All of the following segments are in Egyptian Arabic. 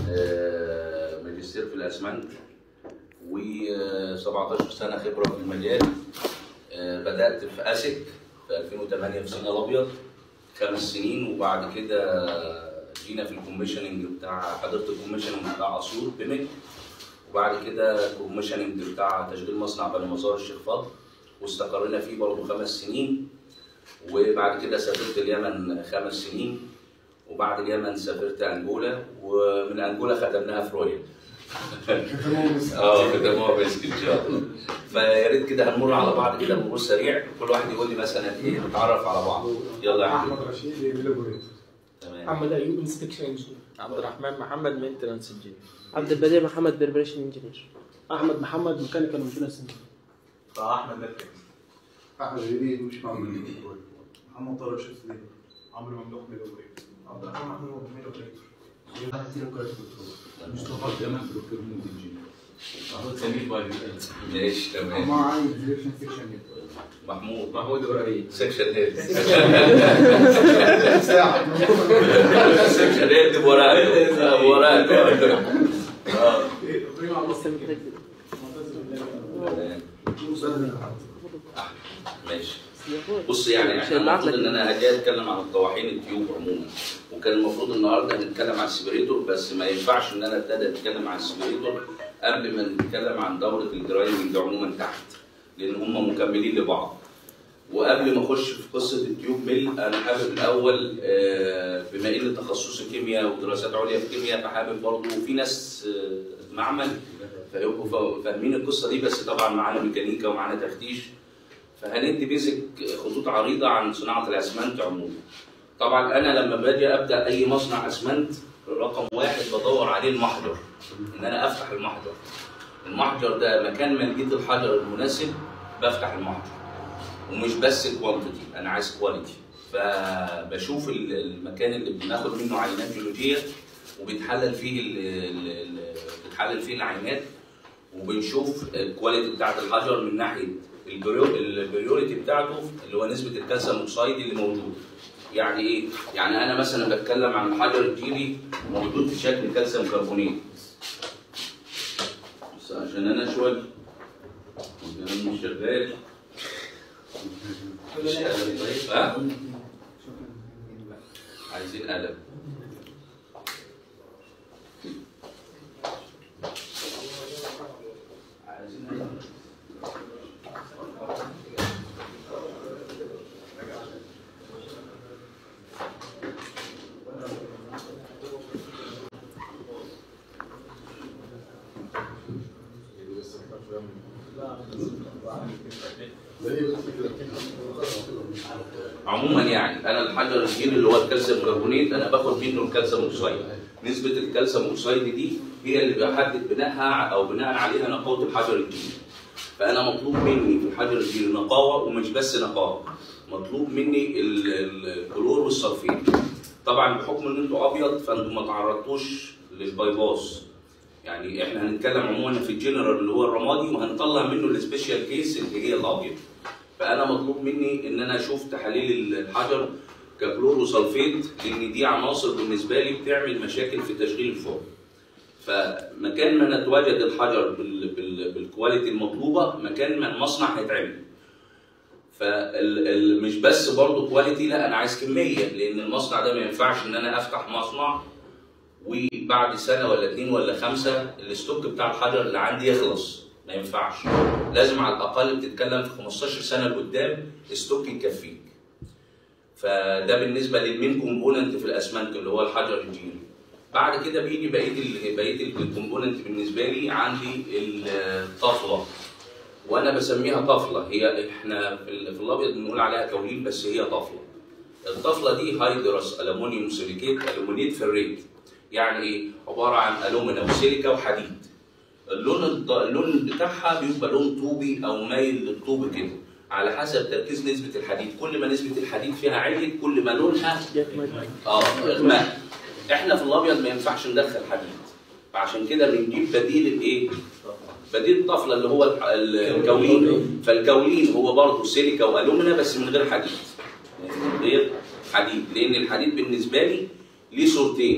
آه، ماجستير في الاسمنت و17 سنه خبره في المجال آه، بدات في اسك في 2008 في سنه الابيض خمس سنين وبعد كده جينا في الكوميشننج بتاع حضرت الكوميشننج بتاع اسيوط بمك وبعد كده كوميشننج بتاع تشغيل مصنع بني مزار الشيخ فاضل واستقرينا فيه برضه خمس سنين وبعد كده سافرت اليمن خمس سنين وبعد اليمن سافرت انجولا ومن انجولا ختمناها في رويال اه ختموها مسك ان شاء الله فيا ريت كده هنمر على بعض كده مرور سريع كل واحد يقول لي مثلا ايه نتعرف على بعض يلا يا احمد احمد رشيد ميلوبوريت تمام محمد ايوب انسبكشن انجينير عبد الرحمن محمد مينتنانس انجينير عبد البديع محمد بربريشن انجينير احمد محمد ميكانيكال مينتنس انجينير احمد نفع احمد جديد مش محمد محمد طارق شيخ سليم عمرو ممدوح ميلوبوريت عبد الرحمن محمود ميلوبوريت مصطفى جمال بروكيرمنت انجينير محمود سمير بايبي ماشي تمام ما عندي ديريكشن سيكشن محمود محمود ابراهيم سكشن هيد ساعة سكشن هيد بوراك بوراك اه لسه متأكد تمام. ماشي بص يعني احنا المفروض ان انا هاجي اتكلم عن الطواحين التيوب عموما وكان المفروض النهارده هنتكلم عن السبريتور بس ما ينفعش ان انا ابتدي اتكلم عن السبريتور قبل ما نتكلم عن دوره الجرايندنج عموما تحت لان هم مكملين لبعض وقبل ما اخش في قصه التيوب ميل انا حابب الاول آه، بما ان تخصصي كيمياء ودراسات عليا في كيمياء فحابب برضه في ناس آه، معمل فيبقوا فا- فاهمين القصه دي بس طبعا معانا ميكانيكا ومعانا تفتيش فهندي بيزك خطوط عريضه عن صناعه الاسمنت عموما. طبعا انا لما باجي ابدا اي مصنع اسمنت رقم واحد بدور عليه المحجر ان انا افتح المحجر. المحجر ده مكان ما لقيت الحجر المناسب بفتح المحجر. ومش بس كوانتيتي انا عايز كواليتي. فبشوف ال- المكان اللي بناخد منه عينات جيولوجيه وبيتحلل فيه ال ال ال بتحلل فيه العينات وبنشوف الكواليتي بتاعت الحجر من ناحيه البريو- البريوريتي بتاعته اللي هو نسبه الكالسيوم اوكسايد اللي موجود. يعني ايه؟ يعني انا مثلا بتكلم عن الحجر الجيري موجود في شكل كالسيوم كربونيت. بس عشان انا شويه والكلام مش شغال. مش قلم طيب ها؟ عايزين قلم. عايزين قلم. عموما يعني انا الحجر الجيري اللي هو الكالسيوم كربونيت انا باخد منه الكالسيوم اوكسايد نسبه الكالسيوم اوكسايد دي هي اللي بحدد بناءها او بناء عليها نقاوه الحجر الجيري فانا مطلوب مني في الحجر الجيري نقاوه ومش بس نقاوه مطلوب مني ال- ال- الكلور والصلفين طبعا بحكم ان انتوا ابيض فانتوا ما تعرضتوش للبايباس يعني احنا هنتكلم عموما في الجنرال اللي هو الرمادي وهنطلع منه السبيشال كيس اللي هي الابيض فانا مطلوب مني ان انا اشوف تحاليل الحجر ككلور وسلفيت لان دي عناصر بالنسبه لي بتعمل مشاكل في تشغيل الفرن فمكان ما نتواجد الحجر بال... بال... بالكواليتي المطلوبه مكان ما المصنع هيتعمل فمش بس برضه كواليتي لا انا عايز كميه لان المصنع ده ما ينفعش ان انا افتح مصنع وبعد سنه ولا اتنين ولا خمسه الستوك بتاع الحجر اللي عندي يخلص ما ينفعش لازم على الاقل بتتكلم في 15 سنه لقدام ستوك يكفيك فده بالنسبه للمين كومبوننت في الاسمنت اللي هو الحجر الجيري بعد كده بيجي بقيه ال- بقيه الكومبوننت بالنسبه لي عندي الطفله وانا بسميها طفله هي احنا في ال- في الابيض بنقول عليها كولين بس هي طفله الطفله دي هيدرس الومنيوم سيليكيت الومنيت فيريت يعني ايه عباره عن الومنا وسيليكا وحديد اللون الض- اللون بتاعها بيبقى لون طوبي او مايل للطوب كده على حسب تركيز نسبه الحديد كل ما نسبه الحديد فيها عليت كل ما لونها اه ماء احنا في الابيض ما ينفعش ندخل حديد فعشان كده بنجيب بديل الايه بديل الطفله اللي هو الح- ال- الكولين فالكولين هو برضه سيليكا والومنا بس من غير حديد من غير حديد لان الحديد بالنسبه لي ليه صورتين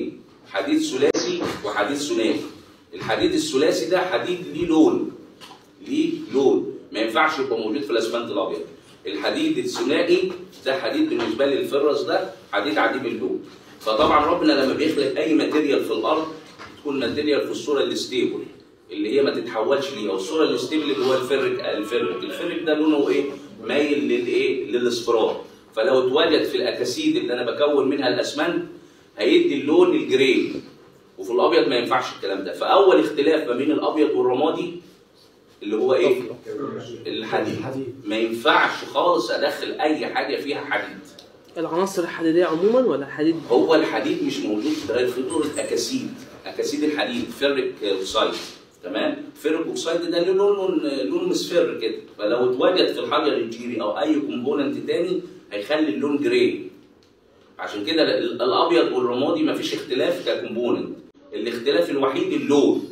حديد ثلاثي وحديد ثنائي الحديد الثلاثي ده حديد ليه لون ليه لون ما ينفعش يبقى موجود في الاسمنت الابيض الحديد الثنائي ده حديد بالنسبه لي الفرس ده حديد عديم اللون فطبعا ربنا لما بيخلق اي ماتيريال في الارض تكون ماتيريال في الصوره الستيبل اللي هي ما تتحولش ليه او الصوره الستيبل اللي هو الفرك الفرك الفرك ده لونه ايه مايل للايه للاصفرار فلو اتوجد في الاكاسيد اللي انا بكون منها الاسمنت هيدي اللون الجراي وفي الابيض ما ينفعش الكلام ده فاول اختلاف ما بين الابيض والرمادي اللي هو ايه الحديد ما ينفعش خالص ادخل اي حاجه فيها حديد العناصر الحديدية عموما ولا الحديد هو الحديد مش موجود غير في دور الاكاسيد اكاسيد الحديد فيرك اوكسايد تمام فيرك اوكسايد ده له لون لون مصفر كده فلو اتوجد في الحجر الجيري او اي كومبوننت تاني هيخلي اللون جراي عشان كده ال- الابيض والرمادي مفيش اختلاف ككومبوننت الاختلاف الوحيد اللون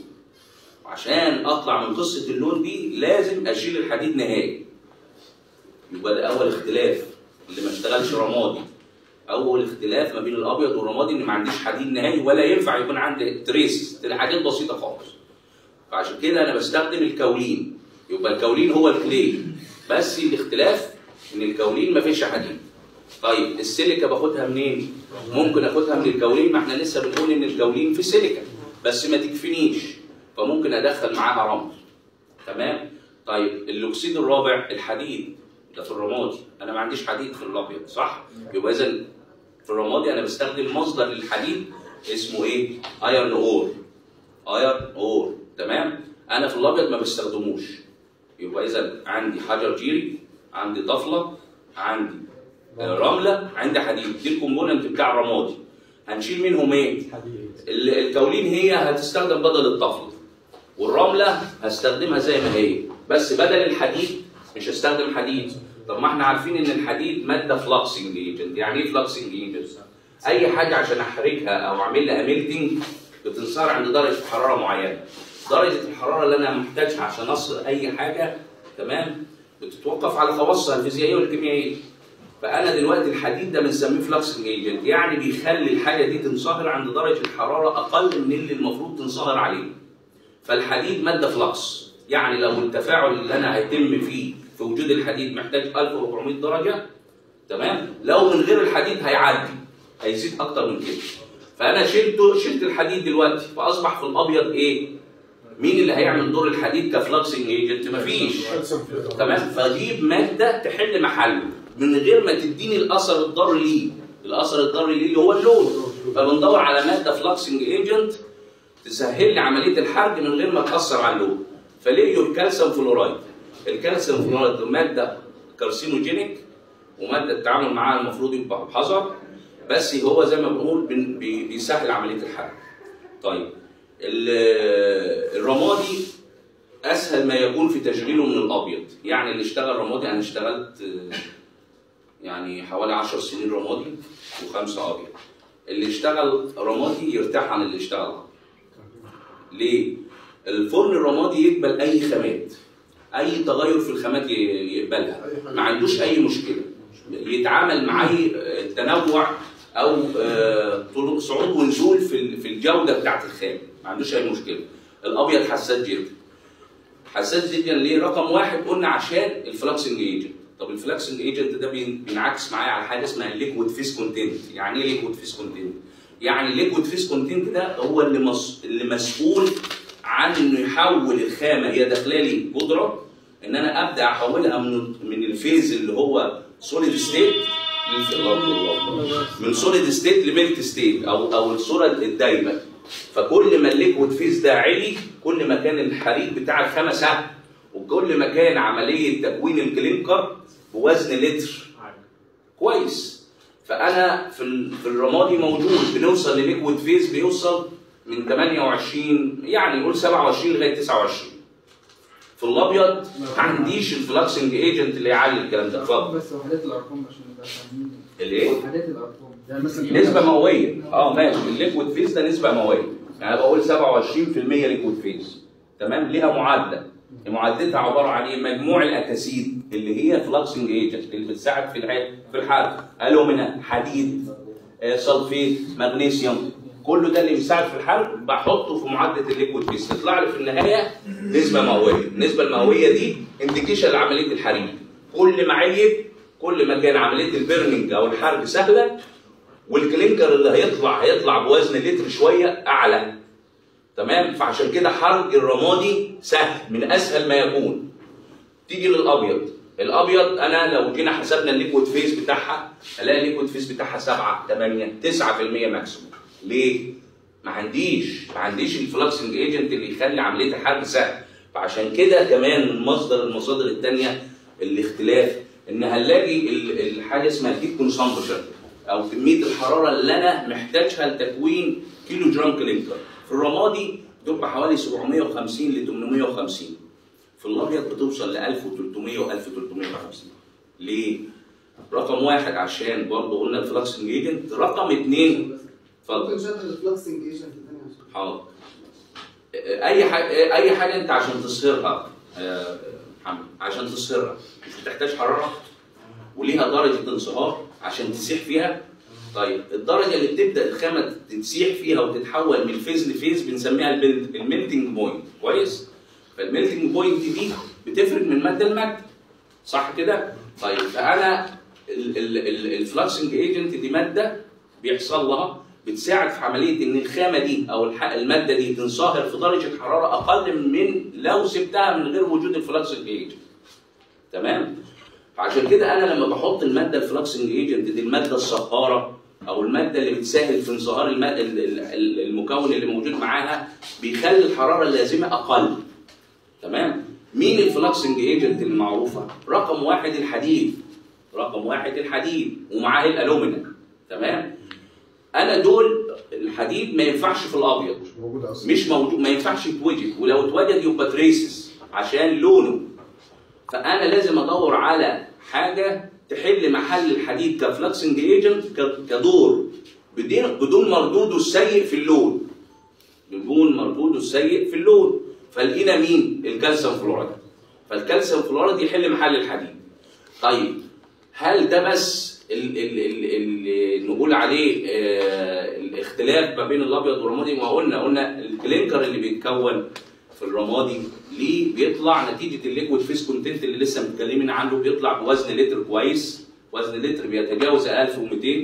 عشان اطلع من قصه اللون دي لازم اشيل الحديد نهائي يبقى ده اول اختلاف اللي ما اشتغلش رمادي اول اختلاف ما بين الابيض والرمادي ان ما عنديش حديد نهائي ولا ينفع يكون عندي تريس حاجات بسيطه خالص فعشان كده انا بستخدم الكولين يبقى الكولين هو الكلي بس الاختلاف ان الكولين ما فيش حديد طيب السيليكا باخدها منين ممكن اخدها من الكولين ما احنا لسه بنقول ان الكولين في سيليكا بس ما تكفينيش فممكن ادخل معاها رمل تمام طيب الاكسيد الرابع الحديد ده في الرمادي انا ما عنديش حديد في الابيض صح يبقى اذا في الرمادي انا بستخدم مصدر للحديد اسمه ايه ايرن اور ايرن اور تمام انا في الابيض ما بستخدموش يبقى اذا عندي حجر جيري عندي طفله عندي آه، رمله عندي حديد دي الكومبوننت بتاع الرمادي هنشيل منهم ايه ال- الكولين هي هتستخدم بدل الطفل والرمله هستخدمها زي ما هي بس بدل الحديد مش هستخدم حديد طب ما احنا عارفين ان الحديد ماده فلكسنج ايجنت يعني ايه فلكسنج ايجنت اي حاجه عشان احركها او اعمل لها ميلتنج بتنصهر عند درجه حراره معينه درجه الحراره اللي انا محتاجها عشان اصل اي حاجه تمام بتتوقف على خواصها الفيزيائيه والكيميائيه فانا دلوقتي الحديد ده بنسميه فلكسنج ايجنت يعني بيخلي الحاجه دي تنصهر عند درجه حراره اقل من اللي المفروض تنصهر عليه فالحديد ماده فلكس يعني لو التفاعل اللي انا هيتم فيه في وجود الحديد محتاج 1400 درجه تمام لو من غير الحديد هيعدي هيزيد اكتر من كده فانا شلته شلت الحديد دلوقتي فاصبح في الابيض ايه مين اللي هيعمل دور الحديد كفلكسنج ايجنت مفيش تمام فاجيب ماده تحل محله من غير ما تديني الاثر الضار ليه الاثر الضار ليه اللي هو اللون فبندور على ماده فلكسنج ايجنت تسهل لي عمليه الحرق من غير ما تاثر على اللون فليه الكالسيوم فلورايد الكالسيوم فلورايد ماده كارسينوجينيك وماده التعامل معاها المفروض يبقى بحذر بس هو زي ما بنقول بن- بي- بيسهل عمليه الحرق طيب ال- الرمادي اسهل ما يكون في تشغيله من الابيض يعني اللي اشتغل رمادي انا اشتغلت آه، يعني حوالي 10 سنين رمادي وخمسه ابيض اللي اشتغل رمادي يرتاح عن اللي اشتغل ابيض ليه الفرن الرمادي يقبل اي خامات اي تغير في الخامات ي- يقبلها ما عندوش اي مشكله يتعامل مع اي آه، تنوع او آه، طلوع صعود ونزول في ال- في الجوده بتاعت الخام ما عندوش اي مشكله الابيض حساس جدا حساس جدا ليه؟ رقم واحد قلنا عشان الفلكسنج ايجنت، طب الفلكسنج ايجنت ده بين- بينعكس معايا على حاجه اسمها الليكويد فيس كونتنت، يعني ايه ليكويد فيس كونتنت؟ يعني الليكويد فيس كونتنت ده هو اللي مس... اللي مسؤول عن انه يحول الخامه هي داخله لي بودره ان انا ابدا احولها من من الفيز اللي هو سوليد ستيت من سوليد ستيت لميلت ستيت او او الصوره الدايبه فكل ما الليكويد فيز ده علي كل ما كان الحريق بتاع الخامه سهل وكل ما كان عمليه تكوين الكلينكر بوزن لتر كويس فانا في ال- في الرمادي موجود بنوصل لليكويد فيز بيوصل من 28 يعني نقول 27 لغايه 29 في الابيض ما عنديش الفلكسنج ايجنت اللي يعلي الكلام ده اتفضل بس وحدات الارقام عشان نبقى فاهمين الايه؟ وحدات الارقام يعني مثلا نسبة مئوية اه ماشي الليكويد فيز ده نسبة مئوية يعني أنا بقول 27% ليكويد فيز تمام ليها معادلة معادلتها عبارة عن ايه مجموع الاكاسيد اللي هي فلكسنج ايجنت اللي بتساعد في الح- في الحرق الومنيوم حديد آه، سلفيت مغنيسيوم كله ده اللي بيساعد في الحرق بحطه في معدل الليكويد فيس تطلع لي في النهايه نسبه مئويه النسبه المئويه دي انديكيشن لعمليه الحريق كل ما عيب كل ما كان عمليه البيرنينج او الحرق سهله والكلينكر اللي هيطلع هيطلع بوزن لتر شويه اعلى تمام فعشان كده حرق الرمادي سهل من اسهل ما يكون تيجي للابيض الابيض انا لو جينا حسبنا الليكويد فيس بتاعها الاقي الليكويد فيس بتاعها 7 8 9% ماكسيموم ليه؟ ما عنديش ما عنديش الفلكسنج ايجنت اللي يخلي عمليه الحرق سهل فعشان كده كمان من مصدر المصادر الثانيه الاختلاف ان هنلاقي ال- الحاجه اسمها هيت كونسامبشن او كميه الحراره اللي انا محتاجها لتكوين كيلو جرام كلينكر في الرمادي بتبقى حوالي 750 ل 850 في الابيض بتوصل ل 1300 و 1350 ليه؟ رقم واحد عشان برضه قلنا الفلكسنج ايجنت رقم اثنين اتفضل ممكن نشغل الفلكسنج ايجنت تاني عشان حاضر اي حاجه اي حاجه انت عشان تصهرها يا محمد عشان تصهرها مش بتحتاج حراره وليها درجه انصهار عشان تسيح فيها طيب الدرجه اللي بتبدا الخامه تسيح فيها وتتحول من فيز لفيز بنسميها الميلتنج بوينت كويس فالميلتنج بوينت دي بتفرق من ماده لماده صح كده طيب فانا الفلكسنج ايجنت دي ماده بيحصل لها بتساعد في عمليه ان الخامه دي او الح- الماده دي تنصهر في درجه حراره اقل من لو سبتها من غير وجود الفلكسنج ايجنت تمام فعشان كده انا لما بحط الماده الفلكسنج ايجنت دي الماده الصهاره او الماده اللي بتساهم في انصهار الم- ال- ال- ال- المكون اللي موجود معاها بيخلي الحراره اللازمه اقل تمام مين الفلكسنج ايجنت المعروفه رقم واحد الحديد رقم واحد الحديد ومعاه الالومنيوم تمام انا دول الحديد ما ينفعش في الابيض مش موجود اصلا مش موجود ما ينفعش يتوجد ولو اتوجد يبقى تريسس عشان لونه فانا لازم ادور على حاجه تحل محل الحديد كفلكسنج ايجنت كدور بدون بدون مردوده السيء في اللون بدون مردوده السيء في اللون فلقينا مين الكالسيوم فلورايد فالكالسيوم فلورايد يحل محل الحديد طيب هل ده بس ال- ال- ال- اللي نقول عليه آه، الاختلاف ما بين الابيض والرمادي ما قلنا قلنا الكلينكر اللي بيتكون في الرمادي ليه بيطلع نتيجه الليكويد فيس كونتنت اللي لسه متكلمين عنه بيطلع بوزن لتر كويس وزن لتر بيتجاوز 1200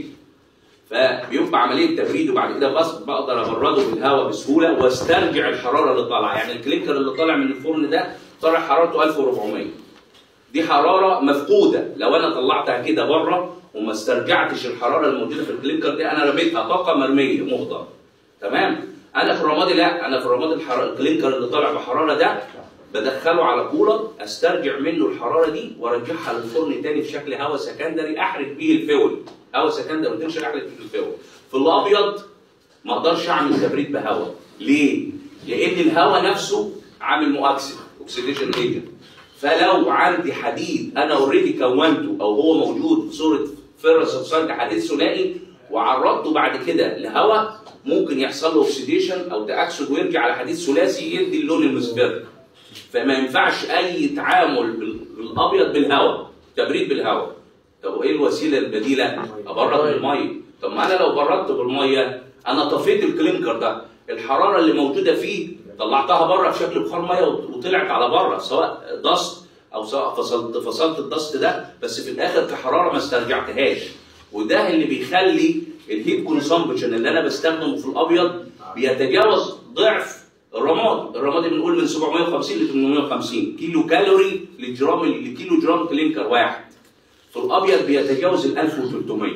فبيبقى عمليه تبريد وبعد كده بس بقدر ابرده بالهواء بسهوله واسترجع الحراره اللي طالعه يعني الكلينكر اللي طالع من الفرن ده طالع حرارته 1400 دي حراره مفقوده لو انا طلعتها كده بره وما استرجعتش الحراره الموجوده في الكلينكر دي انا رميتها طاقه مرميه مهدره تمام انا في الرمادي لا انا في الرمادي الحراره الكلينكر اللي طالع بحراره ده بدخله على كولر استرجع منه الحراره دي وارجعها للفرن تاني في شكل هواء سكندري احرق بيه الفول هواء سكندري وتنشر احرق بيه الفول في الابيض ما اقدرش اعمل تبريد بهواء ليه؟ لان الهواء نفسه عامل مؤكسد اوكسيديشن ايجنت فلو عندي حديد انا اوريدي كونته او هو موجود في صوره فيرس اوكسيد حديد ثنائي وعرضته بعد كده لهواء ممكن يحصل له اوكسيديشن او تاكسد ويرجع على حديد ثلاثي يدي اللون المصفر فما ينفعش اي تعامل بال- بالابيض بالهواء تبريد بالهواء طب ايه الوسيله البديله؟ ابرد بالميه طب ما انا لو بردت بالميه انا طفيت الكلينكر ده الحراره اللي موجوده فيه طلعتها بره في شكل بخار ميه وط- وطلعت على بره سواء دست او سواء فصلت فصلت الدست ده بس في الاخر كحراره ما استرجعتهاش وده اللي بيخلي الهيت كونسامبشن اللي انا بستخدمه في الابيض بيتجاوز ضعف الرماد الرماد بنقول من 750 ل 850 كيلو كالوري لجرام لكيلو جرام كلينكر واحد في الابيض بيتجاوز ال 1300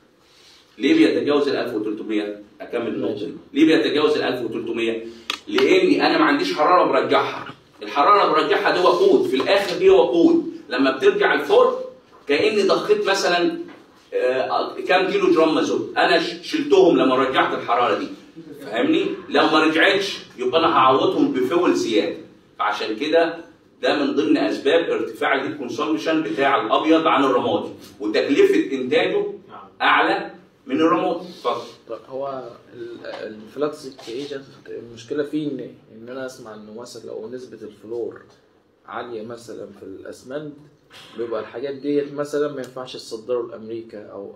ليه بيتجاوز ال 1300 اكمل النقطه دي. ليه بيتجاوز ال 1300 لاني انا ما عنديش حراره برجعها الحراره اللي برجعها دي وقود في الاخر دي وقود لما بترجع الفرن كاني ضخيت مثلا آه، كام كيلو جرام مازوت انا ش- شلتهم لما رجعت الحراره دي فاهمني لو ما رجعتش يبقى انا هعوضهم بفول زياده فعشان كده ده من ضمن اسباب ارتفاع الهيت كونسومشن بتاع الابيض عن الرمادي وتكلفه انتاجه اعلى من الرمادي اتفضل طيب هو ال- الفلكس ايجنت المشكله فيه ان ان انا اسمع انه مثلا لو نسبه الفلور عاليه مثلا في الاسمنت بيبقى الحاجات ديت مثلا ما ينفعش تصدره لامريكا او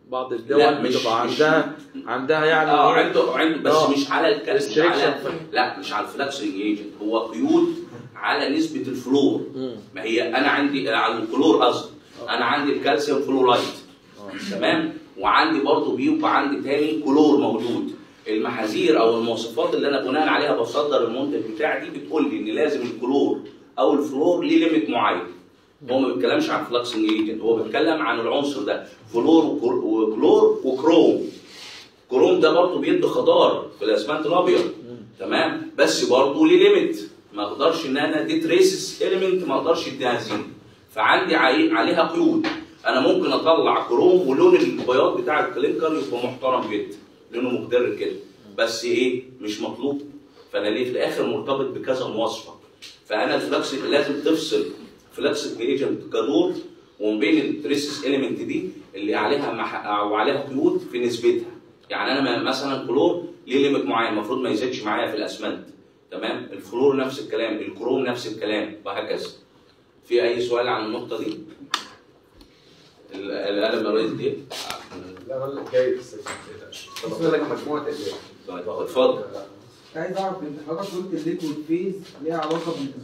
بعض لا، الدول مش- بتبقى مش- عندها عندها يعني اه إيه؟ عنده عنده بس آه. مش على الكالسيوم Restriction على في- لا مش على الفلاكسنج ايجنت هو قيود على نسبه الفلور مم. ما هي انا عندي على الكلور قصدي انا عندي الكالسيوم فلورايد تمام وعندي برضه بيبقى عندي تاني كلور موجود المحاذير او المواصفات اللي انا بناء عليها بصدر المنتج بتاعي دي بتقول لي ان لازم الكلور او الفلور ليه ليميت معين هو ما بيتكلمش عن فلكسنج ايجنت هو بيتكلم عن العنصر ده فلور وكر- وكلور وكروم كروم ده برضه بيدي خضار في الاسمنت الابيض تمام بس برضه ليه ليميت ما اقدرش ان انا دي تريسس اليمنت ما اقدرش اديها زينه فعندي عي- عليها قيود انا ممكن اطلع كروم ولون البياض بتاع الكلينكر يبقى محترم جدا لونه مخضر كده بس ايه مش مطلوب فانا ليه في الاخر مرتبط بكذا مواصفه فانا الفلكس لازم تفصل فلكس ايجنت كدور وما بين التريسس اليمنت دي اللي عليها مح... او عليها قيود في نسبتها يعني انا ما- مثلا كلور ليه ليميت معين المفروض ما يزيدش معايا في الاسمنت تمام الفلور نفس الكلام الكروم نفس الكلام وهكذا في اي سؤال عن النقطه دي ال- القلم الرئيس دي لا لا جاي بس طب لك مجموعه ادويه طيب اتفضل عايز اعرف انت حضرتك قلت الليكويد فيز ليها علاقه بال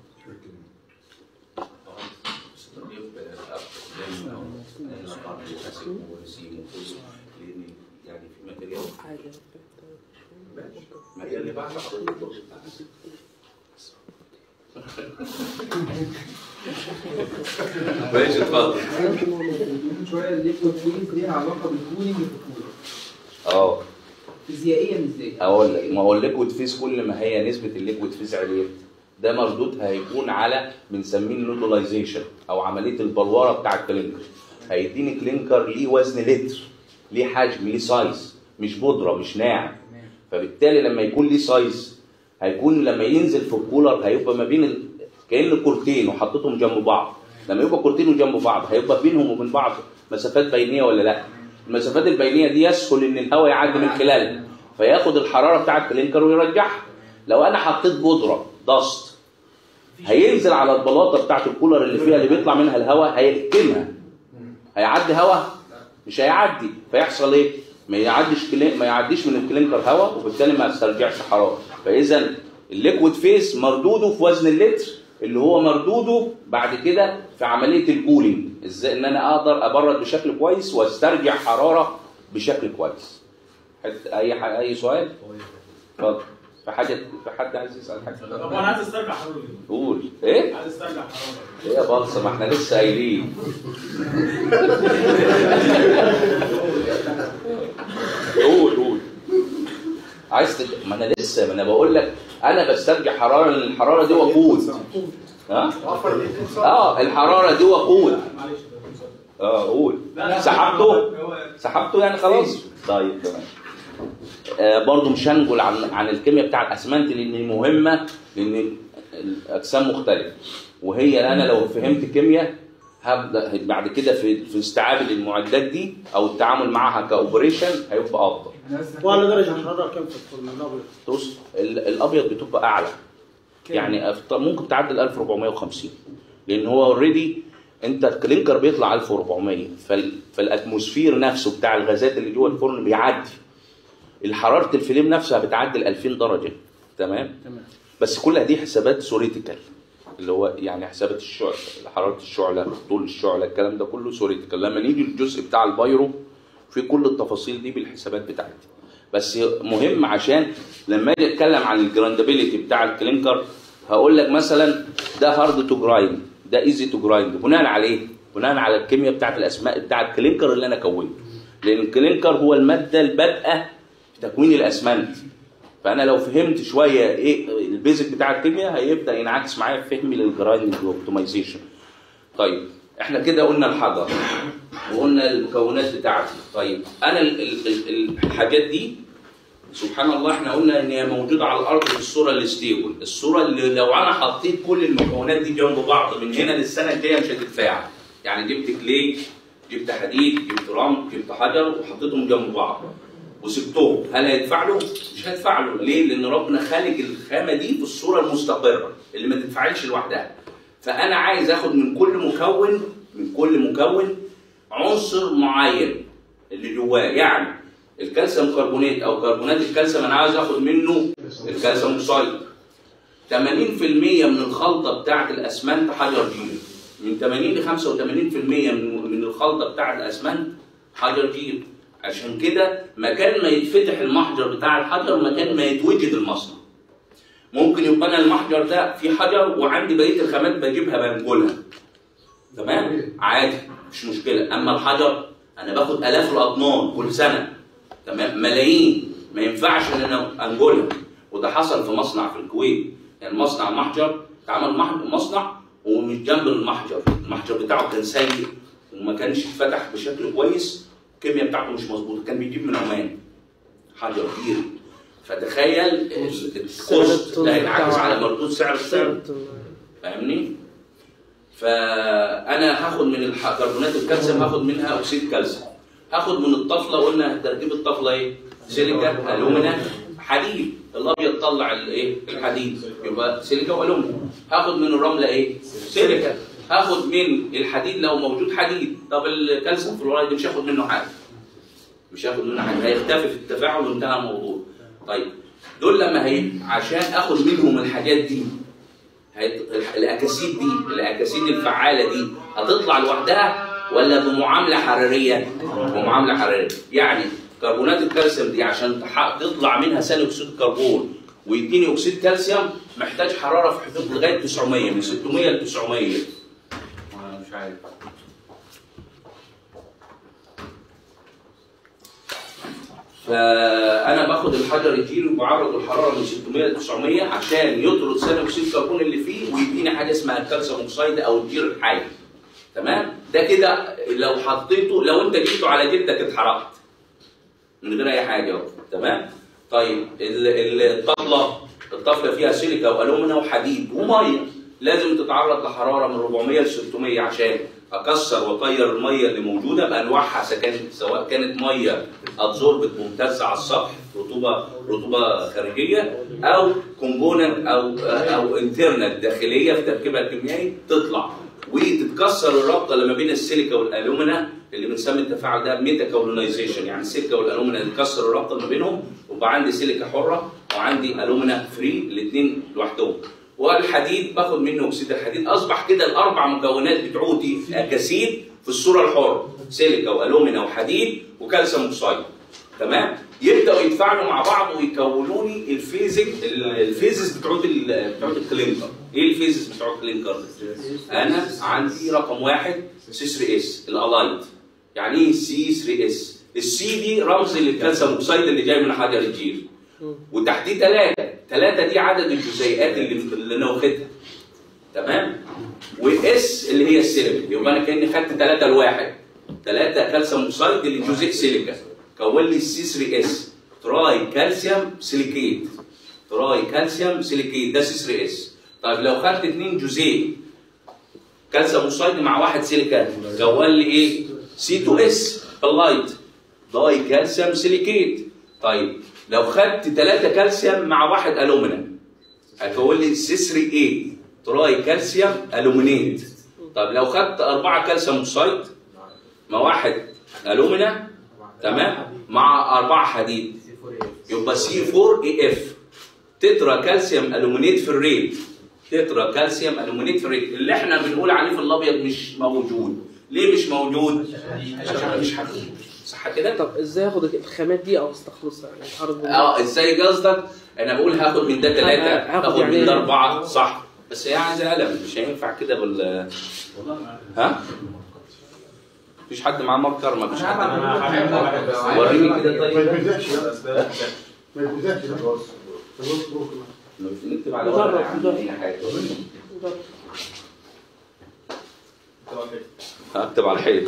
يعني في ماتيريال الماتيريال اللي بعد حضرتك ماشي اتفضل من شويه الليكويد فيز ليها علاقه بالكولينج في الكولر اه فيزيائيا ازاي؟ اقول لك ما هو الليكويد فيز كل ما هي نسبه الليكويد فيز عليه ده مردودها هيكون على بنسميه النودولايزيشن او عمليه البلوره بتاع الكلينكر هيديني كلينكر ليه وزن لتر ليه حجم ليه سايز مش بودره مش ناعم فبالتالي لما يكون ليه سايز هيكون لما ينزل في الكولر هيبقى ما بين ال... كان كورتين وحطيتهم جنب بعض لما يبقى كورتين جنب بعض هيبقى بينهم وبين بعض مسافات بينيه ولا لا المسافات البينيه دي يسهل ان الهواء يعدي من خلالها فياخد الحراره بتاع الكلينكر ويرجعها لو انا حطيت بودره دست هينزل على البلاطه بتاعت الكولر اللي فيها اللي بيطلع منها الهواء هيكتمها هيعدي هواء مش هيعدي فيحصل ايه ما يعديش كلي... ما يعديش من الكلينكر هواء وبالتالي ما يسترجعش حراره فاذا الليكويد فيس مردوده في وزن اللتر اللي هو مردوده بعد كده في عمليه الكولينج ازاي ان انا اقدر ابرد بشكل كويس واسترجع حراره بشكل كويس حد- اي ح... اي سؤال اتفضل في حاجه في حد عايز يسال حاجه طب انا عايز استرجع حرارة قول ايه عايز استرجع حرارة ايه يا بلصه ما احنا لسه قايلين قول قول عايز تج... ما انا لسه ما انا بقول لك انا بسترجع حراره لان الحراره دي وقود ها اه الحراره دي وقود معلش اه قول سحبته سحبته يعني خلاص طيب تمام آه برضو مش هنقول عن عن الكيمياء بتاع الاسمنت لان مهمه لان الاجسام مختلفه وهي انا لو فهمت كيمياء هبدا بعد كده في في استيعاب المعدات دي او التعامل معاها كاوبريشن هيبقى افضل وعلى درجه الحراره كام في الفرن الابيض؟ بص ال- الابيض بتبقى اعلى يعني أفت- ممكن تعدي ال 1450 لان هو اوريدي انت الكلينكر بيطلع 1400 فال... فالاتموسفير نفسه بتاع الغازات اللي جوه الفرن بيعدي الحراره الفيلم نفسها بتعدي ال 2000 درجه تمام تمام بس كلها دي حسابات سوريتيكال اللي هو يعني حسابات الشعلة حراره الشعله طول الشعله الكلام ده كله سوريتيكال لما نيجي الجزء بتاع البايرو في كل التفاصيل دي بالحسابات بتاعتي بس مهم عشان لما اجي اتكلم عن الجراندابيلتي بتاع الكلينكر هقول لك مثلا ده هارد تو جرايند ده ايزي تو جرايند بناء على ايه؟ بناء على الكيمياء بتاعت الاسماء بتاع الكلينكر اللي انا كونته لان الكلينكر هو الماده البادئه في تكوين الاسمنت فانا لو فهمت شويه ايه البيزك بتاع الكيمياء هيبدا ينعكس معايا في فهمي للجرايندنج واوبتمايزيشن طيب احنا كده قلنا الحجر وقلنا المكونات بتاعتي طيب انا ال- ال- ال- الحاجات دي سبحان الله احنا قلنا ان هي موجوده على الارض في الصوره الستيبل الصوره اللي لو انا حطيت كل المكونات دي جنب بعض من هنا للسنه الجايه مش هتتفاعل يعني جبت كلي جبت حديد جبت رمل جبت حجر وحطيتهم جنب بعض وسبتهم هل هيتفاعلوا؟ مش هيتفاعلوا ليه؟ لان ربنا خالق الخامه دي في الصوره المستقره اللي ما تتفاعلش لوحدها فانا عايز اخد من كل مكون من كل مكون عنصر معين اللي جواه يعني الكالسيوم كربونات او كربونات الكالسيوم انا عايز اخد منه الكالسيوم اوكسايد 80% من الخلطه بتاعه الاسمنت حجر جير من 80 ل 85% من من الخلطه بتاعه الاسمنت حجر جير عشان كده مكان ما يتفتح المحجر بتاع الحجر مكان ما يتوجد المصنع ممكن يبقى انا المحجر ده فيه حجر وعندي بقيه الخامات بجيبها بنقلها تمام عادي مش مشكله اما الحجر انا باخد الاف الاطنان كل سنه تمام ملايين ما ينفعش ان انا انجلها وده حصل في مصنع في الكويت يعني مصنع محجر اتعمل مح- مصنع ومش جنب المحجر المحجر بتاعه كان سيء وما كانش اتفتح بشكل كويس الكيمياء بتاعته مش مظبوطه كان بيجيب من عمان حجر كبير فتخيل ال- الكوست ده هينعكس على مردود سعر السعر فاهمني؟ فانا هاخد من الح- كربونات الكالسيوم هاخد منها اكسيد كالسيوم هاخد من الطفله قلنا تركيب الطفله ايه؟ سيليكا الومنا حديد الابيض طلع الايه؟ الحديد يبقى سيليكا والومنا هاخد من الرمله ايه؟ سيليكا هاخد من الحديد لو موجود حديد طب الكالسيوم فلورايد مش هاخد منه حاجه مش هاخد منه حاجه هيختفي في التفاعل وانتهى الموضوع طيب دول لما هي عشان اخد منهم الحاجات دي هيت- الاكاسيد دي الاكاسيد الفعاله دي هتطلع لوحدها ولا بمعامله حراريه؟ بمعامله حراريه يعني كربونات الكالسيوم دي عشان تح- تطلع منها ثاني اكسيد الكربون ويديني اكسيد كالسيوم محتاج حراره في حدود لغايه 900 من 600 ل 900 أنا مش عارف فانا باخد الحجر الجيري وبعرضه الحراره من 600 ل 900 عشان يطرد ثاني اكسيد الكربون اللي فيه ويديني حاجه اسمها الكالسيوم اوكسيد او الجير الحي تمام ده كده لو حطيته لو انت جبته على جلدك اتحرقت من غير اي حاجه اهو تمام طيب ال- ال- الطفله الطفله فيها سيليكا والومنا وحديد وميه لازم تتعرض لحراره من 400 ل 600 عشان اكسر واطير الميه اللي موجوده بانواعها إذا كانت سواء كانت ميه ادزوربت ممتازه على السطح رطوبه رطوبه خارجيه او كومبوننت او او انترنال داخليه في تركيبها الكيميائي تطلع وتتكسر الرابطه اللي ما بين السيليكا والالومنا اللي بنسمي التفاعل ده ميتاكولونايزيشن يعني السيليكا والالومنا تتكسر الرابطه ما بينهم ويبقى عندي سيليكا حره وعندي الومنا فري الاثنين لوحدهم والحديد باخد منه اكسيد الحديد اصبح كده الاربع مكونات بتوعتي اكاسيد في الصوره الحره سيليكا والومنا وحديد وكالسيوم اوكسيد تمام يبداوا يتفاعلوا مع بعض ويكونوا لي الفيزيك الفيزز بتوعت ال- بتوعت الكلينكر ايه الفيزز بتوع الكلينكر انا عندي رقم واحد سي 3 اس الالايت يعني ايه سي 3 اس السي دي رمز للكالسيوم اوكسيد اللي جاي من حجر الجير وتحتيه ثلاثه ثلاثه دي عدد الجزيئات اللي اللي انا واخدها تمام واس اللي هي السيليكا يبقى انا كاني خدت ثلاثه لواحد ثلاثه كالسيوم اوكسيد لجزيء سيليكا كون لي السي 3 اس تراي كالسيوم سيليكيت تراي كالسيوم سيليكيت ده سي 3 اس طيب لو خدت اثنين جزيء كالسيوم اوكسيد مع واحد سيليكا كون لي ايه سي 2 اس باللايت داي كالسيوم سيليكيت طيب لو خدت ثلاثة كالسيوم مع واحد الومنا هتقول لي سي 3 اي تراي كالسيوم الومينيت طب لو خدت أربعة كالسيوم اوكسيد مع واحد الومنا تمام مع أربعة حديد يبقى سي 4 اي اف تترا كالسيوم الومينيت في الريت تترا كالسيوم الومينيت في الريت اللي احنا بنقول عليه في الابيض مش موجود ليه مش موجود عشان مفيش حديد صح كده طب ازاي اخد الخامات دي او استخلصها يعني اتعرض من- اه ازاي قصدك؟ انا بقول هاخد من ده ثلاثه هاخد هاخد يعني من ده إيه؟ اربعه صح بس هي عايزه قلم مش هينفع كده بال ها؟ مفيش حد معاه ماركر مفيش حد معاه وريني كده ما طيب يتمزحش لا. ما يتمزحش لا. خلاص بروح كده. نكتب على جرب، ورقه يا عم، جرب. أي حاجة. جرب. هكتب على الحيط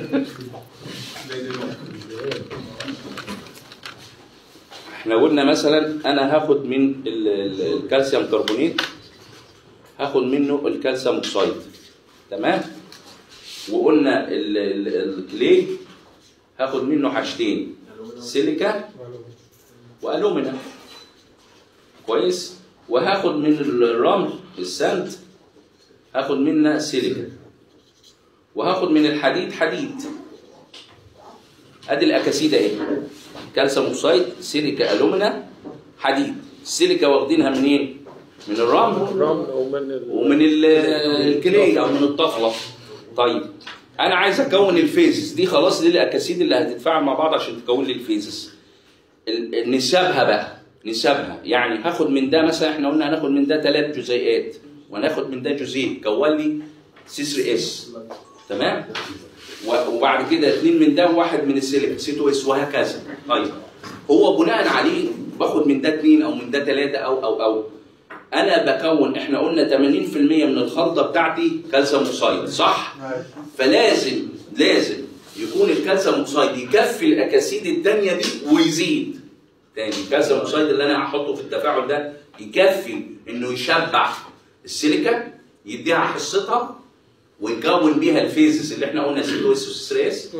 احنا قلنا مثلا انا هاخد من ال- ال- الكالسيوم كربونيت هاخد منه الكالسيوم اوكسيد تمام وقلنا ال- ال- الكلي هاخد منه حاجتين سيليكا والومنا كويس وهاخد من الرمل السند هاخد منها سيليكا وهاخد من الحديد حديد ادي الاكاسيد اهي كالسيوم اوكسايد سيليكا الومنا حديد السيليكا واخدينها منين؟ من الرمل الرمل ومن ال... ومن ال- الكلي او من الطفله طيب انا عايز اكون الفيزز دي خلاص دي الاكاسيد اللي هتتفاعل مع بعض عشان تكون لي الفيزز ال- نسبها بقى نسبها يعني هاخد من ده مثلا احنا قلنا هناخد من ده ثلاث جزيئات وهناخد من ده جزيء كون لي سي 3 اس تمام و- وبعد كده اثنين من ده وواحد من السيليكا سي 2 اس وهكذا طيب هو بناء عليه باخد من ده اثنين او من ده ثلاثه او او او انا بكون احنا قلنا 80% من الخلطه بتاعتي كالسيوم اوكسايد صح؟ فلازم لازم يكون الكالسيوم اوكسايد يكفي الاكاسيد الثانيه دي ويزيد تاني الكالسيوم اوكسايد اللي انا هحطه في التفاعل ده يكفي انه يشبع السيليكا يديها حصتها ويكون بيها الفيزز اللي احنا قلنا سي 2 اس و 3 اس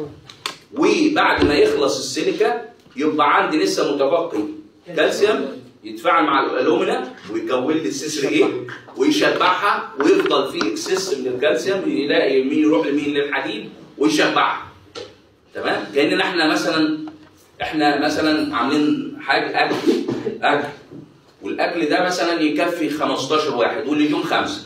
وبعد ما يخلص السيليكا يبقى عندي لسه متبقي كالسيوم يتفاعل مع الالومنا ويكون لي السي 3 ايه ويشبعها ويفضل في اكسس من الكالسيوم يلاقي مين يروح لمين للحديد ويشبعها تمام كاننا احنا مثلا احنا مثلا عاملين حاجه اكل اكل والاكل ده مثلا يكفي 15 واحد والليجون خمسه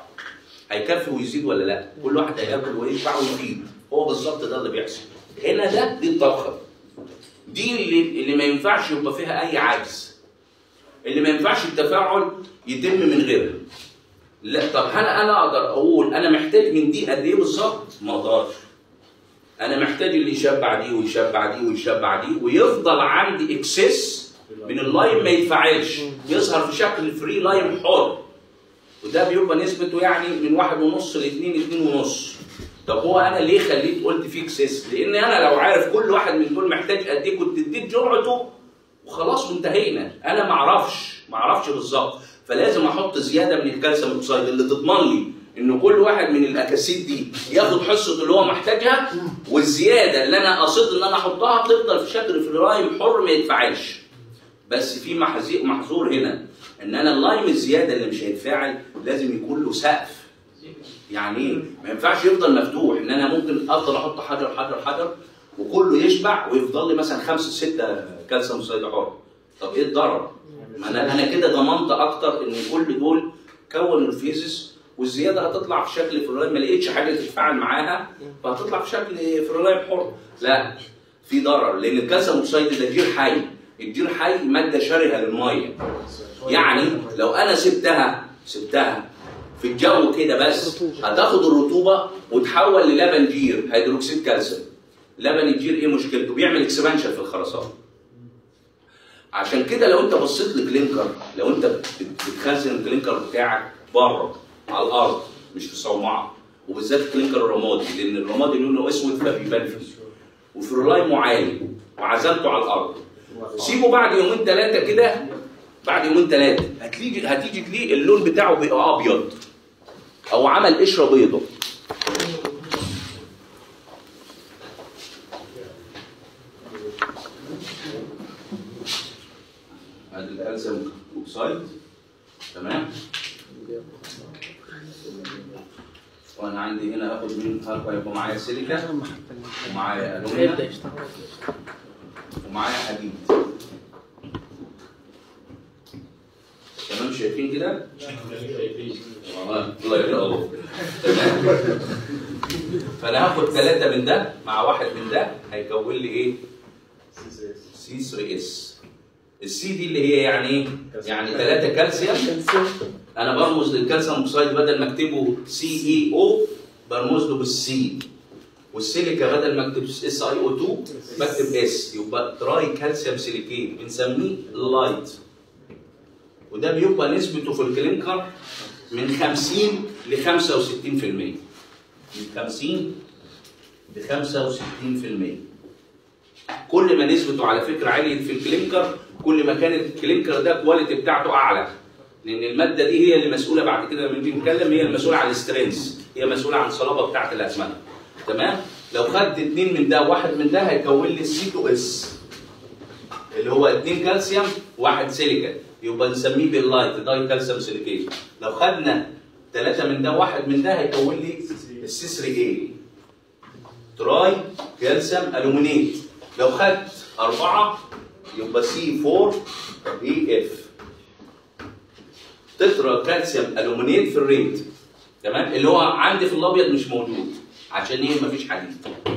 هيكفي ويزيد ولا لا؟ كل واحد هياكل ويشبع ويفيد هو بالظبط ده اللي بيحصل هنا ده دي الطبخه دي اللي, اللي ما ينفعش يبقى فيها اي عجز اللي ما ينفعش التفاعل يتم من غيرها لا طب هل انا اقدر اقول انا محتاج من دي قد ايه بالظبط؟ ما اقدرش انا محتاج اللي يشبع دي ويشبع دي ويشبع دي ويفضل عندي اكسس من اللايم ما يتفاعلش يظهر في شكل فري لايم حر وده بيبقى نسبته يعني من واحد ونص لاثنين اتنين ونص طب هو انا ليه خليت قلت فيه اكسس؟ لان انا لو عارف كل واحد من دول محتاج قد ايه كنت اديت جرعته وخلاص وانتهينا انا ما اعرفش ما اعرفش بالظبط فلازم احط زياده من الكالسيوم اوكسايد اللي تضمن لي ان كل واحد من الاكاسيد دي ياخد حصه اللي هو محتاجها والزياده اللي انا قصدت ان انا احطها تفضل في شكل فلورايم حر ما يتفاعلش بس في محزي- محظور هنا ان انا اللايم الزياده اللي مش هيتفاعل لازم يكون له سقف يعني ايه؟ ما ينفعش يفضل مفتوح ان انا ممكن افضل احط حجر حجر حجر وكله يشبع ويفضل لي مثلا خمسه سته كالسيوم سايد حر طب ايه الضرر؟ ما انا انا كده ضمنت اكتر ان كل دول كونوا الفيزس والزياده هتطلع في شكل فلورايد ما لقيتش حاجه تتفاعل معاها فهتطلع في شكل فلورايد حر لا في ضرر لان الكالسيوم اوكسايد ده جير حي الجير حي ماده شرهه للميه يعني لو انا سبتها سبتها في الجو كده بس هتاخد الرطوبه وتحول للبن جير هيدروكسيد كالسيوم لبن الجير ايه مشكلته بيعمل اكسبانشن في الخرسانه عشان كده لو انت بصيت لكلينكر لو انت بت- بتخزن الكلينكر بتاعك بره على الارض مش في صومعه وبالذات الكلينكر الرمادي لان الرمادي لونه اسود فبيبان فيه وفرولايمه عالي وعزلته على الارض سيبه بعد يومين ثلاثه كده بعد يومين ثلاثه هتيجي هتيجي تلاقي اللون بتاعه بقى ابيض او عمل قشره بيضه ادي الكالسيوم اوكسايد تمام وانا عندي هنا اخد من هيبقى معايا سيليكا ومعايا هيبدا الومنيوم يشتغل ومعايا حديد تمام شايفين كده؟ والله الله يرضى تمام فانا هاخد ثلاثة من ده مع واحد من ده هيكون لي ايه؟ سي 3 اس السي دي اللي هي يعني ايه؟ يعني ثلاثة كالسيوم انا برمز للكالسيوم اوكسايد بدل ما اكتبه سي اي او برمز له بالسي والسيليكا بدل ما اكتب اس اي او 2 بكتب اس يبقى تراي كالسيوم سيليكيت بنسميه لايت وده بيبقى نسبته في الكلينكر من 50 ل 65% من 50 ل 65% كل ما نسبته على فكره عليت في الكلينكر كل ما كان الكلينكر ده الكواليتي بتاعته اعلى لان الماده دي هي اللي مسؤوله بعد كده لما نيجي نتكلم هي المسؤوله عن السترينث هي مسؤوله عن الصلابه بتاعه الاسمنت تمام لو خدت اثنين من ده وواحد من ده هيكون لي السي 2 اس اللي هو اثنين كالسيوم وواحد سيليكا يبقى نسميه باللايت داي كالسيوم سيليكيت لو خدنا ثلاثه من ده وواحد من ده هيكون لي السي 3 اي تراي كالسيوم الومينيت لو خدت أربعة يبقى سي 4 اي اف تترا كالسيوم الومنيت في الريت تمام اللي هو عندي في الابيض مش موجود عشان ايه مفيش حديد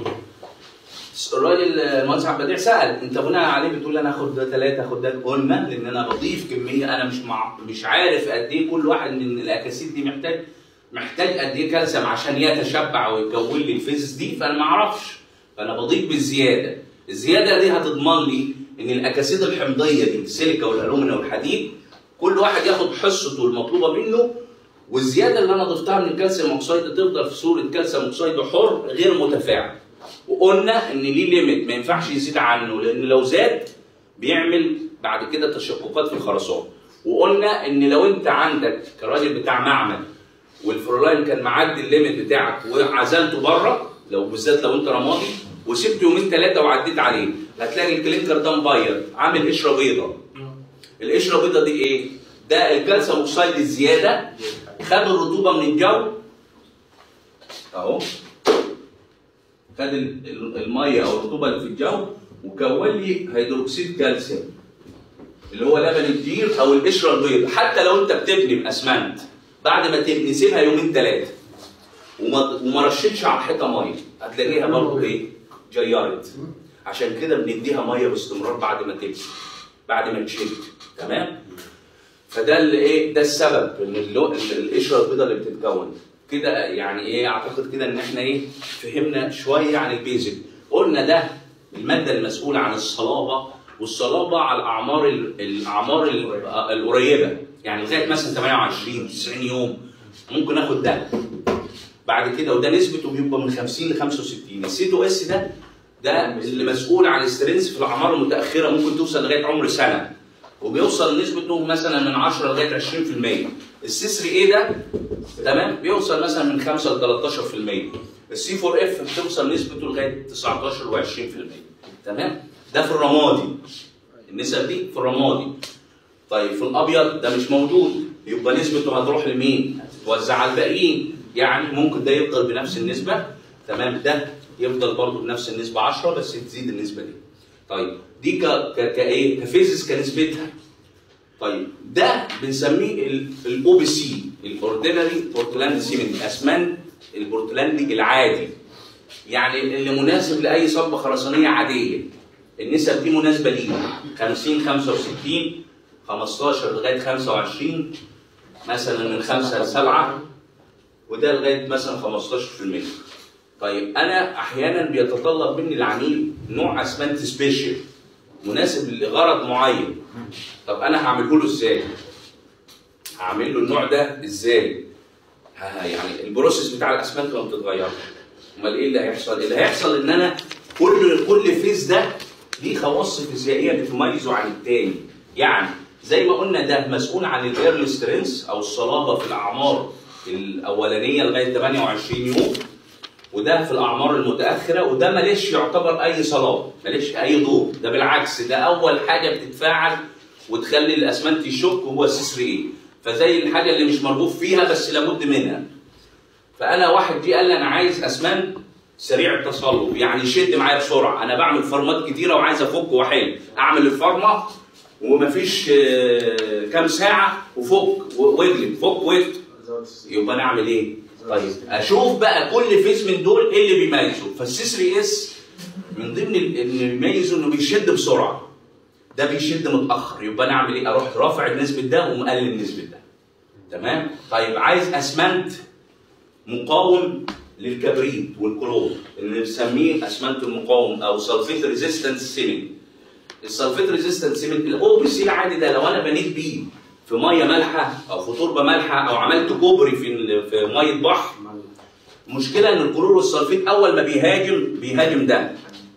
الراجل المهندس عبد البديع سال انت بناء عليه بتقول انا اخد ده ثلاثه اخد ده قلنا لان انا بضيف كميه انا مش مع مش عارف قد ايه كل واحد من الاكاسيد دي محتاج محتاج قد ايه كالسيوم عشان يتشبع ويكون لي الفيزز دي فانا ما اعرفش فانا بضيف بالزياده الزياده دي هتضمن لي ان الاكاسيد الحمضيه دي السيليكا والالومنيوم والحديد كل واحد ياخد حصته المطلوبه منه والزياده اللي انا ضفتها من الكالسيوم اوكسيد تفضل في صوره كالسيوم اوكسيد حر غير متفاعل وقلنا ان ليه ليميت ما ينفعش يزيد عنه لان لو زاد بيعمل بعد كده تشققات في الخرسانه وقلنا ان لو انت عندك كراجل بتاع معمل والفرولاين كان معدي الليميت بتاعك وعزلته بره لو بالذات لو انت رمادي وسبت يومين ثلاثه وعديت عليه هتلاقي الكلينكر ده مبيض عامل قشره بيضه القشره البيضه دي ايه؟ ده الكالسيوم اوكسيد الزياده خد الرطوبه من الجو اهو خد ال- ال- الميه او الرطوبه اللي في الجو وكون لي هيدروكسيد كالسيوم اللي هو لبن الدير او القشره البيضاء حتى لو انت بتبني باسمنت بعد ما تبني سيبها يومين ثلاثه وما وما رشتش على الحيطه ميه هتلاقيها برضه ايه؟ جيرت عشان كده بنديها ميه باستمرار بعد ما تبني بعد ما تشد تمام؟ فده اللي ايه ده السبب ان اللو- ال- القشره البيضاء اللي بتتكون كده يعني ايه اعتقد كده ان احنا ايه فهمنا شويه عن البيزك قلنا ده الماده المسؤوله عن الصلابه والصلابه على الاعمار ال- الاعمار ال- القريبه يعني لغايه مثلا 28 90 يوم ممكن اخد ده بعد كده وده نسبته بيبقى من 50 ل 65 السي تو اس ده ده اللي مسؤول عن السترينث في الاعمار المتاخره ممكن توصل لغايه عمر سنه وبيوصل نسبته مثلا من 10 لغايه 20% السي 3 اي ده تمام بيوصل مثلا من 5 ل 13% السي 4 اف بتوصل نسبته لغايه 19 و20% تمام ده في الرمادي النسب دي في الرمادي طيب في الابيض ده مش موجود يبقى نسبته هتروح لمين؟ توزع على الباقيين يعني ممكن ده يفضل بنفس النسبه تمام ده يفضل برضه بنفس النسبه 10 بس تزيد النسبه دي طيب دي ك ك كايه؟ كفيزيس كنسبتها طيب ده بنسميه الاو بي سي الاوردينري بورتلاند سيمنت اسمنت البورتلاندي العادي يعني اللي مناسب لاي صبه خرسانيه عاديه النسب دي مناسبه ليه 50 65 15 لغايه 25 مثلا من 5 ل 7 وده لغايه مثلا 15% طيب انا احيانا بيتطلب مني العميل نوع اسمنت سبيشال مناسب لغرض معين طب انا هعمله له ازاي؟ هعمل له النوع ده ازاي؟ ها- يعني البروسيس بتاع الاسمنت ما بتتغيرش امال ايه اللي هيحصل؟ اللي هيحصل ان انا كل كل فيز ده ليه خواص فيزيائيه بتميزه عن التاني يعني زي ما قلنا ده مسؤول عن الايرلي سترينث او الصلابه في الاعمار الاولانيه لغايه 28 يوم وده في الاعمار المتاخره وده ماليش يعتبر اي صلاه ماليش اي دور ده بالعكس ده اول حاجه بتتفاعل وتخلي الاسمنت يشك هو السي 3 اي فزي الحاجه اللي مش مرغوب فيها بس لابد منها فانا واحد جه قال لي انا عايز اسمنت سريع التصلب يعني يشد معايا بسرعه انا بعمل فرمات كتيره وعايز افك واحل اعمل الفرمه ومفيش آه، كام ساعه وفك و- واجلب فك واجلب يبقى نعمل ايه؟ طيب اشوف بقى كل فيز من دول ايه اللي بيميزه فالسي 3 اس من ضمن ال- اللي بيميزه انه بيشد بسرعه ده بيشد متاخر يبقى نعمل ايه؟ اروح رافع نسبه ده ومقلل نسبه ده تمام؟ طيب عايز اسمنت مقاوم للكبريت والكلور اللي بنسميه اسمنت المقاوم او سلفيت ريزيستنس سيمنت السلفيت ريزيستنس سيمنت الاو بي سي العادي ده لو انا بنيت بيه في ميه مالحه او في تربه مالحه او عملت كوبري في ال- في ميه بحر المشكله ان الكلور والسلفيت اول ما بيهاجم بيهاجم ده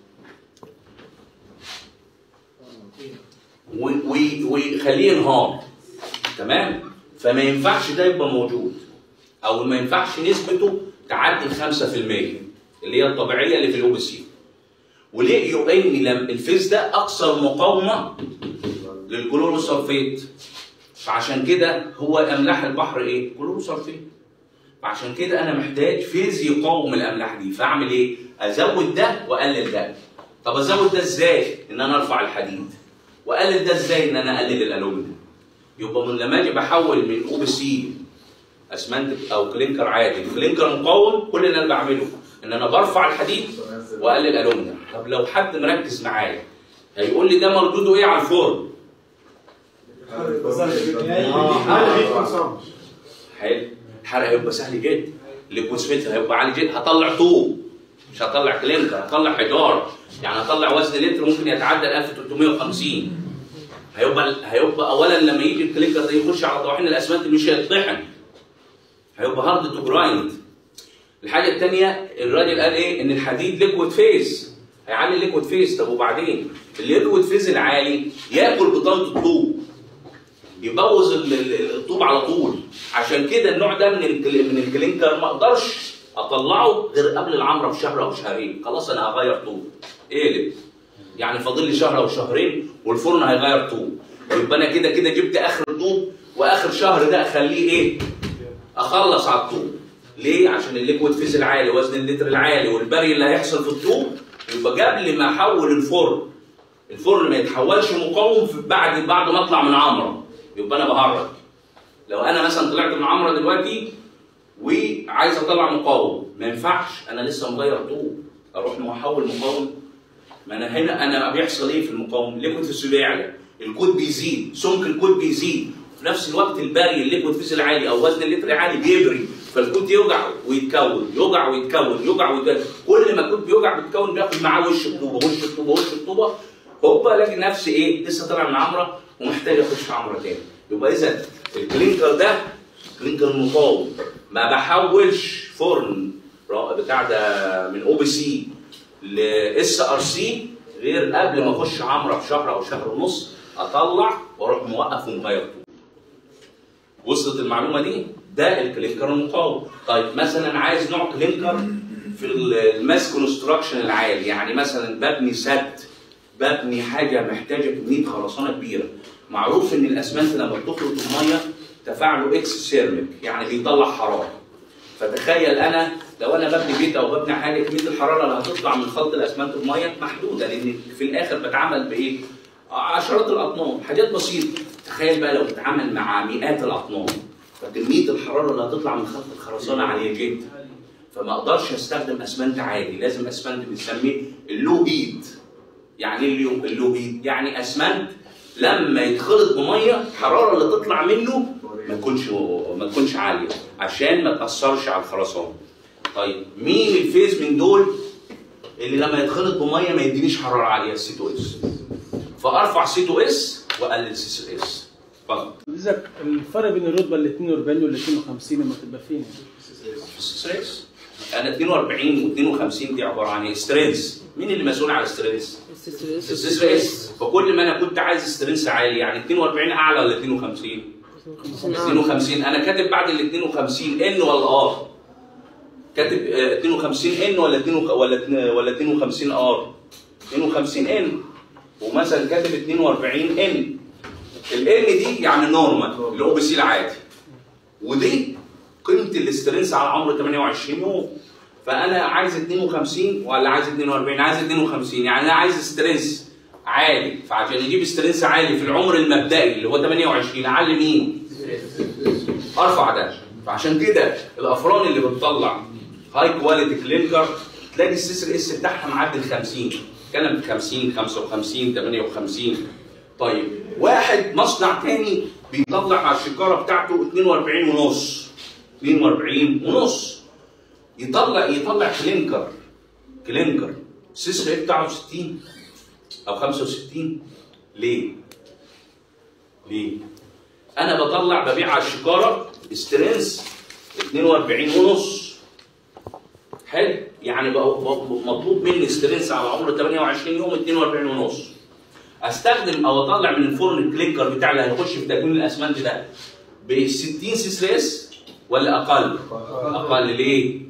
و- و- ويخليه ينهار تمام فما ينفعش ده يبقى موجود او ما ينفعش نسبته تعدي ال 5% اللي هي الطبيعيه اللي في الاو بي سي ولقيوا ان لم الفيز ده اكثر مقاومه للكلوروسلفيت فعشان كده هو املاح البحر ايه؟ كلوروسلفيت فعشان كده انا محتاج فيز يقاوم الاملاح دي فاعمل ايه؟ ازود ده واقلل ده طب ازود ده ازاي؟ ان انا ارفع الحديد واقلل ده ازاي؟ ان انا اقلل الالومنيوم يبقى من لما اجي بحول من او بي سي اسمنت او كلينكر عادي لكلينكر مقاوم كل اللي انا بعمله ان انا برفع الحديد واقلل الالومنيوم طب لو حد مركز معايا هيقول لي ده مردوده ايه على الفرن؟ هذا هيت كونسامبشن حلو الحرق هيبقى سهل جدا الكوسميت هيبقى عالي جدا هطلع طوب مش هطلع كلينكر هطلع حجاره يعني هطلع وزن لتر ممكن يتعدى ال 1350 هيبقى هيبقى اولا لما يجي الكلينكر ده يخش على طواحين الاسمنت مش هيطحن هيبقى هارد تو جرايند الحاجه الثانيه الراجل قال ايه ان الحديد ليكويد فيز هيعلي الليكويد فيز طب وبعدين الليكويد فيز العالي ياكل بطانه الطوب يبوظ ال- ال- الطوب على طول عشان كده النوع ده من الكل- من الكلينكر ما اقدرش اطلعه غير قبل العمره بشهر او شهرين خلاص انا هغير طوب اقلب يعني فاضل لي شهر او شهرين والفرن هيغير طوب يبقى انا كده كده جبت اخر الطوب واخر شهر ده اخليه ايه اخلص على الطوب ليه عشان الليكويد فيز العالي وزن اللتر العالي والبري اللي هيحصل في الطوب يبقى قبل ما احول الفرن الفرن ما يتحولش مقاوم في بعد بعد ما اطلع من عمره يبقى انا بهرج لو انا مثلا طلعت من عمره دلوقتي وعايز اطلع مقاوم ما ينفعش انا لسه مغير طوب اروح محول مقاوم ما انا هنا انا بيحصل ايه في المقاوم؟ ليكويد فيز بيعلى الكود بيزيد سمك الكود بيزيد في نفس الوقت البري الليكويد فيز العالي او وزن اللتر العالي بيبري فالكود يوجع ويتكون يوجع ويتكون يوجع ويتكون كل ما الكود بيوجع بيتكون بياخد معاه وش الطوبه وش الطوبه وش الطوبه هوبا الاقي نفسي ايه لسه طالع من عمره ومحتاج اخش عمره تاني يبقى اذا الكلينكر ده كلينكر مقاوم ما بحولش فرن را- بتاع ده من او بي سي لاس ار سي غير قبل ما اخش عمره بشهر او شهر ونص اطلع واروح موقف ومغير طول. وصلت المعلومه دي ده الكلينكر المقاوم طيب مثلا عايز نوع كلينكر في الماس كونستراكشن العالي يعني مثلا ببني سد ببني حاجه محتاجه كميه خرسانه كبيره معروف ان الاسمنت لما بتخلط الميه تفاعله اكس سيرميك يعني بيطلع حراره فتخيل انا لو انا ببني بيت او ببني حاجه كميه الحراره اللي هتطلع من خلط الاسمنت بميه محدوده لان في الاخر بتعامل بايه؟ عشرات الاطنان حاجات بسيطه تخيل بقى لو بتعامل مع مئات الاطنان فكميه الحراره اللي هتطلع من خلط الخرسانه عاليه جدا فما اقدرش استخدم اسمنت عادي لازم اسمنت بنسميه اللو هيت يعني ايه اللو اللو هيت يعني اسمنت لما يتخلط بميه الحراره اللي تطلع منه ما تكونش ما تكونش عاليه عشان ما تاثرش على الخرسانه طيب مين الفيز من دول اللي لما يتخلط بميه ما يدينيش حراره عاليه السي تو اس فارفع سي تو اس واقلل سي اس اتفضل إذا الفرق بين الرتبه ال 42 وال 52 لما تبقى فين؟ ستريس انا 42 و52 دي عباره عن ايه؟ سترينث مين اللي مسؤول على السترينث؟ الستريس فكل ما انا كنت عايز سترينث عالي يعني 42 اعلى ولا 52 52 انا كاتب بعد ال 52 ان ولا ار كاتب آه، 52 ان ولا 2 ولا اتنين- ولا 52 ار 52 ان ومثلا كاتب 42 ان الان دي يعني نورمال الاو بي سي العادي ودي قيمه الاسترنس على عمر 28 يوم فانا عايز 52 ولا عايز 42 عايز 52 يعني انا عايز استرنس عالي فعشان اجيب استرنس عالي في العمر المبدئي اللي هو 28 اعلي مين؟ ارفع ده فعشان كده الافران اللي بتطلع هاي كواليتي كلينكر تلاقي السيسر اس بتاعها معدي ال 50 اتكلم 50 55 58 طيب واحد مصنع تاني بيطلع على الشكاره بتاعته 42 ونص 42 ونص يطلع يطلع كلينكر كلينكر السيسر ايه بتاعه 60 او 65 ليه؟ ليه؟ انا بطلع ببيع على الشكاره استرنس 42 ونص حلو يعني بقى بقى مطلوب مني استرنس على عمر 28 يوم 42 ونص استخدم او اطلع من الفرن الكلينكر بتاع اللي هيخش في تكوين الاسمنت ده ب 60 سيسريس ولا اقل؟ اقل ليه؟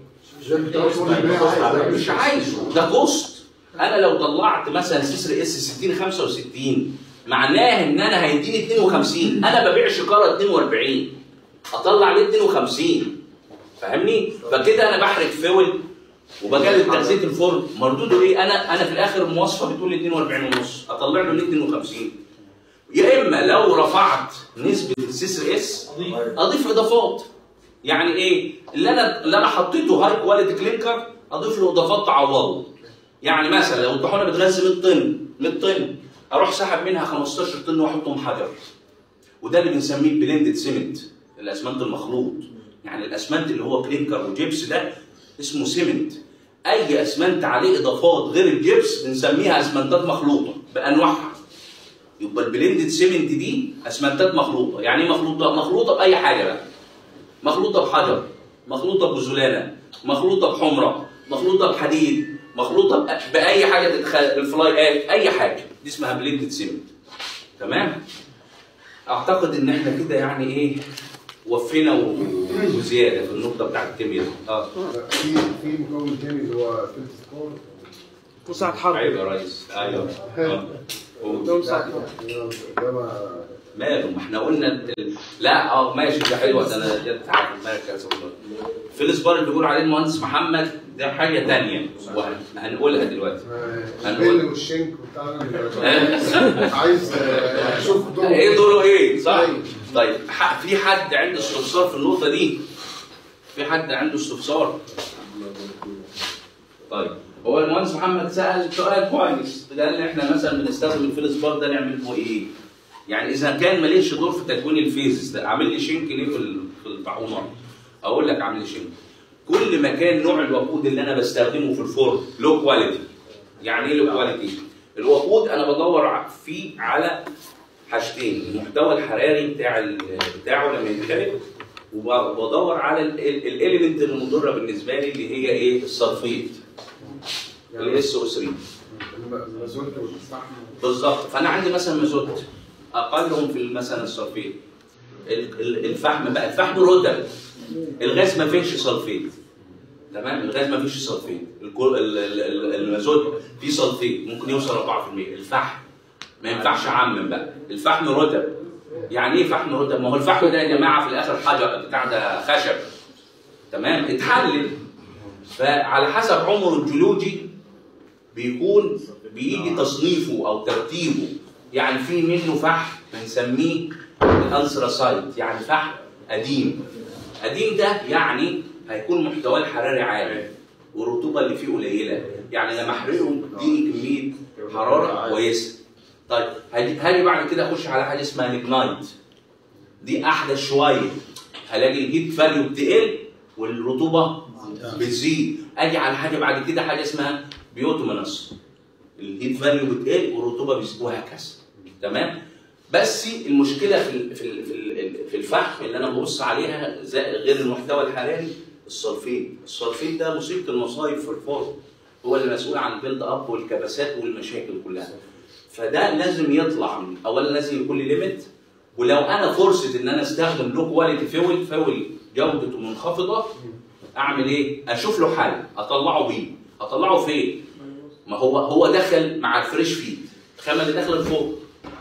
مش عايزه ده كوست انا لو طلعت مثلا سيسر اس 60 65 معناه ان انا هيديني 52 انا ببيع شكاره 42 اطلع ليه 52 فاهمني؟ فكده انا بحرق فول وبجلد تغذيه الفرن مردوده ايه؟ انا انا في الاخر المواصفه بتقول لي 42 ونص اطلع له ليه 52 يا اما لو رفعت نسبه السيس اس اضيف اضافات يعني ايه؟ اللي انا اللي انا حطيته هاي كواليتي كلينكر اضيف له اضافات تعوضه يعني مثلا لو الطحونه بتغذي 100 طن 100 طن اروح سحب منها 15 طن واحطهم حجر وده اللي بنسميه بلندد سيمنت الاسمنت المخلوط يعني الاسمنت اللي هو كلينكر وجبس ده اسمه سيمنت اي اسمنت عليه اضافات غير الجبس بنسميها اسمنتات مخلوطه بانواعها يبقى البلندد سيمنت دي اسمنتات مخلوطه يعني ايه مخلوطه مخلوطه باي حاجه بقى مخلوطه بحجر مخلوطه بزلالة مخلوطه بحمره مخلوطه بحديد مخلوطه بأ- باي حاجه تتخ... الفلايات اي حاجه دي اسمها بلندد سيمنت تمام اعتقد ان احنا كده يعني ايه وفينا و... وزياده في النقطه بتاعت الكيمياء دي. اه في في مكون تاني اللي هو فلت سكور مساعد حرب عيب يا ريس ايوه آه. ده مساعد حرب ده ما ماله ما احنا قلنا ال- لا اه ماشي ده حلوه ده انا جت على المركز فيلس بار اللي بيقول عليه المهندس محمد ده حاجه ثانيه وهنقولها دلوقتي البيل والشنك وبتاع آه. عايز آه، اشوف دوره ايه دوره ايه صح أيوة. طيب ح- في حد عنده استفسار في النقطه دي في حد عنده استفسار طيب هو المهندس محمد سأل سؤال كويس قال لي احنا مثلا بنستخدم الفيلس بار ده نعمل به ايه؟ يعني اذا كان ماليش دور في تكوين الفيزز ده اعمل لي شنك ليه في ال- في الطاحونه؟ اقول لك اعمل لي شنك كل ما كان نوع الوقود اللي انا بستخدمه في الفرن لو كواليتي يعني ايه لو كواليتي؟ الوقود انا بدور ع- فيه على حاجتين المحتوى الحراري بتاع ال- بتاعه لما يتحرق وبدور على الاليمنت المضره بالنسبه لي اللي هي ايه؟ السلفيت الاس او 3 المازوت والفحم بالظبط فانا عندي مثلا مازوت اقلهم في مثلا السلفيت ال- ال- الفحم بقى الفحم رتب الغاز ما فيهش سلفيت تمام الغاز ما فيش سلفيت الكو- ال- ال- ال- المازوت فيه سلفيت ممكن يوصل 4% الفحم ما ينفعش اعمم بقى الفحم رتب يعني ايه فحم رتب ما هو الفحم ده يا جماعه في الاخر حاجه بتاع ده خشب تمام اتحلل فعلى حسب عمره الجيولوجي بيكون بيجي تصنيفه او ترتيبه يعني في منه فحم بنسميه الانثراسايت يعني فحم قديم قديم ده يعني هيكون محتواه الحراري عالي والرطوبه اللي فيه قليله يعني لما احرقه يديني كميه حراره كويسه طيب هاجي هاجي بعد كده اخش على حاجه اسمها ليجنايت دي احدث شويه هلاقي الهيت فاليو بتقل والرطوبه بتزيد اجي على حاجه بعد كده حاجه اسمها بيوتومينس الهيت فاليو بتقل والرطوبه بتزيد وهكذا تمام بس المشكله في ال- في ال- في ال- في الفحم اللي انا ببص عليها زي- غير المحتوى الحراري السلفيت السلفيت ده مصيبه المصايب في الفرن هو اللي مسؤول عن البيلد اب والكبسات والمشاكل كلها فده لازم يطلع من اولا لازم يكون لي ليميت ولو انا فرصه ان انا استخدم لو كواليتي فيول فيول جودته منخفضه اعمل ايه؟ اشوف له حل اطلعه بيه اطلعه فين؟ ما هو هو دخل مع الفريش فيد الخامه اللي داخله الفرن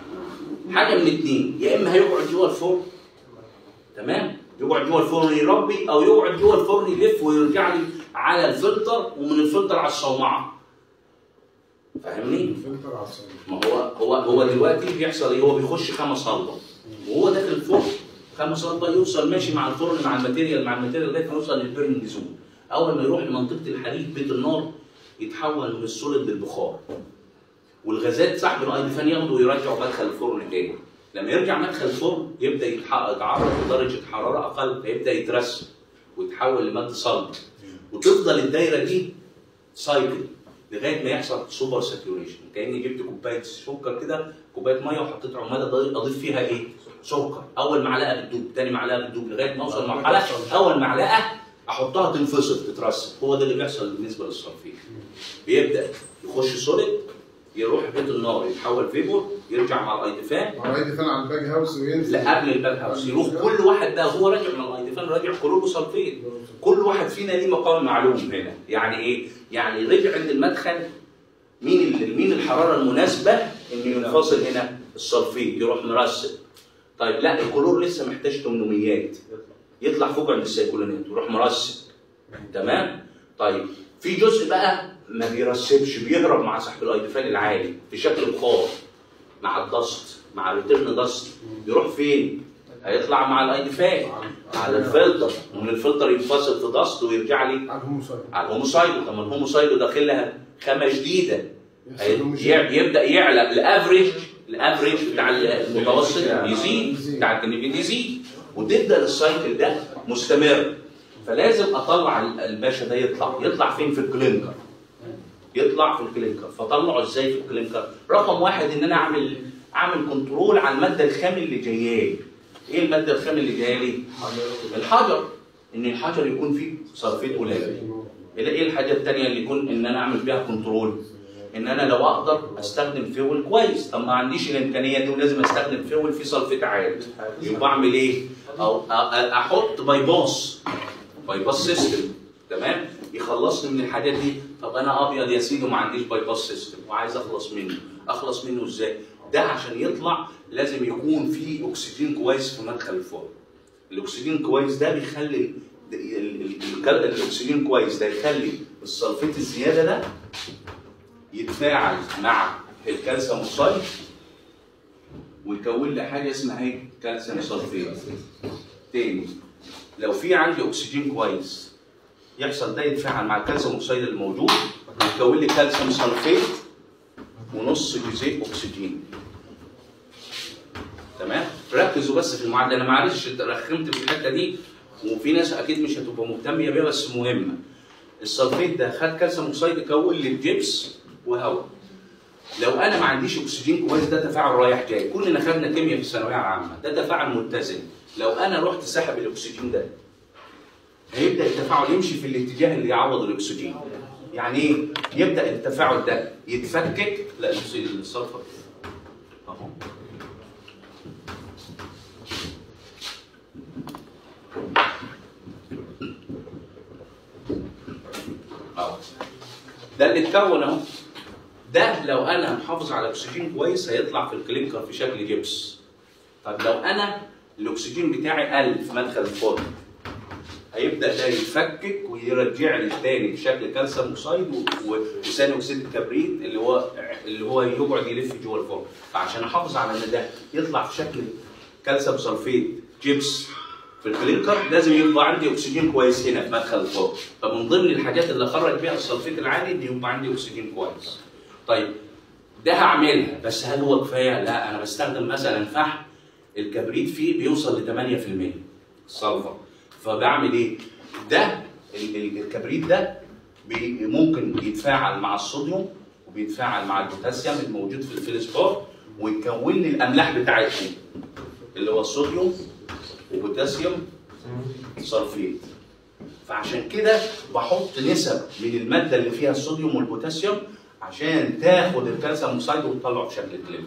حاجه من اتنين يا اما هيقعد جوه الفرن تمام يقعد جوه الفرن يربي او يقعد جوه الفرن يلف ويرجع لي على الفلتر ومن الفلتر على الصومعه فاهمني؟ فلتر على الصوت ما هو هو هو دلوقتي بيحصل ايه؟ هو بيخش خامه صلبه وهو داخل الفرن خامه صلبه يوصل ماشي مع الفرن مع الماتيريال مع الماتيريال لغايه ما يوصل للبيرنج زون اول ما يروح لمنطقه الحديد بيت النار يتحول من السوليد للبخار والغازات صاحب الايدفان ياخده ويرجعه مدخل الفرن تاني لما يرجع مدخل الفرن يبدا يتح- يتعرض لدرجه حراره اقل فيبدا يترسب ويتحول لماده صلبه وتفضل الدايره دي سايكل لغايه ما يحصل سوبر ساتوريشن كاني جبت كوبايه سكر كده كوبايه ميه وحطيت عماله أضيف- اضيف فيها ايه؟ سكر اول معلقه بتدوب تاني معلقه بتدوب لغايه ما اوصل لمرحله اول معلقه احطها تنفصل تترسب هو ده اللي بيحصل بالنسبه للصرفين بيبدا يخش سوليد يروح بيت النار يتحول فيبور يرجع مع الايدفان مع رايد فان على الباك هاوس وينزل لا قبل الباك هاوس يروح كل واحد بقى هو راجع من الايدفان راجع كلوره صلفين كل واحد فينا ليه مقام معلوم هنا يعني ايه؟ يعني رجع عند المدخل مين ال- مين الحراره المناسبه انه ينفصل هنا الصلفيد يروح مرسب طيب لا الكلور لسه محتاج 800 يطلع فوق عند السيكولونات ويروح مرسب تمام طيب في جزء بقى ما بيرسبش بيهرب مع سحب الايدفان العالي في شكل بخار مع الدست مع الريتيرن دست يروح فين؟ هيطلع مع الايدفان على الفلتر ومن الفلتر ينفصل في دست ويرجع لي على الهوموسايد على الهوموسايدو طب ما الهوموسايدو داخل لها خامه جديده يحصل له مش- ي- يبدا يعلى الافريج الافريج بتاع المتوسط يزيد بتاع الجنبين يزيد وتبدا السايكل ده مستمر فلازم اطلع ال- الباشا ده يطلع يطلع فين في الكلينكر يطلع في الكلينكر فطلعه ازاي في الكلينكر رقم واحد ان انا اعمل اعمل كنترول على الماده الخام اللي جايه لي ايه الماده الخام اللي جايه لي الحجر ان الحجر يكون فيه صرفيت قليل ايه الحاجه الثانيه اللي يكون ان انا اعمل بيها كنترول ان انا لو اقدر استخدم فيول كويس طب ما عنديش الامكانيه دي ولازم استخدم فيول فيه سلفيت عالي يبقى اعمل ايه او أ- أ- احط باي باس باي باس سيستم تمام يخلصني من الحاجات دي طب انا ابيض يا سيدي وما عنديش باي باس سيستم وعايز اخلص منه اخلص منه ازاي ده عشان يطلع لازم يكون فيه اكسجين كويس في مدخل الفرن الاكسجين كويس ده بيخلي ال- ال- ال- ال- الاكسجين كويس ده يخلي السلفيت الزياده ده يتفاعل مع الكالسيوم اوكسايد ويكون لي حاجه اسمها ايه؟ كالسيوم سلفيت. تاني لو في عندي اكسجين كويس يحصل ده يتفاعل مع الكالسيوم اوكسايد الموجود ويكون لي كالسيوم سلفيت ونص جزيء اكسجين. تمام؟ ركزوا بس في المعادله انا معلش رخمت في الحته دي وفي ناس اكيد مش هتبقى مهتميه بيها بس مهمه. السلفيت ده خد كالسيوم اوكسايد يكون لي جبس وهواء. لو انا ما عنديش اكسجين كويس ده تفاعل رايح جاي، كلنا خدنا كيمياء في الثانويه العامه، ده تفاعل متزن. لو انا رحت سحب الاكسجين ده هيبدا التفاعل يمشي في الاتجاه اللي يعوض الاكسجين. يعني ايه؟ يبدا التفاعل ده يتفكك لا الأكسجين- السلفر اهو اهو ده اللي اتكون اهو ده لو انا محافظ على اكسجين كويس هيطلع في الكلينكر في شكل جبس طب لو انا الاكسجين بتاعي قل في مدخل الفرن هيبدا ده يتفكك ويرجع لي تاني بشكل كالسيوم اوكسايد و- و- وثاني اكسيد الكبريت اللي هو اللي هو يقعد يلف جوه الفرن فعشان احافظ على ان ده يطلع في شكل كالسيوم سلفيت جبس في الكلينكر لازم يبقى عندي اكسجين كويس هنا في مدخل الفرن فمن ضمن الحاجات اللي اخرج بيها السلفيت العالي ان يبقى عندي اكسجين كويس طيب ده هعملها بس هل هو كفايه؟ لا انا بستخدم مثلا فحم الكبريت فيه بيوصل ل 8% السلفر فبعمل ايه؟ ده ال- ال- الكبريت ده بي- ممكن يتفاعل مع الصوديوم وبيتفاعل مع البوتاسيوم الموجود في الفلسفور ويكون لي الاملاح بتاعتهم اللي هو الصوديوم وبوتاسيوم صلفيت فعشان كده بحط نسب من الماده اللي فيها الصوديوم والبوتاسيوم عشان تاخد الكالسيوم اوكسيد وتطلعه في شكل كليب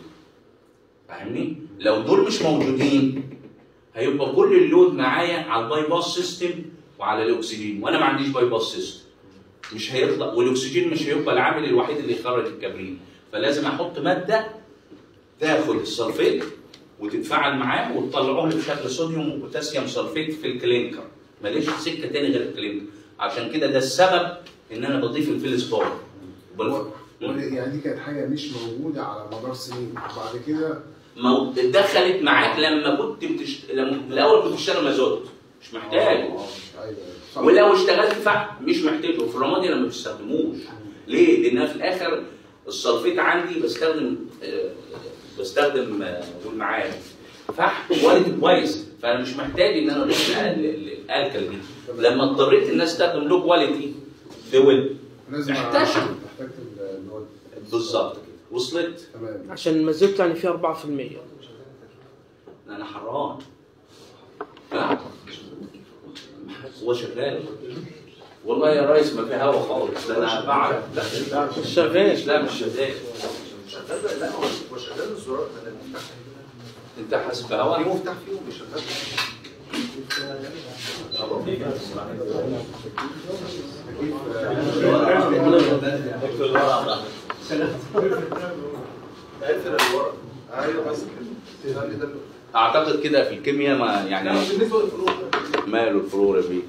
فاهمني؟ لو دول مش موجودين هيبقى كل اللود معايا على الباي باس سيستم وعلى الاكسجين وانا ما عنديش باي باس سيستم مش هيطلع والاكسجين مش هيبقى العامل الوحيد اللي يخرج الكبريت فلازم احط ماده تاخد السلفيت وتتفاعل معاه وتطلعه لي بشكل صوديوم وبوتاسيوم سلفيت في الكلينكر ماليش سكه تاني غير الكلينكر عشان كده ده السبب ان انا بضيف الفيلسفور هو- يعني دي كانت حاجه مش موجوده على مدار سنين بعد كده مو... دخلت معاك لما كنت بتشت... لما الاول كنت بتشتغل مازوت مش محتاج ايوه صح. ولو اشتغلت فحم مش محتاجه في الرمادي انا ما بستخدموش ليه؟ لان في الاخر السلفيت عندي بستخدم آه، بستخدم آه، قول معايا فحم كواليتي كويس فانا مش محتاج ان انا اضيف ال- ال- الالكل دي لما اضطريت ان استخدم لو كواليتي فيول لازم احتاج. احتاج اللي هو بالظبط كده وصلت تمام عشان المازوت يعني فيه 4% انا حران ها؟ هو شغال والله يا ريس ما في هوا خالص ده انا بعرف لا مش شغال لا مش شغال شغال لا هو هو شغال الزرار من المفتاح انت حاسس بهوا في مفتاح فيه وبيشغل اقفل الورق ايوه بس كده خلي ده اعتقد كده في الكيمياء ما يعني بالنسبه للفروق ماله الفلور يا بيه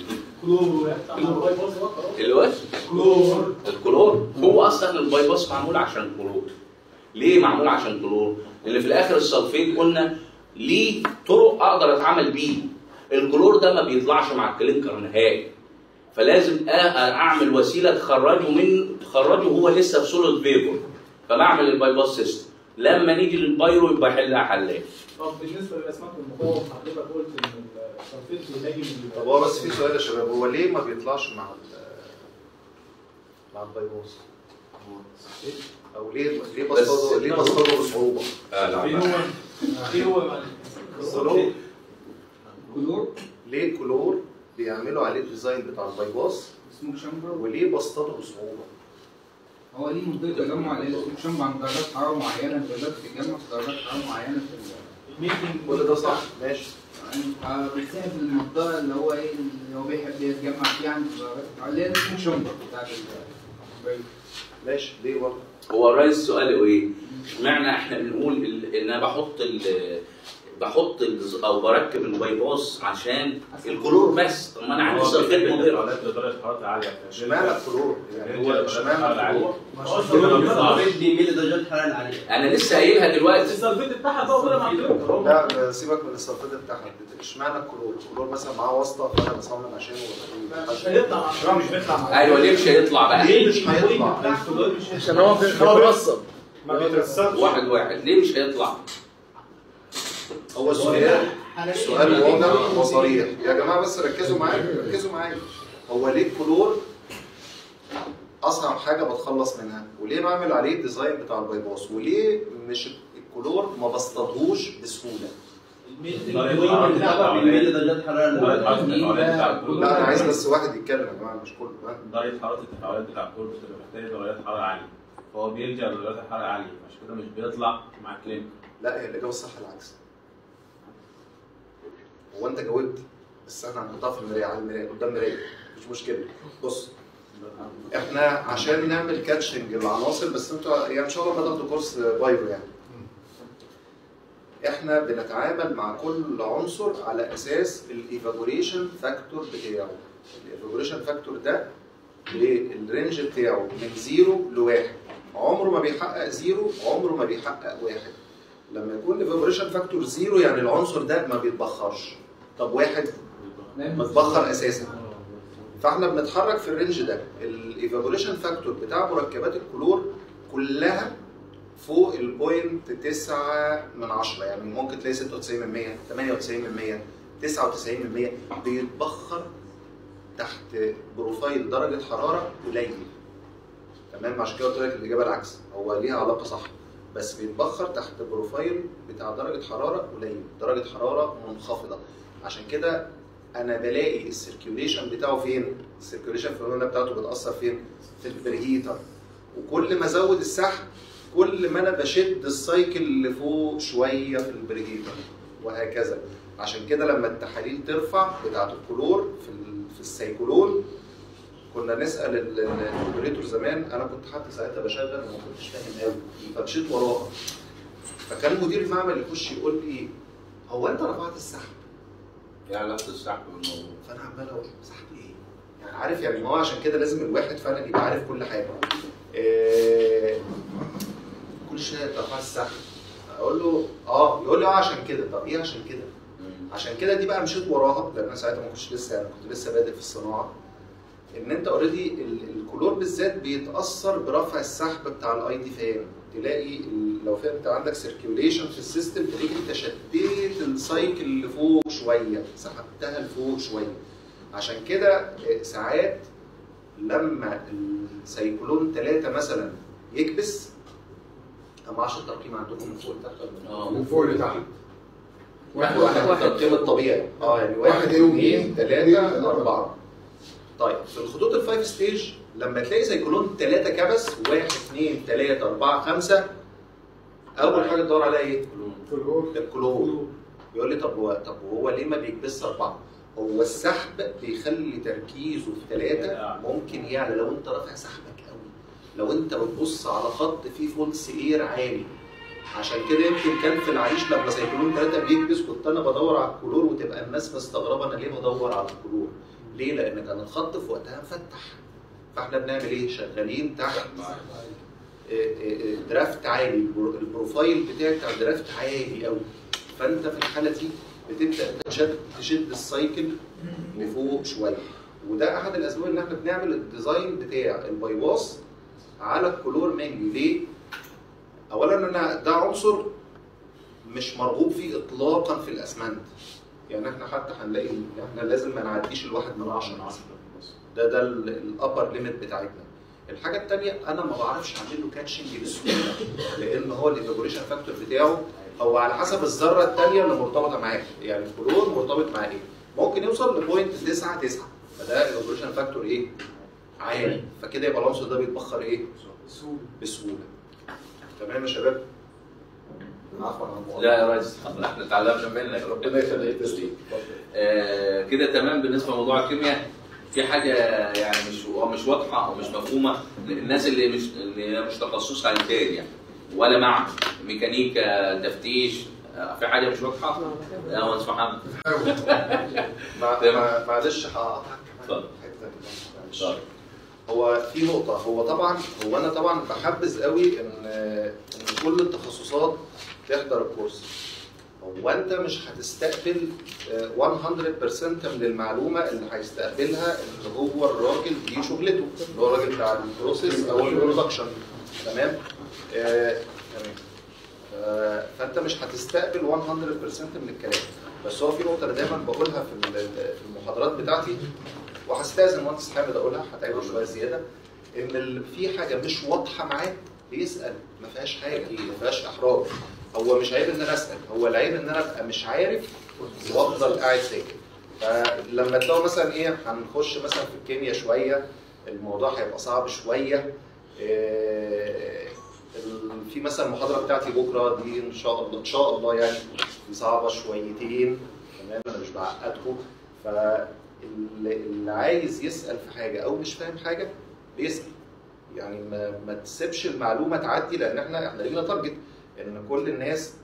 كلور الباي باس هو خلاص. الوش كلور الكلور هو اصلا الباي باس معمول عشان كلور ليه معمول عشان كلور؟ لان في الاخر السلفيت قلنا ليه طرق اقدر اتعامل بيه الكلور ده ما بيطلعش مع الكلينكر نهائي فلازم أ- اعمل وسيله تخرجه من تخرجه هو لسه في سوليد فيبر فبعمل الباي باس سيستم لما نيجي للبايرو يبقى يحلها حلال طب بالنسبه للاسماك المقاومه حضرتك قلت ان السلفيت بيلاقي من طب هو بس في سؤال يا شباب هو ليه ما بيطلعش مع ال مع البايبوس؟ او ليه ليه بس- بسطه ليه بسطه بصعوبه؟ آه لا ايه هو ايه هو الكلور كلور ليه الكلور بيعملوا عليه الديزاين بتاع البايباس سموك شامبر وليه بسطته بصعوبه؟ هو ليه منطقه تجمع اللي هي سموك شامبر عند درجات حراره معينه البلاد بتتجمع في درجات حراره معينه في ال- الميتنج كل ده صح ماشي يعني بتساعد في المنطقه اللي هو ايه اللي هو بيحب يتجمع فيها عند درجات الحراره اللي هي سموك شامبر بتاعت ال- ماشي ليه برضه؟ هو الرئيس سؤاله ايه؟ اشمعنى احنا بنقول ال- ان انا بحط ال بحط ال او بركب الباي باس عشان الكلور بس طب ما انا عندي سلفيت مضره حالات لدرجه حراره عاليه اشمعنى الكلور؟ يعني هو اشمعنى الكلور؟ بيميل لدرجات الحراره العاليه انا لسه قايلها دلوقتي السلفيت بتاعها بقى ولا مع الكلور لا سيبك من السلطات بتاعها اشمعنى الكلور؟ الكلور مثلا معاه واسطه فانا بصمم عشانه مش هيطلع مع مش بيطلع مع ايوه ليه مش هيطلع بقى؟ ليه مش هيطلع عشان هو في هو بيوصل ما بيترسبش واحد واحد ليه مش هيطلع؟ هو السؤال سؤال واضح وصريح يا جماعه بس ركزوا معايا ركزوا معايا هو ليه الكلور اصعب حاجه بتخلص منها وليه بعمل عليه الديزاين بتاع البايباس وليه مش الكلور ما بصطادهوش بسهوله بيميل لدرجات الحراره لا انا عايز بس واحد يتكلم يا جماعه مش كله ها؟ درجه حراره التفاعلات بتاع الكور بتبقى محتاجه درجات حراره عاليه فهو بيلجا لدرجات الحراره عاليه عشان كده مش بيطلع مع الكلينك لا هي الاجابه الصح العكس هو انت جاوبت بس احنا هنحطها في المرايه على المرايه قدام مرايه مش مشكله بص احنا عشان نعمل كاتشنج للعناصر بس انتوا يعني ان شاء الله هتاخدوا كورس بايرو يعني احنا بنتعامل مع كل عنصر على اساس الايفابوريشن فاكتور بتاعه الايفابوريشن فاكتور ده الرينج بتاعه من زيرو لواحد عمره ما بيحقق زيرو عمره ما بيحقق واحد لما يكون الايفابوريشن فاكتور زيرو يعني العنصر ده ما بيتبخرش طب واحد متبخر اساسا فاحنا بنتحرك في الرينج ده الايفابوريشن فاكتور بتاع مركبات الكلور كلها فوق البوينت 9 من 10 يعني ممكن تلاقي 96 من 100 98 من 100 99 من 100 بيتبخر تحت بروفايل درجه حراره قليل تمام عشان كده قلت لك الاجابه العكس هو ليها علاقه صح بس بيتبخر تحت بروفايل بتاع درجه حراره قليل درجه حراره منخفضه عشان كده انا بلاقي السيركيوليشن بتاعه فين السيركيوليشن فينومينا بتاعته بتاثر فين في البرهيتر وكل ما ازود السحب كل ما انا بشد السايكل لفوق شويه في البرهيتر وهكذا عشان كده لما التحاليل ترفع بتاعه الكلور في ال- في السيكولون كنا نسال ال- ال- الاوبريتور زمان انا كنت حتى ساعتها بشغل وما كنتش فاهم قوي فمشيت وراها فكان مدير المعمل يخش يقول لي هو انت رفعت السحب ايه علاقه السحب بالموضوع؟ فانا عمال اقول سحب ايه؟ يعني عارف يعني ما هو عشان كده لازم الواحد فعلا يبقى عارف كل حاجه. إيه كل شويه رفعت السحب اقول له اه يقول لي اه عشان كده طب ايه عشان كده؟ عشان كده دي بقى مشيت وراها لان انا ساعتها ما كنتش لسه يعني كنت لسه بادئ في الصناعه ان انت اوريدي الكلور بالذات بيتاثر برفع السحب بتاع الاي دي فان تلاقي ال- لو فاهم انت عندك سيركيوليشن في السيستم تلاقيك انت شديت السايكل لفوق شويه سحبتها لفوق شويه عشان كده آه، ساعات لما السيكلون ثلاثة مثلا يكبس أما 10 ترقيم عندكم من فوق لتحت ولا من اه من فوق لتحت واحد واحد واحد الترقيم الطبيعي اه يعني واحد واحد، اثنين اتنين، ثلاثة اتنين، أربعة طيب في الخطوط الفايف ستيج لما تلاقي سيكلون ثلاثة كبس واحد اثنين ثلاثة أربعة خمسة أول حاجة تدور عليها إيه؟ كلور الكلور يقول لي طب هو طب هو ليه ما بيكبسش أربعة؟ هو السحب بيخلي تركيزه في ثلاثة ممكن يعلى لو أنت رافع سحبك قوي لو أنت بتبص على خط فيه فولس إير عالي عشان كده يمكن كان في العريش لما سيكلون ثلاثة بيكبس كنت أنا بدور على الكلور وتبقى الناس مستغربة أنا ليه بدور على الكلور ليه؟ لان كان الخط في وقتها مفتح فاحنا بنعمل ايه؟ شغالين تحت آه، آه، درافت عالي البرو- البروفايل بتاعك بتاع الدرافت عالي قوي فانت في الحاله دي بتبدا تشد تشد السايكل لفوق شويه وده احد الاسباب ان احنا بنعمل الديزاين بتاع البايباس على الكلور مانجي ليه؟ اولا انا ده عنصر مش مرغوب فيه اطلاقا في الاسمنت يعني احنا حتى هنلاقي إن احنا لازم ما نعديش الواحد من عشرة ده ده الابر ليميت بتاعتنا الحاجه الثانيه انا ما بعرفش اعمل له كاتشنج بسهوله لان هو الايفابوريشن فاكتور بتاعه هو على حسب الذره الثانيه اللي مرتبطه معاه يعني الكلور مرتبط مع ايه ممكن يوصل لبوينت 9 9 فده الايفابوريشن فاكتور ايه عالي فكده يبقى العنصر ده بيتبخر ايه بسهوله تمام يا شباب عفوا عن المقاطعة. لا يا ريس احنا اتعلمنا منك ربنا يخليك تسليم آه كده تمام بالنسبه لموضوع الكيمياء في حاجه يعني مش هو مش واضحه او مش مفهومه الناس اللي مش اللي مش تخصصها انتاج يعني ولا مع ميكانيكا تفتيش آه، في حاجه مش واضحه؟ يا مهندس محمد مع- مع- معلش هقطعك اتفضل معلش. هو في نقطة هو طبعا هو أنا طبعا بحبذ قوي إن إن كل التخصصات تحضر الكورس. هو أنت مش هتستقبل آه، 100% من المعلومة اللي هيستقبلها اللي هو الراجل دي شغلته اللي هو الراجل بتاع البروسيس أو البرودكشن تمام؟ آه، تمام. آه، فأنت مش هتستقبل 100% من الكلام. بس هو في نقطة أنا دايما بقولها في ال- في المحاضرات بتاعتي وهستاذن مهندس حامد اقولها هتعبه شويه زياده ان ال- في حاجه مش واضحه معاه بيسال ما فيهاش حاجه ما فيهاش احراج هو مش عيب ان انا اسال هو العيب ان انا ابقى مش عارف وافضل قاعد ساكت فلما تلاقوا مثلا ايه هنخش مثلا في الكيمياء شويه الموضوع هيبقى صعب شويه إيه، ال- في مثلا المحاضره بتاعتي بكره دي ان شاء الله ان شاء الله يعني دي صعبه شويتين تمام انا مش بعقدكم فاللي اللي عايز يسال في حاجه او مش فاهم حاجه بيسال يعني ما, ما تسيبش المعلومه تعدي لان احنا احنا لينا تارجت ان كل الناس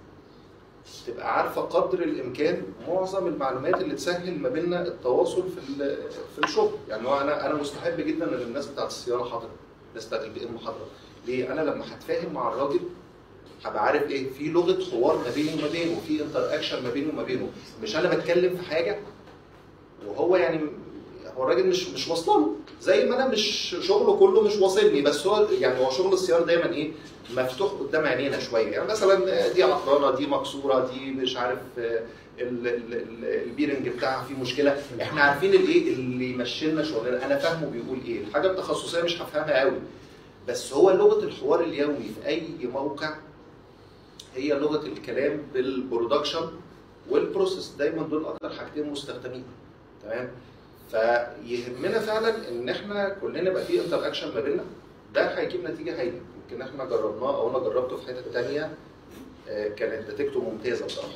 تبقى عارفه قدر الامكان معظم المعلومات اللي تسهل ما بيننا التواصل في ال- في الشغل يعني هو انا انا مستحب جدا ان الناس بتاعت الصيانه حاضره الناس بتاعت البي ام حاضره ليه انا لما هتفاهم مع الراجل هبقى عارف ايه في لغه حوار ما بيني وما بينه وفي انتر اكشن ما بيني وما بينه مش انا بتكلم في حاجه وهو يعني هو الراجل مش مش واصله له زي ما انا مش شغله كله مش واصلني بس هو يعني هو شغل الصيانه دايما ايه مفتوح قدام عينينا شويه يعني مثلا دي عطلانه دي مكسوره دي مش عارف آه، ال- ال- ال- البيرنج بتاعها فيه مشكله احنا عارفين الايه اللي يمشي لنا شغلنا انا فاهمه بيقول ايه الحاجه التخصصيه مش هفهمها قوي بس هو لغه الحوار اليومي في اي موقع هي لغه الكلام بالبرودكشن والبروسيس دايما دول اكتر حاجتين مستخدمين تمام فيهمنا فعلا ان احنا كلنا يبقى في انتر اكشن ما بيننا ده هيجيب نتيجه هايله يمكن احنا جربناه او انا جربته في حته تانية آه، كانت نتيجته ممتازه بصراحه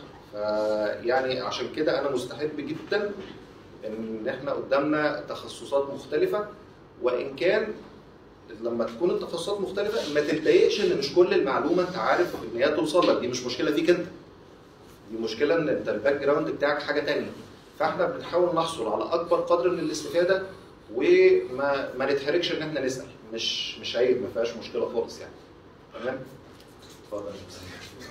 فيعني عشان كده انا مستحب جدا ان احنا قدامنا تخصصات مختلفه وان كان لما تكون التخصصات مختلفه ما تتضايقش ان مش كل المعلومه انت عارف ان هي توصل لك دي مش مشكله فيك انت دي مشكله ان انت الباك جراوند بتاعك حاجه تانية فاحنا بنحاول نحصل على اكبر قدر من الاستفاده وما ما نتحرجش ان احنا نسال مش مش عيب ما فيهاش مشكله خالص يعني تمام اتفضل يا مستر.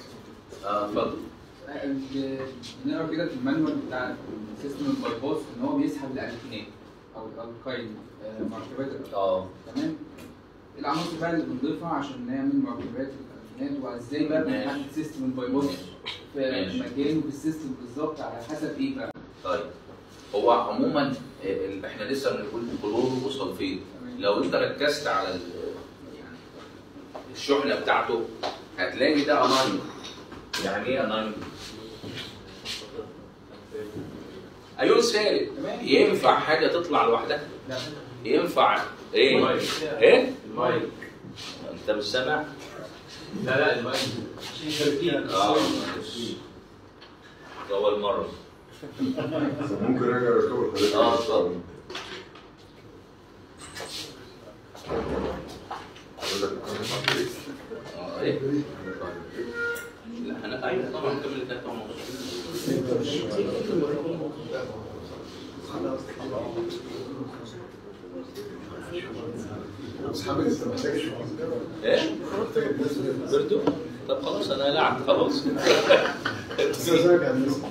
اه اتفضل ال- بنقرا كده في المانوال بتاع سيستم البايباس ان هو بيسحب الالكينات او الالكاين آه، مركبات الألكين. اه تمام إيه العناصر بقى اللي بنضيفها عشان نعمل مركبات الالكينات وازاي بقى ماشي. بنحدد سيستم البايباس في ماشي. مكانه في السيستم بالظبط على حسب ايه بقى طيب هو عموما ال- احنا لسه بنقول كلور وصلفيت لو انت ركزت على ال- يعني الشحنه بتاعته هتلاقي ده انايون يعني ايه انايون؟ ايون سالب ينفع حاجه تطلع لوحدها؟ لا ينفع ايه؟ المايك. ايه؟ المايك انت مش سامع؟ لا لا المايك اه معلش. ده اول مره ممكن ارجع اركبه الحضرتك اه اتفضل اه ايه؟ لا انا ايوه طبعا كمل ثلاثة ونص اصحابك انت محتاج ايه؟ برضو؟ طب خلاص انا قلعت خلاص استاذنك يا هندسه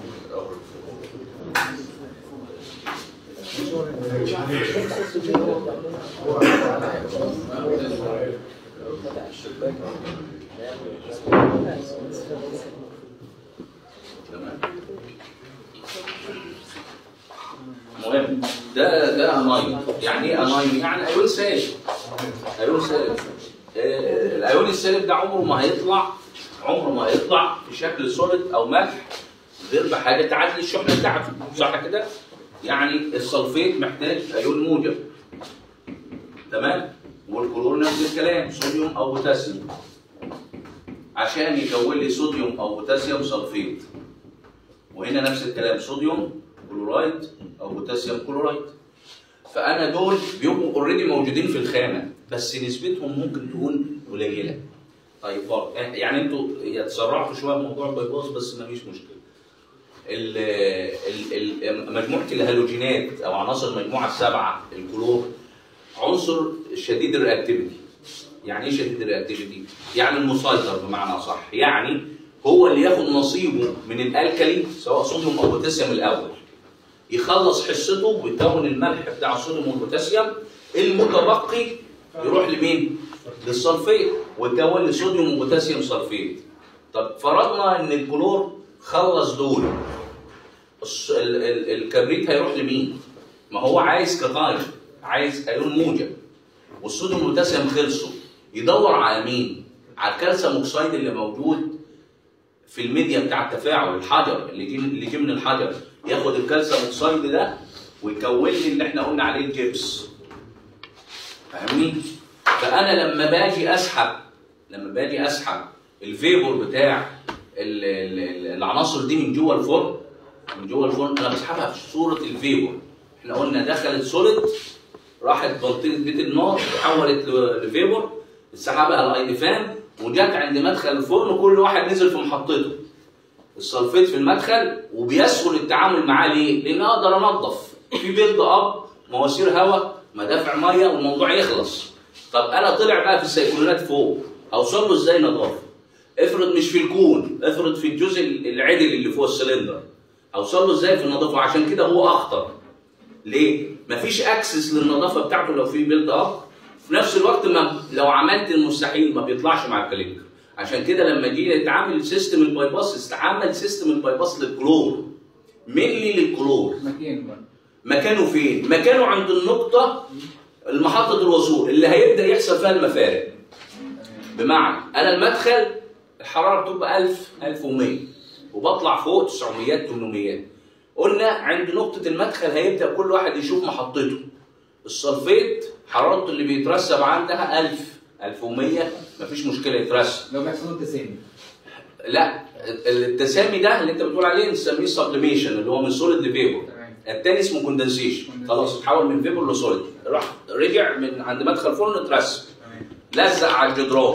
مهم ده ده انايون يعني ايه انايون؟ يعني ايون سالب ايون سالب آه، الايون السالب ده عمره ما هيطلع عمره ما هيطلع في شكل سوليد او ملح غير بحاجه تعدي الشحنه بتاعته صح كده؟ يعني السلفيت محتاج ايون موجب تمام؟ والكلور نفس الكلام صوديوم او بوتاسيوم عشان يكون لي صوديوم او بوتاسيوم سلفيت وهنا نفس الكلام صوديوم كلورايد او بوتاسيوم كلورايد فانا دول بيبقوا اوريدي موجودين في الخانه بس نسبتهم ممكن تكون قليله طيب برضه يعني انتوا يتسرعتوا شويه في موضوع البيباص بس مفيش مشكله ال ال ال مجموعه الهالوجينات او عناصر المجموعه السبعه الكلور عنصر شديد الرياكتيفيتي يعني ايه شديد الرياكتيفيتي؟ يعني المسيطر بمعنى صح يعني هو اللي ياخد نصيبه من الالكلي سواء صوديوم او بوتاسيوم الاول يخلص حصته ويكون الملح بتاع الصوديوم والبوتاسيوم المتبقي يروح لمين؟ للصلفيت ويكون لي صوديوم وبوتاسيوم صلفيت طب فرضنا ان الكلور خلص دول الص- ال- ال- الكبريت هيروح لمين؟ ما هو عايز كتايم عايز ايون موجب والصوديوم والبوتاسيوم خلصوا يدور على مين؟ على الكالسيوم اوكسيد اللي موجود في الميديا بتاع التفاعل الحجر اللي جه اللي جه من الحجر ياخد الكالسيوم اوكسيد ده ويكون لي اللي احنا قلنا عليه الجبس فاهمني؟ فانا لما باجي اسحب لما باجي اسحب الفيبور بتاع ال- ال- ال- العناصر دي من جوه الفرن من جوه الفرن انا بسحبها في صوره الفيبور احنا قلنا دخلت سوليد راحت بلطية بيت النار اتحولت ل- لفيبور سحبها الايدي فان وجت عند مدخل الفرن كل واحد نزل في محطته السلفيت في المدخل وبيسهل التعامل معاه ليه؟ لان اقدر انظف في بيلد اب مواسير هواء مدافع ميه والموضوع يخلص طب انا طلع بقى في السيكولونات فوق اوصل له ازاي نظافه؟ افرض مش في الكون افرض في الجزء العدل اللي فوق السلندر اوصل له ازاي في النظافه عشان كده هو اخطر ليه؟ مفيش اكسس للنظافه بتاعته لو في بيلد اب في نفس الوقت ما لو عملت المستحيل ما بيطلعش مع الكلينكر عشان كده لما جه يتعامل سيستم البايباس استعمل سيستم البايباس للكلور مينلي للكلور مكان بقى مكانه فين؟ مكانه عند النقطة المحطة الوصول اللي هيبدأ يحصل فيها المفارق بمعنى أنا المدخل الحرارة بتبقى 1000 1100 وبطلع فوق 900 800 قلنا عند نقطة المدخل هيبدأ كل واحد يشوف محطته السلفيت حرارته اللي بيترسب عندها 1000 1100 مفيش مشكلة يترسب لو بيحصل له تسامي لا التسامي ده اللي انت بتقول عليه نسميه سبليميشن اللي هو من سوليد لفيبر تمام التاني اسمه كوندنسيشن خلاص اتحول من فيبر لسوليد راح رجع من عند مدخل فرن اترسب تمام لزق على الجدران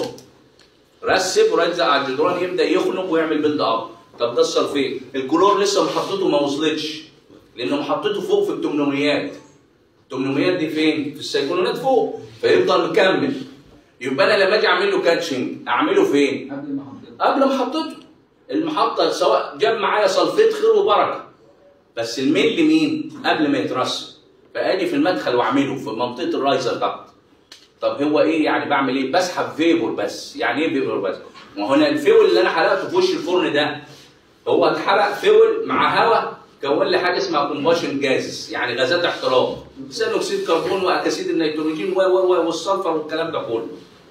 رسب ورزق على الجدران يبدا يخنق ويعمل بيلد اب طب ده السلفيت الكلور لسه محطته ما وصلتش لانه محطته فوق في ال 800 800 دي فين؟ في السيكولونات فوق فيفضل مكمل يبقى انا لما اجي اعمل له كاتشنج اعمله فين؟ قبل ما حطيت قبل محطته المحطه سواء جاب معايا سلفيت خير وبركه بس الميل مين؟ قبل ما يترسب فاجي في المدخل واعمله في منطقه الرايزر تحت طب هو ايه يعني بعمل ايه؟ بسحب فيبور بس يعني ايه فيبور بس؟ ما هو انا الفيول اللي انا حرقته في وش الفرن ده هو اتحرق فيول مع هواء كون لي حاجه اسمها كومباشن جازز يعني غازات احتراق ثاني اكسيد كربون واكاسيد النيتروجين و و و والسلفر والكلام ده كله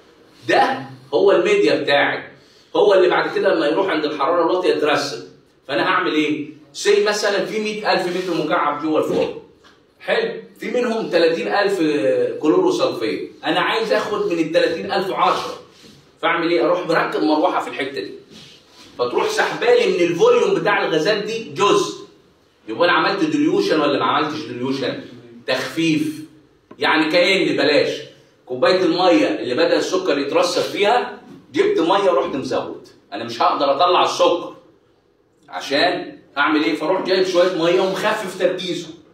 ده هو الميديا بتاعي هو اللي بعد كده لما يروح عند الحراره الواطيه يترسب فانا هعمل ايه؟ سي مثلا في 100000 متر مكعب جوه الفرن حلو في منهم 30000 كلوروسلفيت انا عايز اخد من ال 30000 10 فاعمل ايه؟ اروح مركب مروحه في الحته دي فتروح سحبالي من الفوليوم بتاع الغازات دي جزء يبقى انا عملت ديليوشن ولا ما عملتش ديليوشن؟ تخفيف يعني كأن بلاش كوبايه الميه اللي بدا السكر يترسب فيها جبت ميه ورحت مزود انا مش هقدر اطلع السكر عشان اعمل ايه فاروح جايب شويه ميه ومخفف تركيزه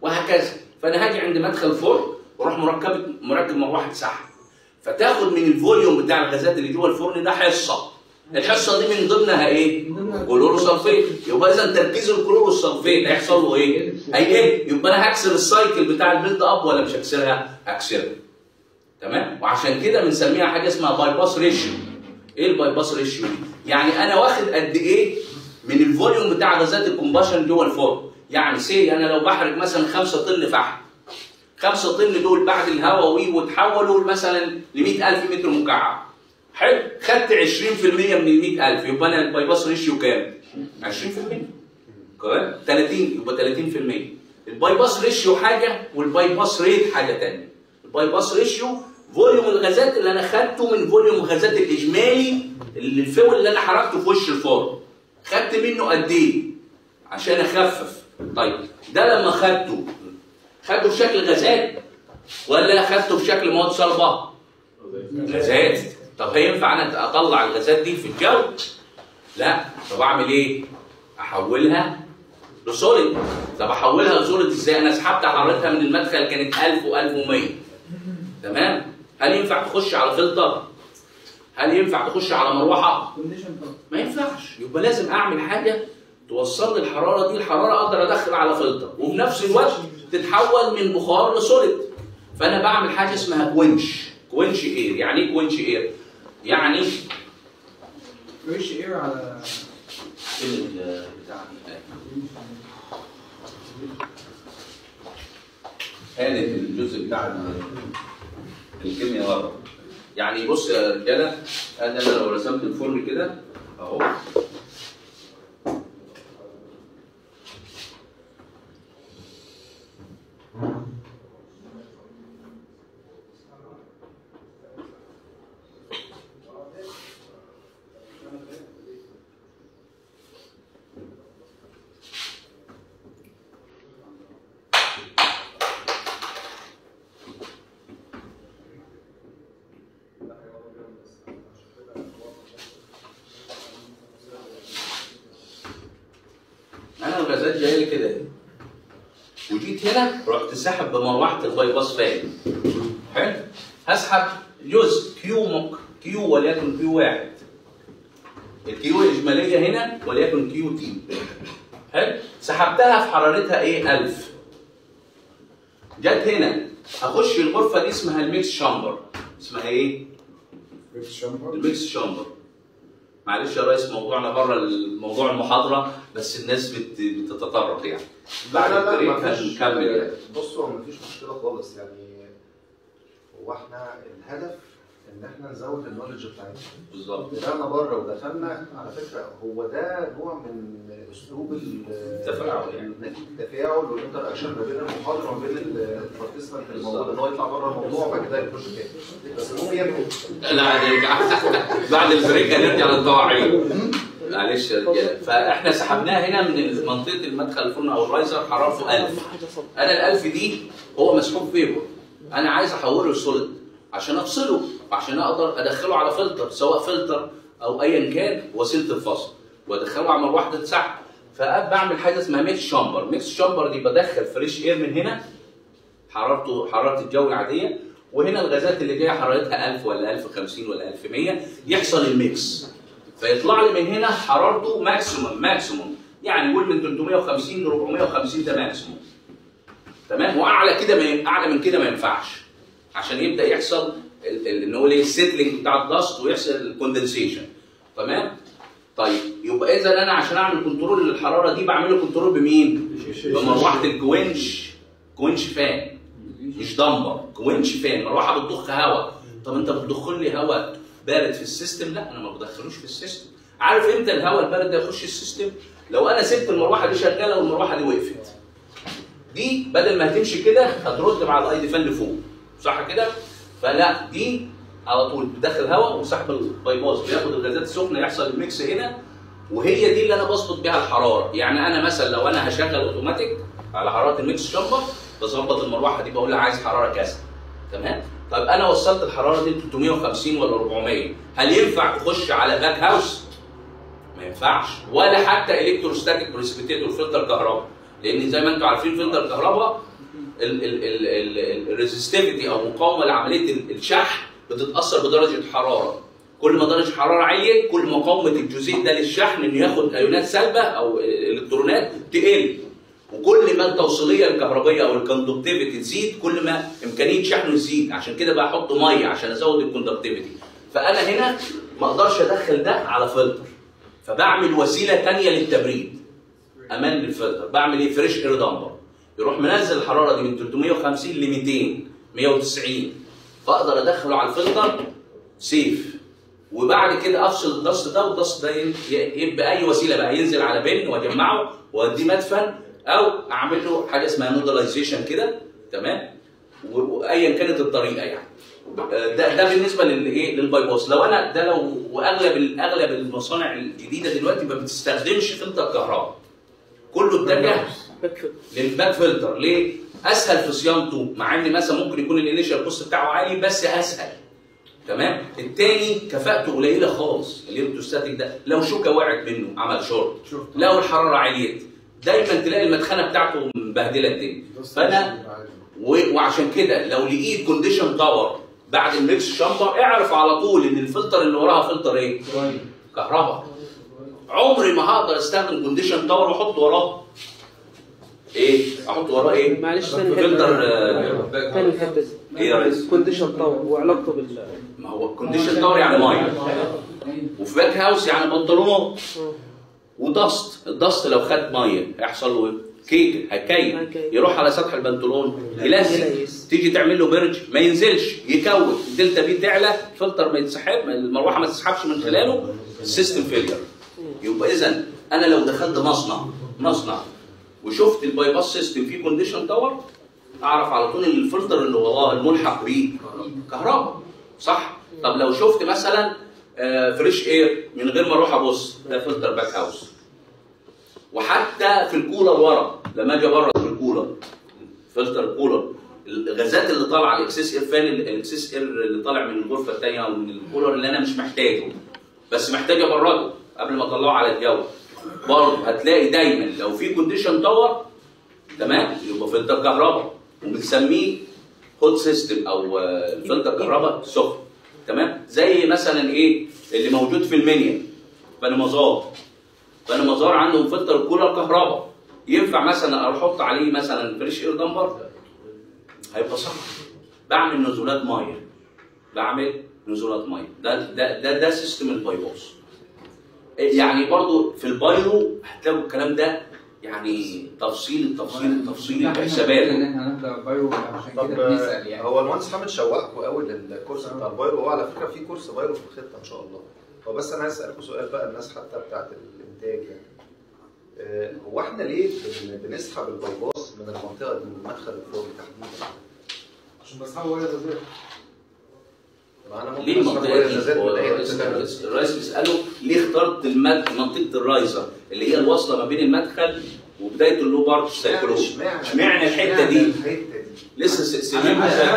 وهكذا فانا هاجي عند مدخل فرن واروح مركب مركب مروحه سحب فتاخد من الفوليوم بتاع الغازات اللي جوه الفرن ده حصه الحصه دي من ضمنها ايه؟ كلوروسلفيت يبقى اذا تركيز الكلوروسلفيت هيحصل له ايه؟ هيقل يبقى انا هكسر السايكل بتاع البيلد اب ولا مش هكسرها؟ هكسرها تمام؟ وعشان كده بنسميها حاجه اسمها باي باس ريشيو ايه الباي باس ريشيو دي؟ يعني انا واخد قد ايه من الفوليوم بتاع غازات الكومباشن جوه الفرن يعني سي انا لو بحرق مثلا 5 طن فحم 5 طن دول بعد الهواء وي وتحولوا مثلا ل 100000 متر مكعب حلو خدت 20% من ال 100000 يبقى انا الباي باس ريشيو كام؟ 20% كمان 30 يبقى 30% الباي باس ريشيو حاجه والباي باس ريت حاجه ثانيه الباي باس ريشيو فوليوم الغازات اللي انا خدته من فوليوم الغازات الاجمالي اللي الفول اللي انا حركته في وش الفرن خدت منه قد ايه؟ عشان اخفف طيب ده لما خدته خدته في شكل غازات ولا خدته في شكل مواد صلبه؟ غازات طب هينفع انا اطلع الغازات دي في الجو؟ لا طب اعمل ايه؟ احولها لسوليد طب احولها لسوليد ازاي؟ انا سحبت حرارتها من المدخل كانت 1000 و1100 تمام؟ هل ينفع تخش على فلتر؟ هل ينفع تخش على مروحه؟ ما ينفعش يبقى لازم اعمل حاجه توصل لي الحراره دي الحراره اقدر ادخل على فلتر وفي نفس الوقت تتحول من بخار لسوليد فانا بعمل حاجه اسمها كوينش كوينش اير يعني ايه كوينش اير؟ يعني فريش اير على فين ال- بتاع كانت الجزء بتاع ال- الكيمياء بره يعني بص يا رجاله انا أنا لو رسمت الفرن كده اهو انا الغازات جايه لي كده اهي. وجيت هنا رحت ساحب بمروحه الباي باس فان حلو هسحب جزء كيو مك كيو وليكن كيو واحد الكيو الاجماليه هنا وليكن كيو تي حلو سحبتها في حرارتها ايه 1000 جت هنا هخش الغرفه دي اسمها الميكس شامبر اسمها ايه؟ الميكس شامبر معلش يا ريس موضوعنا بره الموضوع المحاضره بس الناس بت- بتتطرق يعني بعد لا لا لا البريك مفيش هنكمل يعني بصوا هو مفيش مشكله خالص يعني هو احنا الهدف ان احنا نزود النولج بتاعتنا بالظبط طلعنا بره ودخلنا على فكره هو ده نوع من اسلوب ال- التفاعل يعني. التفاعل والانتر اكشن ما بين المحاضره وما بين البارتيسيبانت الموجود ان هو يطلع بره الموضوع وبعد كده يخش تاني بس المهم يبقى لا هنرجع بعد البريك هنرجع للطواعين معلش يا رجاله فاحنا سحبناها هنا من منطقه المدخل الفرن او الرايزر حرارته 1000 انا ال 1000 دي هو مسحوب فيبر انا عايز احوله لسوليد عشان افصله وعشان اقدر ادخله على فلتر سواء فلتر او ايا كان وسيله الفصل وادخله على مروحه سحب فبعمل حاجه اسمها ميكس شامبر ميكس شامبر دي بدخل فريش اير من هنا حرارته حراره الجو العاديه وهنا الغازات اللي جايه حرارتها 1000 ولا 1050 ولا 1100 يحصل الميكس فيطلع لي من هنا حرارته ماكسيموم ماكسيموم يعني قول من 350 ل 450 ده ماكسيموم تمام واعلى كده ما ين- اعلى من كده ما ينفعش عشان يبدا يحصل ال- ال- ان هو ايه السيتلينج بتاع الضغط ويحصل الكوندنسيشن تمام طيب يبقى اذا انا عشان اعمل كنترول للحراره دي بعمله كنترول بمين؟ بمروحه الكوينش كوينش فان مش دمبر كوينش فان مروحه بتضخ هواء طب انت بتضخ لي هواء بارد في السيستم لا انا ما بدخلوش في السيستم عارف امتى الهواء البارد ده يخش السيستم لو انا سبت المروحه دي شغاله والمروحه دي وقفت دي بدل ما هتمشي كده هترد مع الاي دي فان لفوق صح كده فلا دي على طول بتدخل هواء وسحب البايباس بياخد الغازات السخنه يحصل الميكس هنا وهي دي اللي انا بظبط بيها الحراره يعني انا مثلا لو انا هشغل اوتوماتيك على حراره الميكس شامبر بظبط المروحه دي بقول لها عايز حراره كذا تمام طيب انا وصلت الحراره دي 350 ولا 400 هل ينفع تخش على باك هاوس ما ينفعش ولا حتى الكتروستاتيك بريسبيتيتور فلتر كهرباء لان زي ما انتم عارفين فلتر كهرباء الريزستيفيتي او مقاومه لعمليه ال- الشحن بتتاثر بدرجه حراره كل ما درجه حراره عاليه كل ما مقاومه الجزيء ده للشحن انه ياخد ايونات سالبه او الكترونات تقل وكل ما التوصيليه الكهربائيه او الكوندكتيفيتي تزيد كل ما امكانيه شحنه تزيد عشان كده بحط ميه عشان ازود الكوندكتيفيتي فانا هنا ما اقدرش ادخل ده على فلتر فبعمل وسيله ثانيه للتبريد امان للفلتر بعمل ايه فريش اير دامبر يروح منزل الحراره دي من 350 ل 200 190 فاقدر ادخله على الفلتر سيف وبعد كده افصل الضغط ده والضغط ده ي- يبقى اي وسيله بقى ينزل على بن واجمعه واديه مدفن او اعمل له حاجه اسمها مودلايزيشن كده تمام و- وايا كانت الطريقه يعني ده ده بالنسبه للايه للباي باس لو انا ده لو واغلب اغلب المصانع الجديده دلوقتي ما بتستخدمش فلتر كهرباء كله اتجه للباك فلتر ليه؟ اسهل في صيانته مع ان مثلا ممكن يكون الانيشال كوست بتاعه عالي بس اسهل تمام التاني كفاءته قليله خالص الالكتروستاتيك ده لو شوكه وقعت منه عمل شورت لو الحراره عليت دايما تلاقي المدخنه بتاعته مبهدله الدنيا فانا و- وعشان كده لو لقيت كونديشن تاور بعد الميكس شامبر اعرف على طول ان الفلتر اللي وراها فلتر ايه؟ كهرباء عمري ما هقدر استخدم كونديشن تاور واحط وراه ايه؟ احط وراه ايه؟ معلش ثاني فلتر آه، ثاني الحته دي ايه يا ريس؟ كونديشن طاور وعلاقته بال ما هو كونديشن تاور يعني ميه وفي باك هاوس يعني بنطلونات ودست الدست لو خد ميه هيحصل له ايه؟ كيك هيكيك يروح على سطح البنطلون يلزق تيجي تعمل له برج ما ينزلش يكوت الدلتا بي تعلى فلتر ما يتسحب المروحه ما تسحبش من خلاله السيستم فيلير يبقى اذا انا لو دخلت مصنع مصنع وشفت الباي باس سيستم فيه كونديشن تاور اعرف على طول ان الفلتر اللي وراه الملحق بيه كهرباء صح طب لو شفت مثلا آه، فريش اير من غير ما اروح ابص ده فلتر باك هاوس وحتى في الكولر ورا لما اجي ابرد في الكولر فلتر كولر الغازات اللي طالعه الاكسس اير فان الاكسس اير اللي طالع من الغرفه الثانيه او من الكولر اللي انا مش محتاجه بس محتاج ابرده قبل ما اطلعه على الجو برضه هتلاقي دايما لو في كونديشن تاور تمام يبقى فلتر كهرباء وبنسميه هوت سيستم او آه، الفلتر كهرباء سخن تمام زي مثلا ايه اللي موجود في المنيا بني مزار بني مزار عندهم فلتر كولر كهرباء ينفع مثلا احط عليه مثلا فريش اير دمبر هيبقى صعب بعمل نزولات ميه بعمل نزولات ميه ده ده ده, ده سيستم الباي باس يعني برضو في البايرو هتلاقوا الكلام ده يعني تفصيل التفصيل التفصيل الحسابات ان احنا هنبدا بايو عشان طب كده بنسال يعني هو المهندس حامد شوقكم قوي للكورس بتاع البايرو هو على فكره في كورس بايرو في الخطه ان شاء الله هو بس انا عايز اسالكم سؤال بقى الناس حتى بتاعت الانتاج يعني آه، هو احنا ليه بن- بنسحب البايباص من المنطقه دي من مدخل الفرن تحديدا؟ عشان بسحبه وهي غازات ما انا ممكن ليه أسحب المنطقه وهي دي؟ غازات هو من أي الرئيس حتة تانية. الرئيس بيساله ليه اخترت المد... منطقه الرايزر اللي هي الواصله ما بين المدخل وبدايه اللو بارت سايكلو اشمعنى الحته دي؟ لسه س- سنين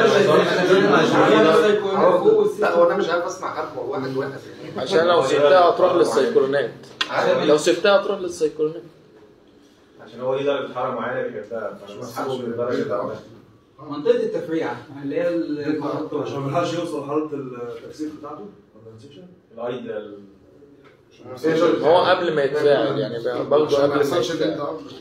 لا هو انا مش عارف اسمع حد واحد واحد عشان لو سبتها هتروح للسيكلونات لو سبتها هتروح للسيكلونات عشان هو ليه درجه حراره معينه بيحبها فانا بسحبه من درجه الحراره منطقه التفريعه اللي هي ال- عشان ما يلحقش يوصل لحاله التكثيف بتاعته ولا السكشن الايديال هو قبل ما يتفاعل يعني برضه قبل ما يتفاعل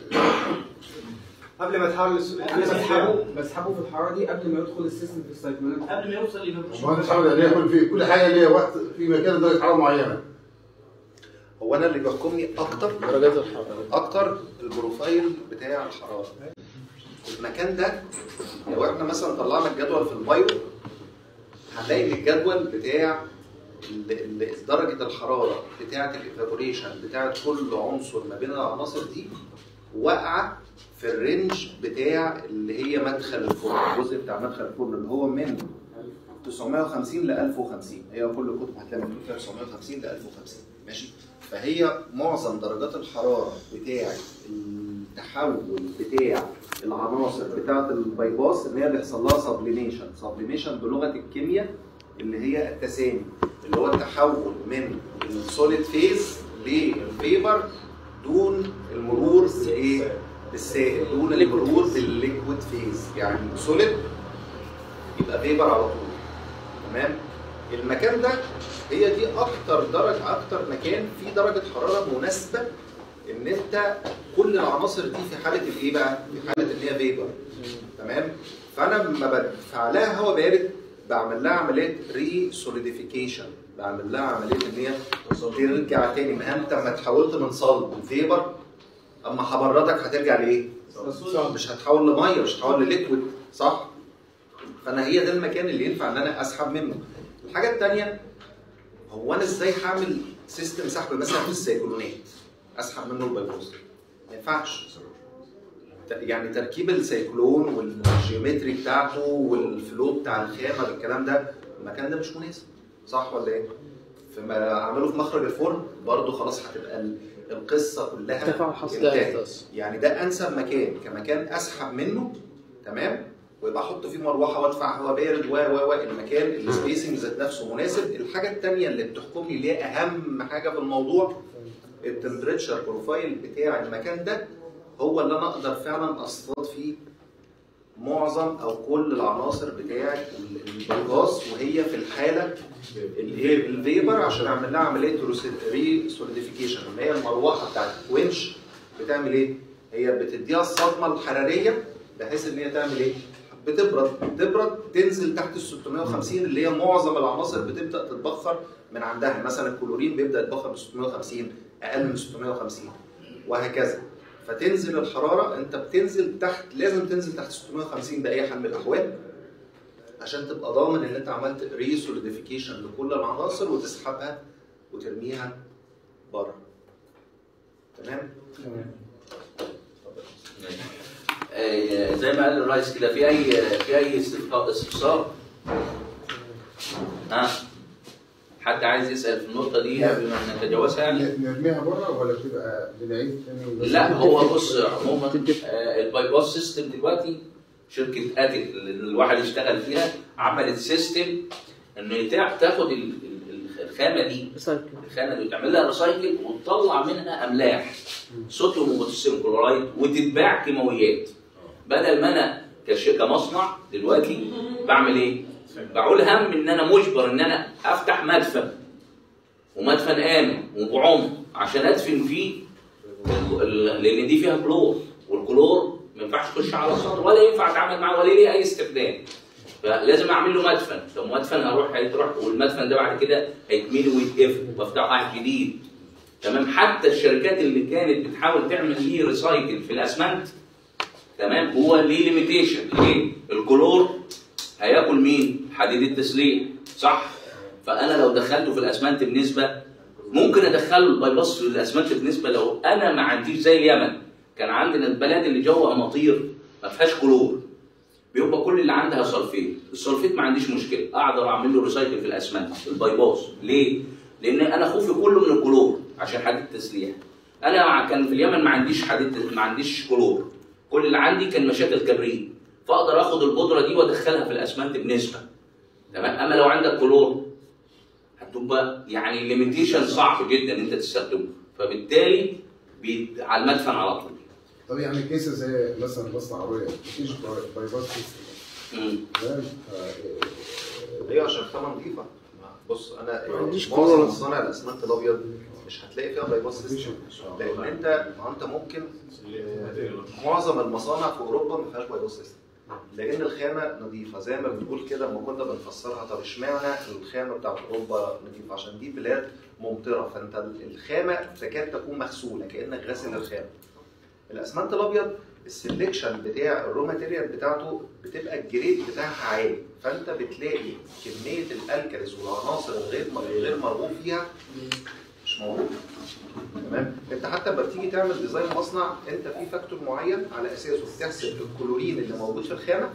قبل ما يتحول للس- انا بسحبه بسحبه في الحراره دي قبل ما يدخل السيستم في السايكلونات قبل ما يوصل المهندس حمد يعني يكون في كل حاجه ليها وقت في مكان درجه حراره معينه هو انا اللي بيحكمني اكتر درجات الحراره اكتر البروفايل بتاع الحراره المكان ده لو احنا مثلا طلعنا الجدول في البايو هنلاقي ان الجدول بتاع ال- ال- درجه الحراره بتاعه الايفابوريشن بتاعه كل عنصر ما بين العناصر دي واقعه في الرينج بتاع اللي هي مدخل الفرن الجزء بتاع مدخل الفرن اللي هو من 950 ل 1050 هي كل الكتب هتلاقي مكتوب فيها 950 ل 1050 ماشي فهي معظم درجات الحراره بتاعه التحول بتاع العناصر بتاعه البايباس ان هي بيحصل لها سبليميشن سبليميشن بلغه الكيمياء اللي هي التسامي اللي هو التحول من السوليد فيز للفيبر دون المرور بايه بالسائل دون المرور بالليكويد فيز يعني سوليد يبقى فيبر على طول تمام المكان ده هي دي اكتر درجه اكتر مكان فيه درجه حراره مناسبه ان انت كل العناصر دي في حاله الايه بقى؟ في حاله ان هي فيبر تمام فانا لما بدفع لها هواء بارد بعمل لها عمليه ري سوليديفيكيشن بعمل لها عمليه ان هي ترجع تاني ما انت لما اتحولت من صلب فيبر اما حبرتك هترجع لايه؟ مش هتحول لميه مش هتحول لليكويد صح؟ فانا هي ده المكان اللي ينفع ان انا اسحب منه. الحاجه الثانيه هو انا ازاي هعمل سيستم سحب مثلا في السيكلونات اسحب منه البايبوز؟ ما ينفعش. ت- يعني تركيب السيكلون والجيومتري بتاعته والفلو بتاع الخامه بالكلام ده المكان ده مش مناسب صح ولا ايه؟ فما اعمله في مخرج الفرن برضه خلاص هتبقى ال- القصه كلها تفاعل حصل. انتهت. يعني ده انسب مكان كمكان اسحب منه تمام ويبقى احط فيه مروحه وادفع هواء بارد و و و المكان السبيسنج ذات نفسه مناسب الحاجه الثانيه اللي بتحكم لي اللي هي اهم حاجه في الموضوع التمبريتشر بروفايل بتاع المكان ده هو اللي انا اقدر فعلا اصطاد فيه معظم او كل العناصر بتاعه البايباس وهي في الحاله اللي هي الفيبر عشان اعمل لها عمليه ري سوليديفيكيشن اللي هي المروحه بتاعت الكوينش بتعمل ايه؟ هي بتديها الصدمه الحراريه بحيث ان هي تعمل ايه؟ بتبرد تبرد تنزل تحت ال 650 اللي هي معظم العناصر بتبدا تتبخر من عندها مثلا الكلورين بيبدا يتبخر ب 650 اقل من 650 وهكذا فتنزل الحراره انت بتنزل تحت لازم تنزل تحت 650 باي حال من الاحوال عشان تبقى ضامن ان انت عملت ري سوليديفيكيشن لكل العناصر وتسحبها وترميها بره تمام آه، زي ما قال الرئيس كده في اي في اي استفسار استفسار ها حد عايز يسال في النقطه دي قبل ما نتجاوزها يعني نرميها بره ولا بتبقى بنعيد تاني بس؟ لا هو بص عموما آه، الباي باس سيستم دلوقتي شركه اتك اللي الواحد يشتغل فيها عملت سيستم ان يتاح تاخد ال- ال- الخامه دي الخامه دي وتعمل لها ريسايكل وتطلع منها املاح صوديوم وبوتاسيوم كلورايد وتتباع كيماويات بدل ما انا كش- كمصنع دلوقتي بعمل ايه؟ بعول هم ان انا مجبر ان انا افتح مدفن ومدفن امن وبعمق عشان ادفن فيه ال- ال- لان دي فيها كلور والكلور ما ينفعش يخش على السطر ولا ينفع اتعامل معاه ولا ليه اي استخدام فلازم اعمل له مدفن لو مدفن هروح هيتروح والمدفن ده بعد كده هيتملي ويتقفل وافتح واحد جديد تمام حتى الشركات اللي كانت بتحاول تعمل ليه ريسايكل في الاسمنت تمام هو ليه ليميتيشن ليه الكلور هياكل مين حديد التسليح صح فانا لو دخلته في الاسمنت بنسبه ممكن ادخله البايباس في الاسمنت بنسبه لو انا ما عنديش زي اليمن كان عندنا البلاد اللي جوه اماطير ما فيهاش كلور بيبقى كل اللي عندها سلفيت السلفيت ما عنديش مشكله اقدر اعمل له ريسايكل في الاسمنت البايباس ليه لان انا خوفي كله من الكلور عشان حديد التسليح انا مع- كان في اليمن ما عنديش حديد ما عنديش كلور كل اللي عندي كان مشاكل كبريت فاقدر اخد البودره دي وادخلها في الاسمنت بنسبه تمام اما لو عندك كلور هتبقى يعني ليميتيشن صعب جدا ان انت تستخدمه فبالتالي بي... على المدفن على طول طب يعني كيس زي مثلا مصنع عربيه مفيش باي- بايباس سيستم مم. فاهم؟ ايوه عشان الخامه نظيفه بص انا ما عنديش معظم كورونا. مصانع الاسمنت الابيض مش هتلاقي فيها بايباس سيستم لان انت ما انت ممكن آه، معظم المصانع في اوروبا ما فيهاش بايباس سيستم لان الخامه نظيفه زي ما بنقول كده لما كنا بنفسرها طب اشمعنى الخامه بتاعت اوروبا نظيفه عشان دي بلاد ممطره فانت الخامه تكاد تكون مغسوله كانك غاسل الخامه الاسمنت الابيض السلكشن بتاع الرو ماتيريال بتاعته بتبقى الجريد بتاعها عالي فانت بتلاقي كميه الالكاليز والعناصر الغير غير مرغوب فيها مش موجوده تمام انت حتى لما بتيجي تعمل ديزاين مصنع انت في فاكتور معين على اساسه بتحسب الكلورين اللي موجود في الخامه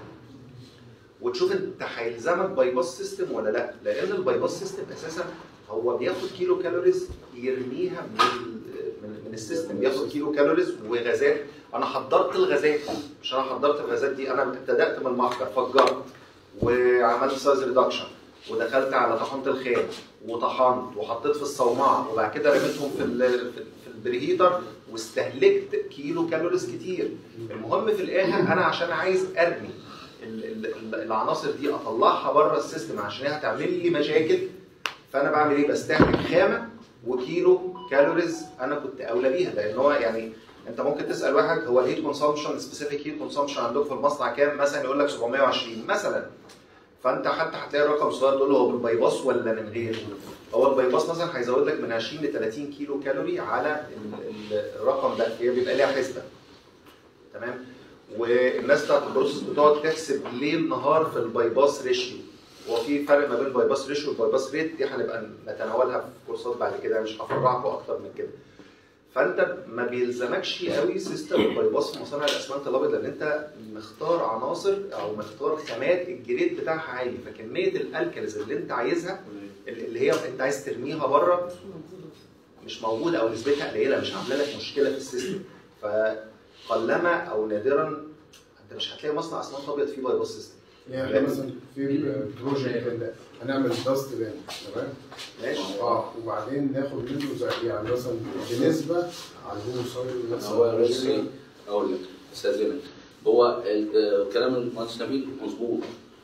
وتشوف انت هيلزمك بايباس سيستم ولا لا لان البايباس سيستم اساسا هو بياخد كيلو كالوريز يرميها من ال- من, من السيستم بياخد كيلو كالوريز وغازات انا حضرت الغازات مش انا حضرت الغازات دي انا ابتدات من المعسكر فجرت وعملت سايز ريدكشن ودخلت على طحنه الخام وطحنت وحطيت في الصومعه وبعد كده رميتهم في ال- في في بريهيتر واستهلكت كيلو كالوريز كتير المهم في الاخر انا عشان عايز ارمي ال- ال- ال- العناصر دي اطلعها بره السيستم عشان هي هتعمل لي مشاكل فانا بعمل ايه بستهلك خامه وكيلو كالوريز انا كنت اولى بيها لان هو يعني انت ممكن تسال واحد هو الهيت كونسامشن سبيسيفيك هيت كونسامشن عندكم في المصنع كام مثلا يقول لك 720 مثلا فانت حتى هتلاقي الرقم صغير تقول له هو بالبايباس ولا من غير هو البايباس مثلا هيزود لك من 20 ل 30 كيلو كالوري على ال- ال- الرقم ده هي بيبقى ليها حسبه تمام والناس بتاعت البروسيس بتقعد تحسب ليل نهار في البايباس ريشيو هو في فرق ما بين البايباس ريشيو والبايباس ريت دي هنبقى نتناولها في كورسات بعد كده مش هفرعكم اكتر من كده فانت ما بيلزمكش قوي سيستم البايباس في مصانع الاسمنت الابيض لان انت مختار عناصر او مختار خامات الجريد بتاعها عالي فكميه الالكاليز اللي انت عايزها اللي هي انت عايز ترميها بره مش موجوده او نسبتها قليله مش عامله لك مشكله في السيستم فقلما او نادرا انت مش هتلاقي مصنع اسمنت ابيض فيه بايباس سيستم يعني مثلا في بروجكت كده هنعمل داست بان تمام ماشي اه وبعدين ناخد منه زي يعني مثلا بنسبه على الهومو سويل هو مثلا بصي اقول لك استاذنك هو ال- آه، كلام المهندس نبيل مظبوط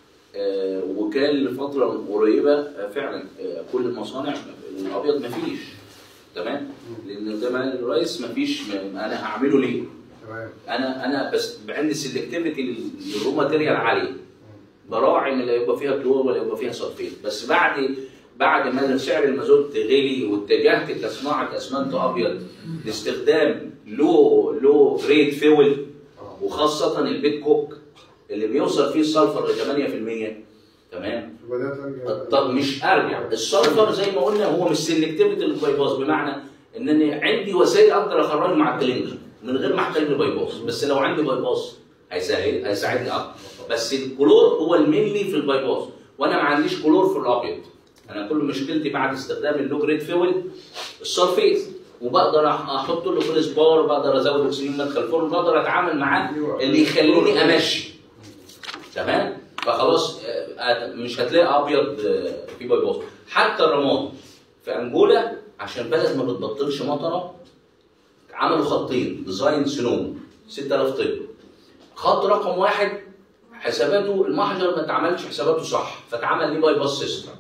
آه، وكان لفتره قريبه آه، فعلا آه، كل المصانع الابيض مفيش تمام لان زي ما قال الرئيس مفيش م- انا هعمله ليه؟ تمام انا انا بس عندي سيلكتيفيتي للرو ماتيريال عاليه براعي ان لا يبقى فيها كلور ولا يبقى فيها سلفيت بس بعد بعد ما سعر المازوت غلي واتجهت كصناعه اسمنت ابيض لاستخدام لو لو جريد فيول وخاصه البيت كوك اللي بيوصل فيه السلفر ل 8% تمام وبدات ارجع طب مش ارجع السلفر زي ما قلنا هو مش سيلكتيفيتي للبايباس بمعنى ان انا عندي وسائل اقدر اخرجه مع الكلينجر من غير ما احتاج لبايباس بس لو عندي بايباس هيساعد هيساعدني اكتر بس الكلور هو المينلي في البايباس وانا ما عنديش كلور في الابيض انا كل مشكلتي بعد استخدام اللو جريد فيول السلفيت وبقدر أح- احط له فلس بار بقدر ازود اكسجين مدخل فرن بقدر اتعامل معاه اللي يخليني امشي تمام فخلاص آه، مش هتلاقي ابيض آه، في بايباس حتى الرماد في انجولا عشان بلد ما بتبطلش مطره عملوا خطين ديزاين سنوم 6000 طن خط رقم واحد حساباته المحجر ما اتعملش حساباته صح فاتعمل ليه باي باس سيستم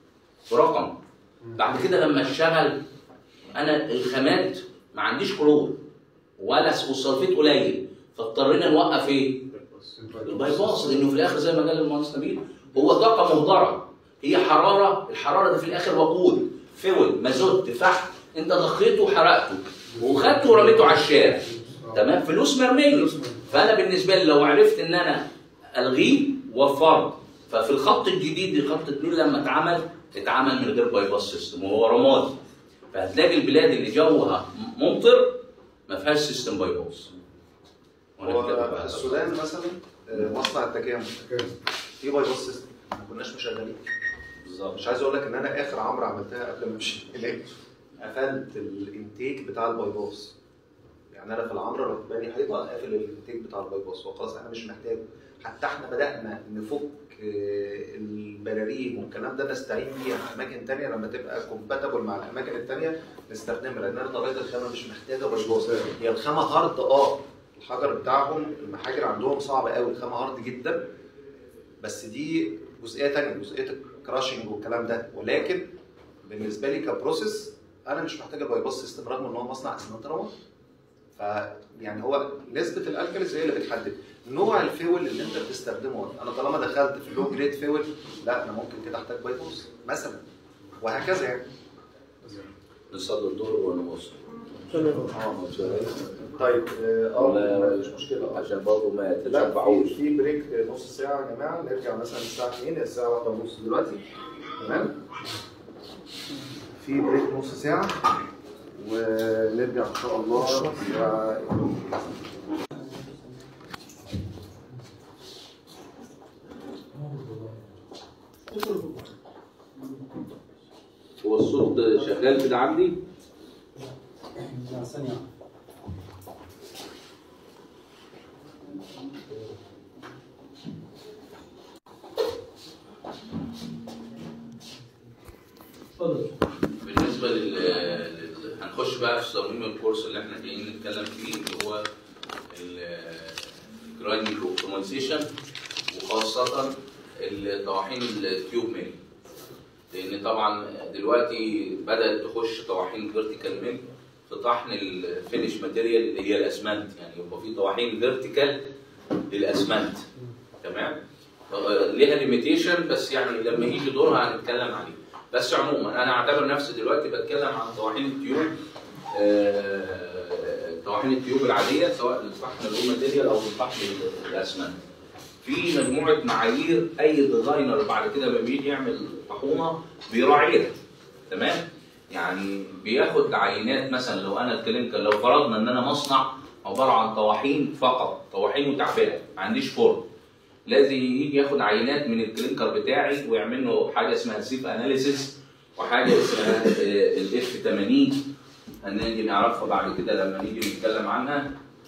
ورقم بعد كده لما اشتغل انا الخامات ما عنديش كلور ولا والسلفيت قليل فاضطرينا نوقف ايه؟ الباي باس لانه في الاخر زي ما قال المهندس نبيل هو طاقه مهدره هي حراره الحراره دي في الاخر وقود فول مازوت فحم انت ضخيته وحرقته وخدته ورميته على الشارع تمام فلوس مرميه فانا بالنسبه لي لو عرفت ان انا الغيه وفرت ففي الخط الجديد خط اتنين لما اتعمل اتعمل من غير باي باس سيستم وهو رمادي فهتلاقي البلاد اللي جوها ممطر ما فيهاش سيستم باي باس هو السودان مثلا آه، مصنع التكامل في باي باس سيستم ما كناش مشغلين بالظبط مش عايز اقول لك ان انا اخر عمره عملتها قبل ما امشي هناك قفلت الانتيك بتاع الباي باس يعني انا في العمره رحت باني حيطه قافل الانتيك بتاع الباي باس وخلاص انا مش محتاجه حتى احنا بدانا نفك آه، البراريم والكلام ده نستعين بيه في اماكن تانية لما تبقى كومباتبل مع الاماكن التانية نستخدمها لان انا طبيعه الخامه مش محتاجه باي باس هي الخامه هارد اه الحجر بتاعهم المحاجر عندهم صعبه قوي الخامه هارد جدا بس دي جزئيه تانية جزئيه الكراشنج والكلام ده ولكن بالنسبه لي كبروسيس انا مش محتاج الباي باس سيستم رغم ان هو مصنع اسمنت رماد فيعني هو نسبه الالكاليز هي اللي بتحدد نوع الفيول اللي انت بتستخدمه انا طالما دخلت في لو جريد فيول لا انا ممكن كده احتاج باي باس مثلا وهكذا يعني نصلي الدور ونوصل طيب اه ولا- مش مشكله عشان برضه ما لا في, تتشبعوش في بريك نص ساعة يا جماعة نرجع مثلا الساعة 2 الساعة 1 ونص دلوقتي تمام في بريك نص ساعة ونرجع إن شاء الله الساعة هو الصوت شغال كده عندي ثانية بالنسبه لل... لل... هنخش بقى في صميم الكورس اللي احنا جايين نتكلم فيه اللي هو الجرايندنج اوبتمايزيشن وخاصة الطواحين التيوب ميل لأن طبعا دلوقتي بدأت تخش طواحين فيرتيكال ميل في طحن الفينش ماتيريال اللي هي الأسمنت يعني يبقى في طواحين فيرتيكال للأسمنت تمام آه، ليها ليميتيشن بس يعني لما يجي دورها هنتكلم عليه بس عموما انا اعتبر نفسي دلوقتي بتكلم عن طواحين التيوب آه، طواحين التيوب العاديه سواء لطحن الرو ماتيريال او لطحن الاسمنت في مجموعه معايير اي ديزاينر بعد كده لما بيجي يعمل طاحونه بيراعيها تمام يعني بياخد عينات مثلا لو انا الكلينكر لو فرضنا ان انا مصنع عباره عن طواحين فقط طواحين متعبئه ما عنديش فرن لازم يجي ياخد عينات من الكلينكر بتاعي ويعمل له حاجه اسمها سيف اناليسيس وحاجه اسمها الاف 80 هنيجي نعرفها بعد كده لما نيجي نتكلم عنها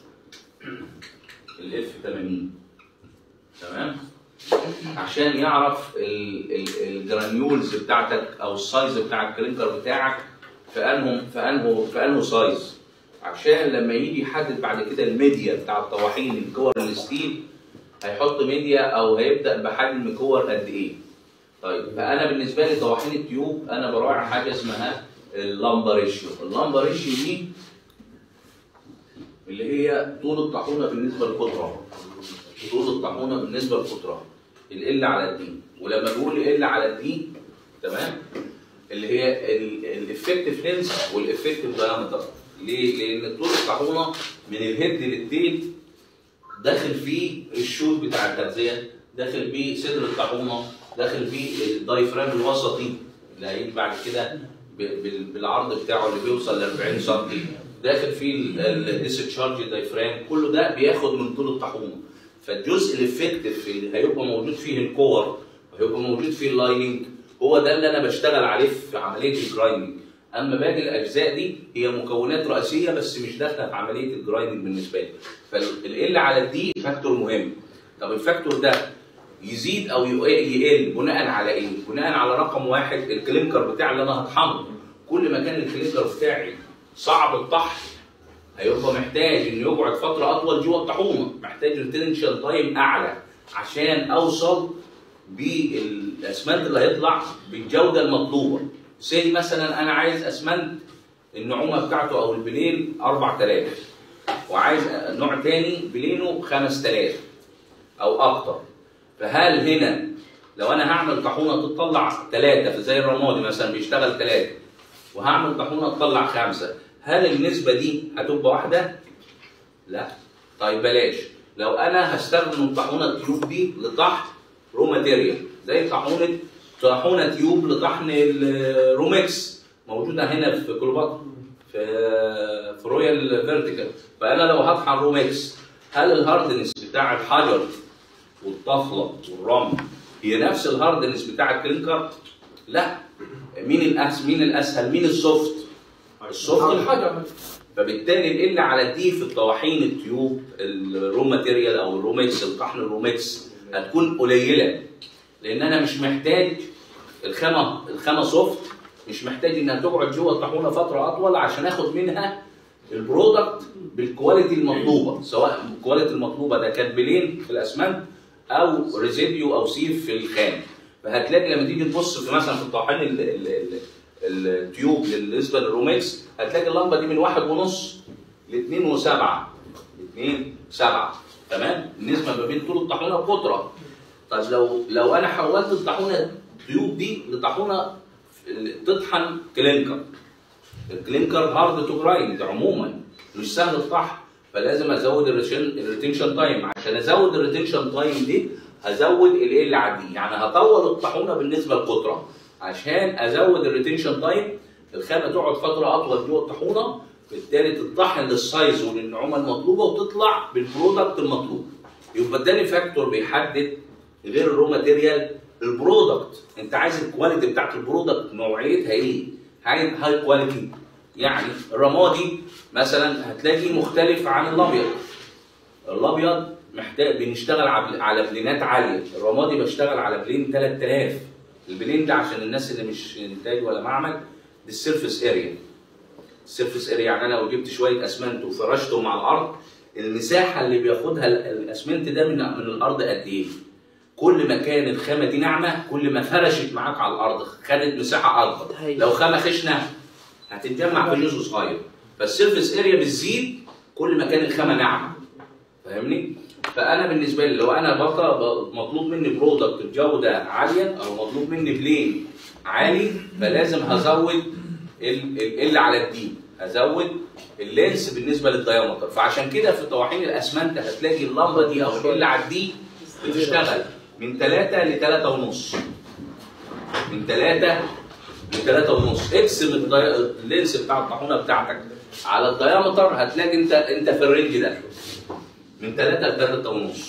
الاف 80 تمام عشان يعرف ال- ال- الجرانيولز بتاعتك او السايز بتاع الكلينكر بتاعك في انه في انه في انه سايز عشان لما يجي يحدد بعد كده الميديا بتاع الطواحين الكور الستيل هيحط ميديا او هيبدا بحجم كور قد ايه طيب فانا بالنسبه لي طواحين التيوب انا براعي حاجه اسمها اللامبا ريشيو اللامبا ريشيو دي اللي هي طول الطاحونه بالنسبه للقطره طول الطاحونه بالنسبه للقطره ال على الدي ولما بقول ال على الدي تمام اللي هي الافكتيف لينس والافكتيف دايمتر ليه؟ لان طول الطاحونه من الهيد للتيل داخل فيه الشوط بتاع التغذيه داخل فيه صدر الطاحونه داخل فيه الدايفرام الوسطي اللي هيجي بعد كده ب- بال- بالعرض بتاعه اللي بيوصل ل 40 سم داخل فيه الديسشارج دايفرام كله ده بياخد من طول الطاحونه فالجزء الافكتيف اللي هيبقى موجود فيه الكور وهيبقى موجود فيه اللايننج هو ده اللي انا بشتغل عليه في عمليه الجرايندنج اما باقي الاجزاء دي هي مكونات رئيسيه بس مش داخله في عمليه الجرايندنج بالنسبه لي فال على الدي فاكتور مهم طب الفاكتور ده يزيد او يقل بناء على ايه؟ بناء على رقم واحد الكلينكر بتاعي اللي انا هطحنه كل ما كان الكلينكر بتاعي صعب الطحن هيبقى محتاج انه يقعد فتره اطول جوه الطاحونه محتاج ريتنشن تايم اعلى عشان اوصل بالاسمنت اللي هيطلع بالجوده المطلوبه سي مثلا انا عايز اسمنت النعومه بتاعته او البلين 4000 وعايز نوع تاني بلينه 5000 او اكتر فهل هنا لو انا هعمل طاحونه تطلع ثلاثه زي الرمادي مثلا بيشتغل ثلاثه وهعمل طاحونه تطلع خمسه هل النسبه دي هتبقى واحده؟ لا طيب بلاش لو انا هستخدم الطاحونه التيوب دي لطحن رو ماتيريال زي طاحونه طاحونه تيوب لطحن الرومكس موجوده هنا في كليوباترا في في رويال فيرتيكال فانا لو هطحن رومكس هل الهاردنس بتاع الحجر والطفله والرمل هي نفس الهاردنس بتاع الكلينكر؟ لا مين الأس مين الاسهل؟ مين السوفت؟ السوفت الحجر فبالتالي ال على دي في الطواحين التيوب الرو ماتيريال او الرومكس الطحن الرومكس هتكون قليله لان انا مش محتاج الخامه الخامه سوفت مش محتاج انها تقعد جوه الطاحونه فتره اطول عشان اخد منها البرودكت بالكواليتي المطلوبه سواء الكواليتي المطلوبه ده كانت بلين في الاسمنت او ريزيديو او سيف في الخام فهتلاقي لما تيجي تبص في مثلا في الطاحين ال- ال- ال- التيوب بالنسبه للرومكس هتلاقي اللمبه دي من واحد ونص لاثنين وسبعه اثنين سبعه تمام النسبه ما بين طول الطاحونه وقطره طب لو لو انا حولت الطاحونه التيوب دي لطاحونه تطحن كلينكر الكلينكر هارد تو جرايند عموما مش سهل الطحن فلازم ازود الريتنشن تايم عشان ازود الريتنشن تايم دي هزود ال على دي يعني هطول الطاحونه بالنسبه للقطره عشان ازود الريتنشن تايم الخامه تقعد فتره اطول جوه الطاحونه بالتالي تطحن للسايز وللنعومه المطلوبه وتطلع بالبرودكت المطلوب يبقى اداني فاكتور بيحدد غير الرو ماتيريال البرودكت انت عايز الكواليتي بتاعت البرودكت نوعيتها ايه؟ هاي هاي كواليتي يعني الرمادي مثلا هتلاقي مختلف عن الابيض الابيض محتاج بنشتغل على على بلينات عاليه الرمادي بشتغل على بلين 3000 البلين ده عشان الناس اللي مش انتاج ولا معمل دي السيرفيس اريا السيرفيس اريا يعني انا لو جبت شويه اسمنت وفرشتهم على الارض المساحه اللي بياخدها ال- الاسمنت ده من من الارض قد ايه؟ كل ما كان الخامه دي ناعمه كل ما فرشت معاك على الارض خدت مساحه اكبر هاي. لو خامه خشنه هتتجمع في جزء صغير فالسيرفيس اريا بتزيد كل ما كان الخامه ناعمه فاهمني؟ فانا بالنسبه لي لو انا بطل ب- مطلوب مني برودكت بجوده عاليه او مطلوب مني بلين عالي فلازم هزود ال ال ال على الدي هزود اللينس بالنسبه للديامتر فعشان كده في طواحين الاسمنت هتلاقي اللمبه دي او ال على الدي بتشتغل من 3 ل 3 ونص من 3 ل 3 ونص اقسم الدي- اللينس بتاع الطاحونه بتاعتك على الديامتر هتلاقي انت انت في الرينج ده من 3 ل 3 ونص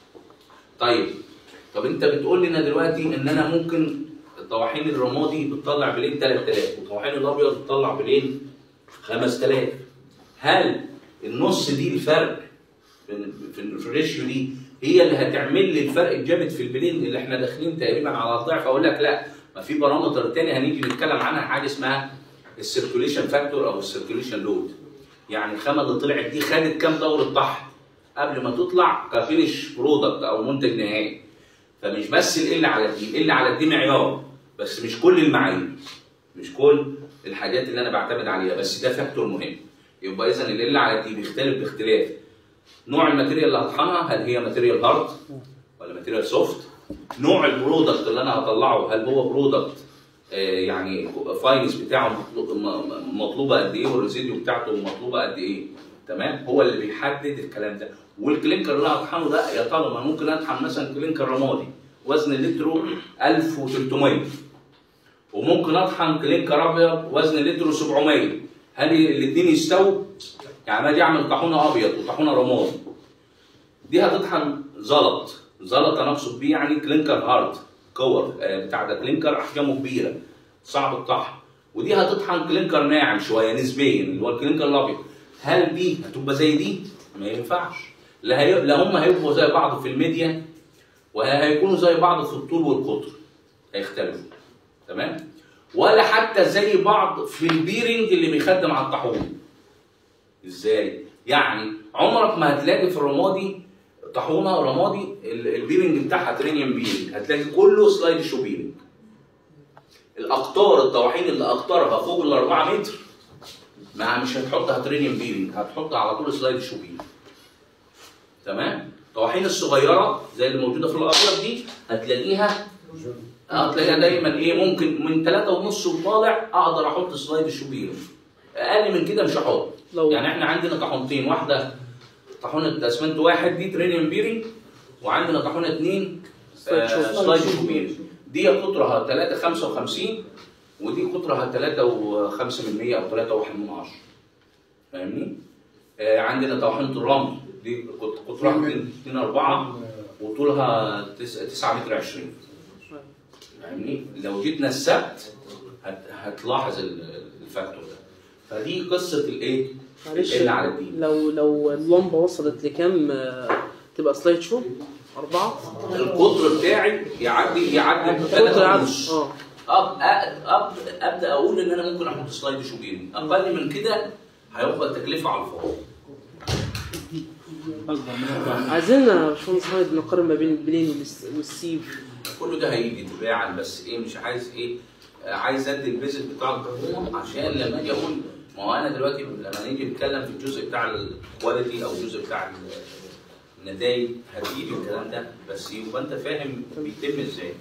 طيب طب انت بتقول لنا دلوقتي ان انا ممكن الطواحين الرمادي بتطلع بلين 3000 والطواحين الابيض بتطلع بلين 5000 هل النص دي الفرق في في في الريشيو دي هي اللي هتعمل لي الفرق الجامد في البلين اللي احنا داخلين تقريبا على الضعف اقول لك لا ما في بارامتر تاني هنيجي نتكلم عنها حاجه اسمها السيركوليشن فاكتور او السيركوليشن لود يعني الخامه اللي طلعت دي خدت كام دوره طحن قبل ما تطلع كفينش برودكت او منتج نهائي فمش بس ال على الدي ال على الدي معيار بس مش كل المعايير مش كل الحاجات اللي انا بعتمد عليها بس ده فاكتور مهم يبقى اذا ال على الدي بيختلف باختلاف نوع الماتيريال اللي هطحنها هل هي ماتيريال هارد ولا ماتيريال سوفت نوع البرودكت اللي انا هطلعه هل هو برودكت يعني فاينس بتاعه مطلوب- م- م- مطلوبه قد ايه والريزيديو بتاعته مطلوبه قد ايه تمام هو اللي بيحدد الكلام ده والكلينكر اللي انا هطحنه ده يا ترى ما ممكن اطحن مثلا كلينكر رمادي وزن لتره 1300 وممكن اطحن كلينكر ابيض وزن لتره 700 هل الاثنين يستووا؟ يعني انا دي اعمل طاحونه ابيض وطاحونه رمادي دي هتطحن زلط زلط انا اقصد بيه يعني كلينكر هارد كور آه، بتاع ده كلينكر احجامه كبيره صعب الطحن ودي هتطحن كلينكر ناعم شويه نسبيا اللي هو الكلينكر الابيض هل دي هتبقى زي دي؟ ما ينفعش لا, هي... لا هم هيبقوا زي بعض في الميديا وهيكونوا زي بعض في الطول والقطر هيختلفوا تمام؟ ولا حتى زي بعض في البيرنج اللي بيخدم على الطاحون ازاي؟ يعني عمرك ما هتلاقي في الرمادي طاحونه رمادي ال- البيرنج بتاعها ترينيوم بيرنج هتلاقي كله سلايد شو بيرنج الاقطار الطواحين اللي اقطارها فوق ال 4 متر ما مش هتحطها ترينيوم بيرنج هتحطها على طول سلايد شو بيرنج تمام الطواحين الصغيره زي اللي موجوده في الابيض دي هتلاقيها هتلاقيها دايما ايه ممكن من 3 ونص وطالع اقدر احط سلايد شو بيرنج اقل من كده مش هحط لو يعني احنا عندنا طاحونتين واحده طاحونه اسمنت واحد دي ترينيوم بيرنج وعندنا طاحونه اثنين سلايد شو. سلايد شو بيرنج دي قطرها 3.55 ودي قطرها 3.5 من 100 او 3.1 من 10 فاهمني؟ آه عندنا طاحونه الرمل دي قط- قطرها 2 4 وطولها 9 متر 20 فاهمني؟ لو جيتنا السبت هت- هتلاحظ ال- الفاكتور ده فدي قصه الايه؟ معلش ال على الدي لو لو اللمبه وصلت لكام آه، تبقى سلايد شو؟ أربعة؟ القطر بتاعي يعدي يعدي القطر 3 يعدي ونص اه أب أب أب ابدا اقول ان انا ممكن احط سلايد شوبيرنج اقل من كده هيبقى التكلفه على الفاضي اكبر من أربعة. عايزين يا باشمهندس خالد نقارن ما بين البلين والس- والسيف كل ده هيجي تباعا بس ايه مش عايز ايه آه، عايز ادي البيزك بتاع التقويم عشان لما اجي اقول ما هو انا دلوقتي لما نيجي نتكلم في الجزء بتاع الكواليتي او الجزء بتاع ال- النتائج هتجيب الكلام ده بس يبقى انت فاهم بيتم ازاي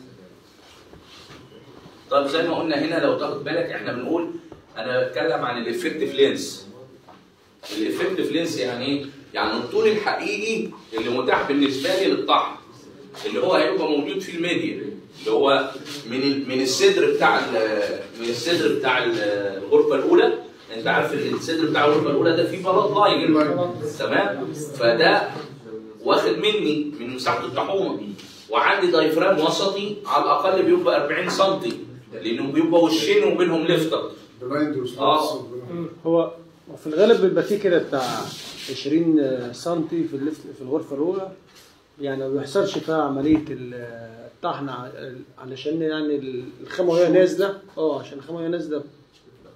طب زي ما قلنا هنا لو تاخد بالك احنا بنقول انا بتكلم عن الافكتيف لينس الافكتيف لينس يعني ايه؟ يعني الطول الحقيقي اللي متاح بالنسبه لي للطحن اللي هو هيبقى موجود في الميديا اللي هو من ال- من الصدر بتاع ال- من الصدر بتاع ال- الغرفه الاولى انت عارف ال- الصدر بتاع الغرفه الاولى ده فيه بلاط لاين تمام فده واخد مني من مساحه الطاحونه وعندي دايفرام وسطي على الاقل بيبقى 40 سم لانه بيبقى وشين وبينهم ليفتر بلايند اه هو في الغالب بيبقى فيه كده بتاع 20 سم في اللفت في الغرفه الاولى يعني ما بيحصلش فيها عمليه ال- الطحن ع- علشان يعني الخامه وهي نازله اه عشان الخامه وهي نازله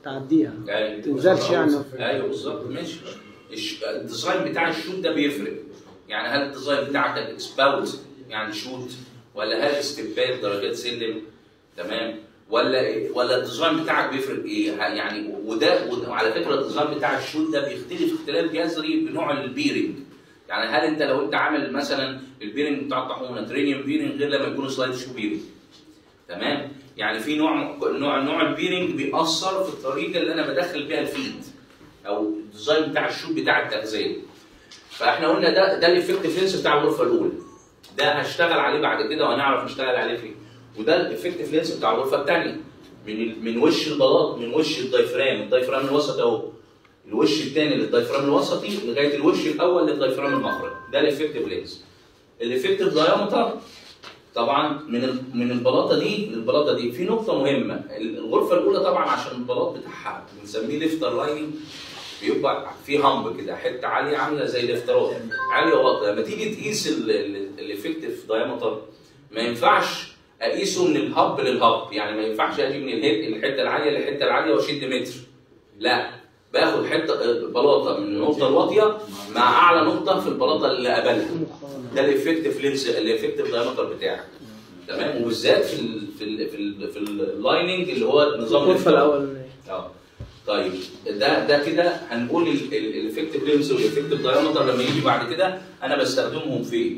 تعديها يعني تنزلش يعني ايوه بالظبط ماشي الش- الديزاين بتاع الشوت ده بيفرق يعني هل الديزاين بتاعك اكسباوت يعني شوت ولا هل استقبال درجات سلم تمام ولا إيه؟ ولا الديزاين بتاعك بيفرق ايه ه- يعني وده وده- وعلى فكره الديزاين بتاع الشوت ده بيختلف اختلاف جذري بنوع البيرنج يعني هل انت لو انت عامل مثلا البيرنج بتاع الطاحونه ترينيوم بيرنج غير لما يكون سلايد شو بيرنج تمام يعني في نوع نوع نوع البيرنج بيأثر في الطريقه اللي انا بدخل بيها الفيد او الديزاين بتاع الشوت بتاع التغذيه فاحنا قلنا ده ده الافكت لينس بتاع الغرفه الاولى ده هشتغل عليه بعد كده وهنعرف نشتغل عليه فين وده الافكت لينس بتاع الغرفه الثانيه من ال- من وش البلاط من وش الدايفرام الدايفرام الوسط اهو الوش الثاني للدايفرام الوسطي لغايه الوش الاول للدايفرام المخرج ده الافكتيف لينس الافكتيف دايمتر طبعا من ال- من البلاطه دي للبلاطه دي في نقطه مهمه الغرفه الاولى طبعا عشان البلاط بتاعها بنسميه ليفتر لايننج بيبقى في همب كده حته عاليه عامله زي الافتراض عاليه واطيه لما تيجي تقيس الافكتيف دايمتر ما ينفعش اقيسه من الهب للهب يعني ما ينفعش اجي من الهيد الحته العاليه للحته العاليه واشد متر لا باخد حته بلاطه من النقطه الواطيه مع اعلى نقطه في البلاطه اللي قبلها ده الافكتيف لينس الافكتيف دايمتر بتاعك تمام وبالذات في ال في ال في ال في اللايننج اللي هو نظام الغرفه الافتراض. الاولانيه اه طيب ده ده كده هنقول الافكتيف لينس والافكتيف دايمتر لما يجي بعد كده انا بستخدمهم فين؟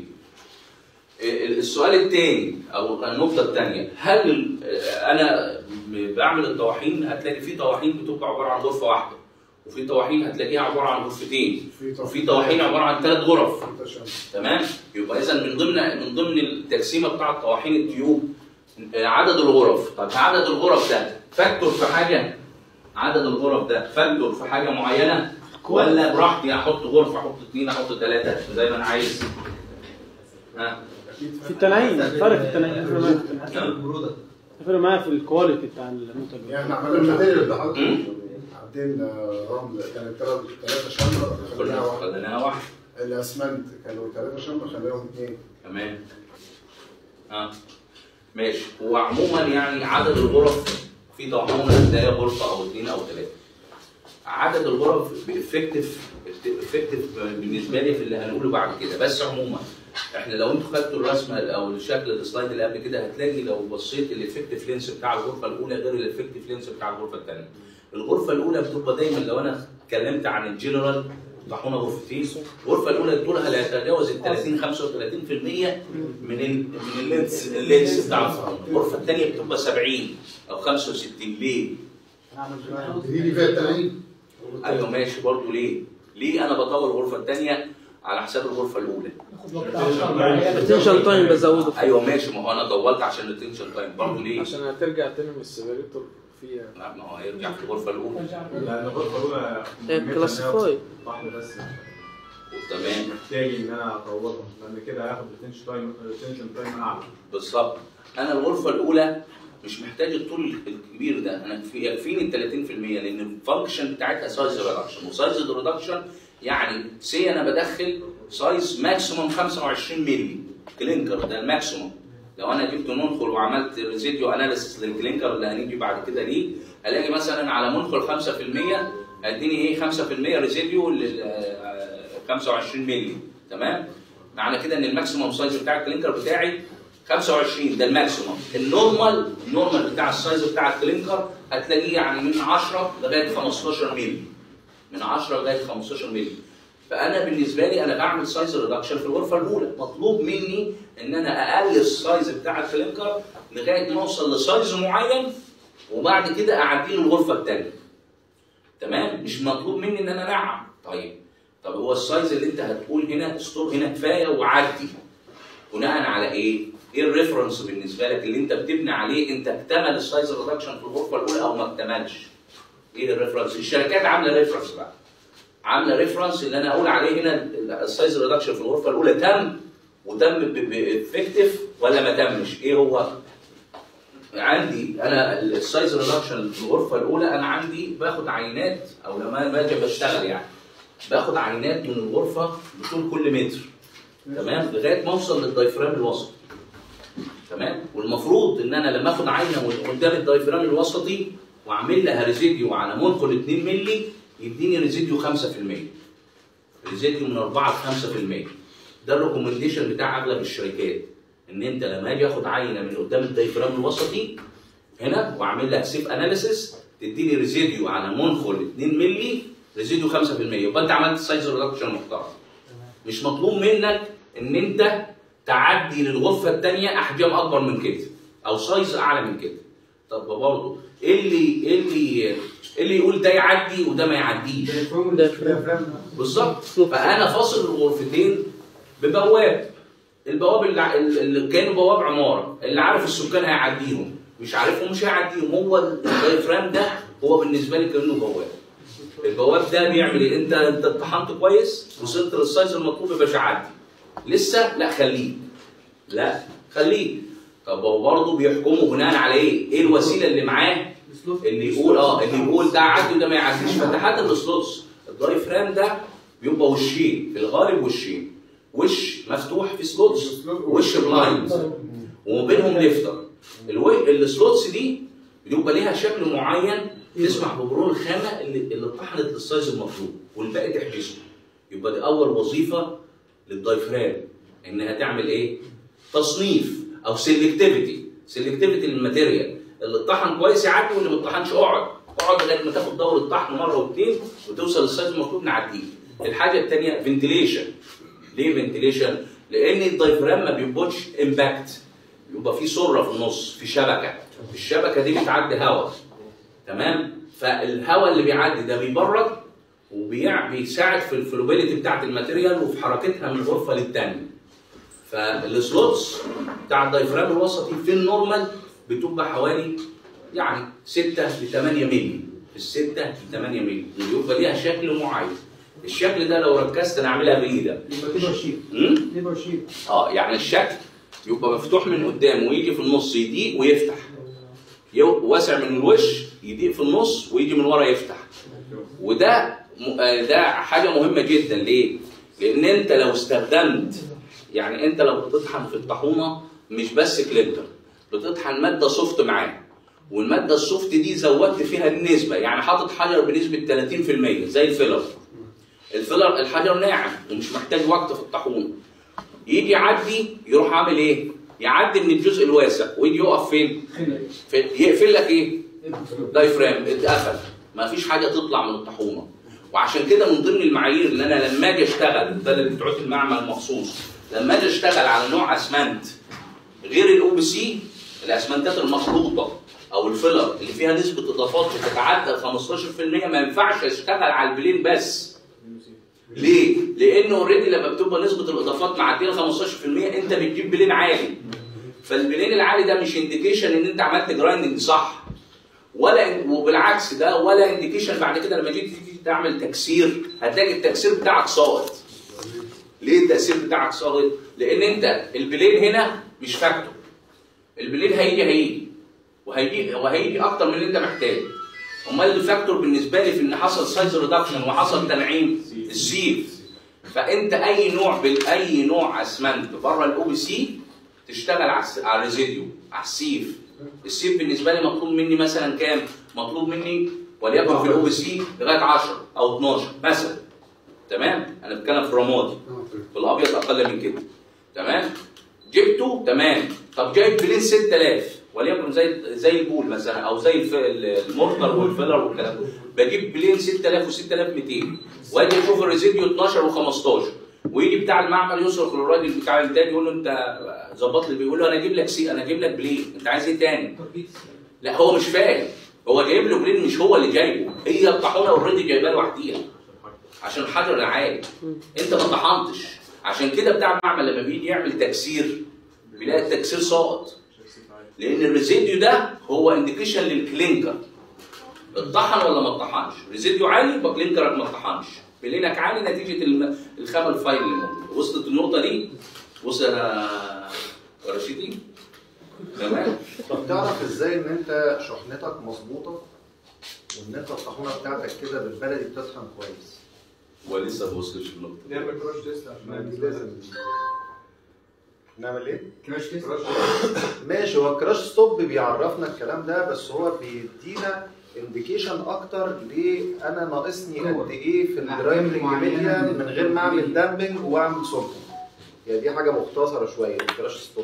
ال- السؤال الثاني او النقطه الثانيه هل ال- انا بعمل الطواحين هتلاقي في طواحين بتبقى عباره عن غرفه واحده وفي طواحين هتلاقيها عباره عن غرفتين وفي طواحين عباره عن ثلاث غرف تمام يبقى اذا من ضمن من ضمن التقسيمه بتاع طواحين التيوب آه، عدد الغرف طب عدد الغرف ده فاكتور في حاجه عدد الغرف ده فاكتور في حاجه معينه ولا براحتي احط غرفه احط اثنين احط ثلاثه زي ما انا عايز ها في التنعيم فرق في التنعيم يفرق معايا في التنعيم. يفرق معايا في الكواليتي بتاع المنتج يعني عملنا الماتيريال ده حضرتك عاملين آه، رمل كانت ثلاثة شمرة خليناها واحدة خليناها واحده الاسمنت كانوا ثلاثة شمرة خليناهم اثنين تمام ها ماشي وعموما يعني عدد الغرف في طاحونه تلاقي غرفه او اثنين او ثلاثه عدد الغرف بافكتيف افكتيف بالنسبه لي في اللي هنقوله بعد كده بس عموما احنا لو انتوا خدتوا الرسمه او الشكل السلايد اللي قبل كده هتلاقي لو بصيت الافكتيف لينس بتاع الغرفه الاولى غير الافكتيف لينس بتاع الغرفه الثانيه الغرفه الاولى بتبقى دايما لو انا اتكلمت عن الجنرال طاحونه غرفتين الغرفه الاولى طولها لا يتجاوز ال 30 35% من ال من اللينس اللينس بتاع الطاحونه الغرفه الثانيه بتبقى 70 او 65 ليه؟ دي اللي فيها التنعيم ايوه ماشي برضه ليه؟ ليه انا بطور الغرفه الثانيه على حساب الغرفه الاولى؟ التنشن تايم بزوده ايوه ماشي ما هو انا طولت عشان التنشن تايم برضه ليه؟ عشان هترجع تاني من السيبريتور فيها لا ما هو هيرجع في الغرفه الاولى لان الغرفه الاولى هي مهمتها كلاسيفاي. واحده بس تمام محتاج ان انا اطورهم لان كده هياخد التنشن تايم التنشن تايم اعلى بالظبط انا الغرفه الاولى مش محتاج الطول الكبير ده انا في يكفيني ال 30% لان الفانكشن بتاعتها سايز ريدكشن وسايز ريدكشن يعني سي انا بدخل سايز ماكسيموم 25 مللي كلينكر ده الماكسيموم لو انا جبت منخل وعملت ريزيديو اناليسيس للكلينكر اللي هنيجي بعد كده ليه الاقي مثلا على منخل 5% هيديني ايه 5% ريزيديو لل آه، 25 مللي تمام معنى كده ان الماكسيموم سايز بتاع الكلينكر بتاعي 25 ده الماكسيموم النورمال النورمال بتاع السايز بتاع الكلينكر هتلاقيه يعني من 10 لغايه 15 مللي من 10 لغايه 15 مللي فانا بالنسبه لي انا بعمل سايز ريدكشن في الغرفه الاولى مطلوب مني ان انا اقلل السايز بتاع الكلينكر لغايه ما اوصل لسايز معين وبعد كده اعديه للغرفه الثانيه تمام مش مطلوب مني ان انا انعم طيب طب هو السايز اللي انت هتقول هنا ستور هنا كفايه وعدي بناء على ايه؟ ايه الريفرنس بالنسبه لك اللي انت بتبني عليه انت اكتمل السايز ريدكشن في الغرفه الاولى او ما اكتملش؟ ايه الريفرنس؟ الشركات عامله ريفرنس بقى عامله ريفرنس اللي انا اقول عليه هنا السايز ريدكشن في الغرفه الاولى تم وتم بافكتيف ولا ما تمش؟ ايه هو؟ عندي انا السايز ريدكشن في الغرفه الاولى انا عندي باخد عينات او لما باجي بشتغل يعني باخد عينات من الغرفه بطول كل متر تمام لغايه ما اوصل للدايفرام الوسطي تمام والمفروض ان انا لما اخد عينه من قدام الدايفرام الوسطي واعمل لها ريزيديو على منقل 2 مللي يديني ريزيديو 5% ريزيديو من 4 ل 5% ده الريكومنديشن بتاع اغلب الشركات ان انت لما اجي اخد عينه من قدام الدايفرام الوسطي هنا واعمل لها سيف اناليسيس تديني ريزيديو على منخل 2 مللي ريزيديو 5% يبقى انت عملت سايز ريدكشن محترم مش مطلوب منك ان انت تعدي للغرفه الثانيه احجام اكبر من كده او سايز اعلى من كده طب برضه ايه اللي ايه اللي ايه اللي يقول ده يعدي وده ما يعديش بالظبط فانا فاصل الغرفتين ببواب البواب اللي, اللي كانوا بواب عماره اللي عارف السكان هيعديهم مش عارفهم مش هيعديهم هو الدايفرام ده هو بالنسبه لي كانه بواب البواب ده بيعمل ايه انت انت اتطحنت كويس وصلت للسايز المطلوب يبقى مش عدي لسه لا خليه لا خليه طب هو برضه بيحكموا بناء على ايه؟ ايه الوسيله اللي معاه اللي يقول اه اللي يقول ده عدي وده ما يعديش فتحدد السلوتس الدراي فرام ده بيبقى وشين في الغالب وشين وش مفتوح في سلوتس وش بلايند وما بينهم ليفتر الو- السلوتس دي بيبقى ليها شكل معين تسمح بمرور الخامه اللي اللي اتطحنت للسايز المطلوب والباقي تحجزه يبقى دي اول وظيفه للدايفرام انها تعمل ايه؟ تصنيف او سيلكتيفيتي سيلكتيفيتي للماتيريال اللي اتطحن كويس يعدي واللي ما اتطحنش اقعد اقعد لغايه ما تاخد دور الطحن مره واثنين وتوصل للسايز المطلوب نعديه الحاجه الثانيه فنتيليشن ليه فنتيليشن؟ لان الدايفرام ما بيبقاش امباكت يبقى في سره في النص في شبكه الشبكه دي بتعدي هواء تمام فالهواء اللي بيعدي ده بيبرد وبيساعد في الفلوبيليتي بتاعت الماتيريال وفي حركتها من غرفه للتانيه فالسلوتس بتاع الدايفرام الوسطي في النورمال بتبقى حوالي يعني 6 ل 8 مللي في ال 6 ل 8 مللي ويبقى ليها شكل معين الشكل ده لو ركزت انا اعملها بايدك يبقى تبقى شيك امم تبقى شيك اه يعني الشكل يبقى مفتوح من قدام ويجي في النص يضيق ويفتح يو- واسع من الوش يضيق في النص ويجي من ورا يفتح وده م- آه، ده حاجه مهمه جدا ليه؟ لان انت لو استخدمت يعني انت لو بتطحن في الطاحونه مش بس كلينتر بتطحن ماده سوفت معاه والماده السوفت دي زودت فيها النسبه يعني حاطط حجر بنسبه 30% زي الفيلر الفيلر الحجر ناعم ومش محتاج وقت في الطاحونه يجي يعدي يروح عامل ايه؟ يعدي من الجزء الواسع ويجي يقف فين؟ في يقفل لك ايه؟ دايفرام اتقفل ما فيش حاجه تطلع من الطاحونه وعشان كده من ضمن المعايير اللي انا لما اجي اشتغل ده اللي بتوع المعمل مخصوص لما اجي اشتغل على نوع اسمنت غير الاو بي سي الاسمنتات المخلوطه او الفيلر اللي فيها نسبه اضافات بتتعدى 15% ما ينفعش اشتغل على البلين بس ليه؟ لانه اوريدي لما بتبقى نسبه الاضافات معديه 15% انت بتجيب بلين عالي فالبلين العالي ده مش انديكيشن ان انت عملت جرايندنج صح ولا وبالعكس ده ولا انديكيشن بعد كده لما تيجي تيجي تعمل تكسير هتلاقي التكسير بتاعك ساقط ليه التاثير بتاعك ساقط؟ لان انت البلين هنا مش فاكتور البلين هيجي هيجي وهيجي وهيجي اكتر من اللي انت محتاجه امال الفاكتور بالنسبه لي في ان حصل سايز ريدكشن وحصل تنعيم السيف فانت اي نوع باي نوع اسمنت بره الاو بي سي تشتغل على الس- على الريزيديو على السيف السيف بالنسبه لي مطلوب مني مثلا كام؟ مطلوب مني وليكن في الاو بي سي لغايه 10 او 12 مثلا تمام؟ انا بتكلم في الرمادي في الابيض اقل من كده تمام؟ جبته تمام طب جايب بلين 6000 وليكن زي زي البول مثلا او زي الف... المورتر والفيلر والكلام ده بجيب بلين 6000 و6200 واجي اشوف الريزيديو 12 و15 ويجي بتاع المعمل يصرخ للراجل بتاع الانتاج يقول له انت ظبط لي بيقول له انا اجيب لك سي انا اجيب لك بلين انت عايز ايه تاني؟ لا هو مش فاهم هو جايب له بلين مش هو اللي جايبه هي الطاحونه اوريدي جايباه لوحديها عشان الحجر العالي انت ما طحنتش عشان كده بتاع المعمل لما بيجي يعمل تكسير بيلاقي التكسير ساقط لان الريزيديو ده هو انديكيشن للكلينكر اتطحن ولا ما اتطحنش ريزيديو عالي يبقى كلينكرك ما اتطحنش بلينك عالي نتيجه الم- الخامه الفايل اللي موجود وصلت النقطه دي وصل يا رشيدي تمام طب تعرف ازاي ان انت شحنتك مظبوطه وان انت الطاحونه بتاعتك كده بالبلدي بتطحن كويس ولسه ما وصلش النقطه نعمل كراش تيست عشان لازم نعمل ايه؟ كراش تيست ماشي هو الكراش ستوب بيعرفنا الكلام ده بس هو بيدينا انديكيشن اكتر ليه انا ناقصني قد ايه في أحكام الدرايفنج معينة ميديا من- من غير ما اعمل دامبنج واعمل سورتنج يعني دي حاجه مختصره شويه الكراش ستوب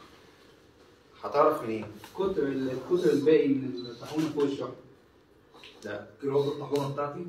هتعرف منين؟ الكتر الكتر الباقي من الطاحونه فوق الشعر لا كيلوات الطاحونه بتاعتي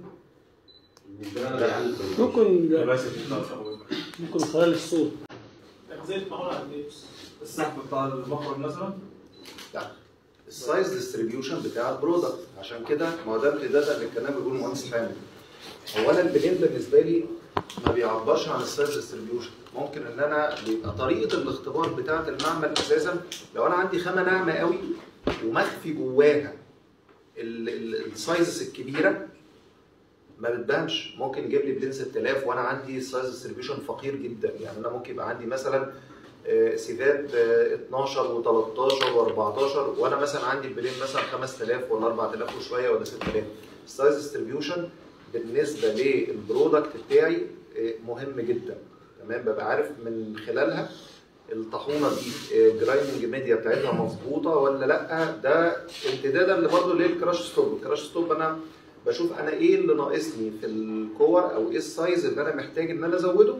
ممكن بس التوصيل. ممكن خلال الصوت تغذيه الطاحونه قد ايه؟ السحب بتاع المخرج مثلا لا السايز ديستريبيوشن بتاع البرودكت عشان كده ما هو ده امتدادا للكلام بيقول المهندس حامد هو انا البلين بالنسبه لي ما بيعبرش عن السايز ديستريبيوشن ممكن ان انا بيبقى طريقه الاختبار بتاعه المعمل اساسا لو انا عندي خامه ناعمه قوي ومخفي جواها ال- ال- السايزز الكبيره ما بتبانش ممكن يجيب لي بلين 6000 وانا عندي سايز ديستريبيوشن فقير جدا يعني انا ممكن يبقى عندي مثلا آه، سيفات آه، 12 و13 و14 وانا مثلا عندي البلين مثلا 5000 ولا 4000 وشويه ولا 6000 السايز ديستريبيوشن بالنسبه للبرودكت بتاعي آه، مهم جدا تمام ببقى عارف من خلالها الطاحونه دي جرايندنج ميديا بتاعتها مظبوطه ولا لا ده امتدادا برضه للكراش ستوب الكراش ستوب انا بشوف انا ايه اللي ناقصني في الكور او ايه السايز اللي انا محتاج ان انا ازوده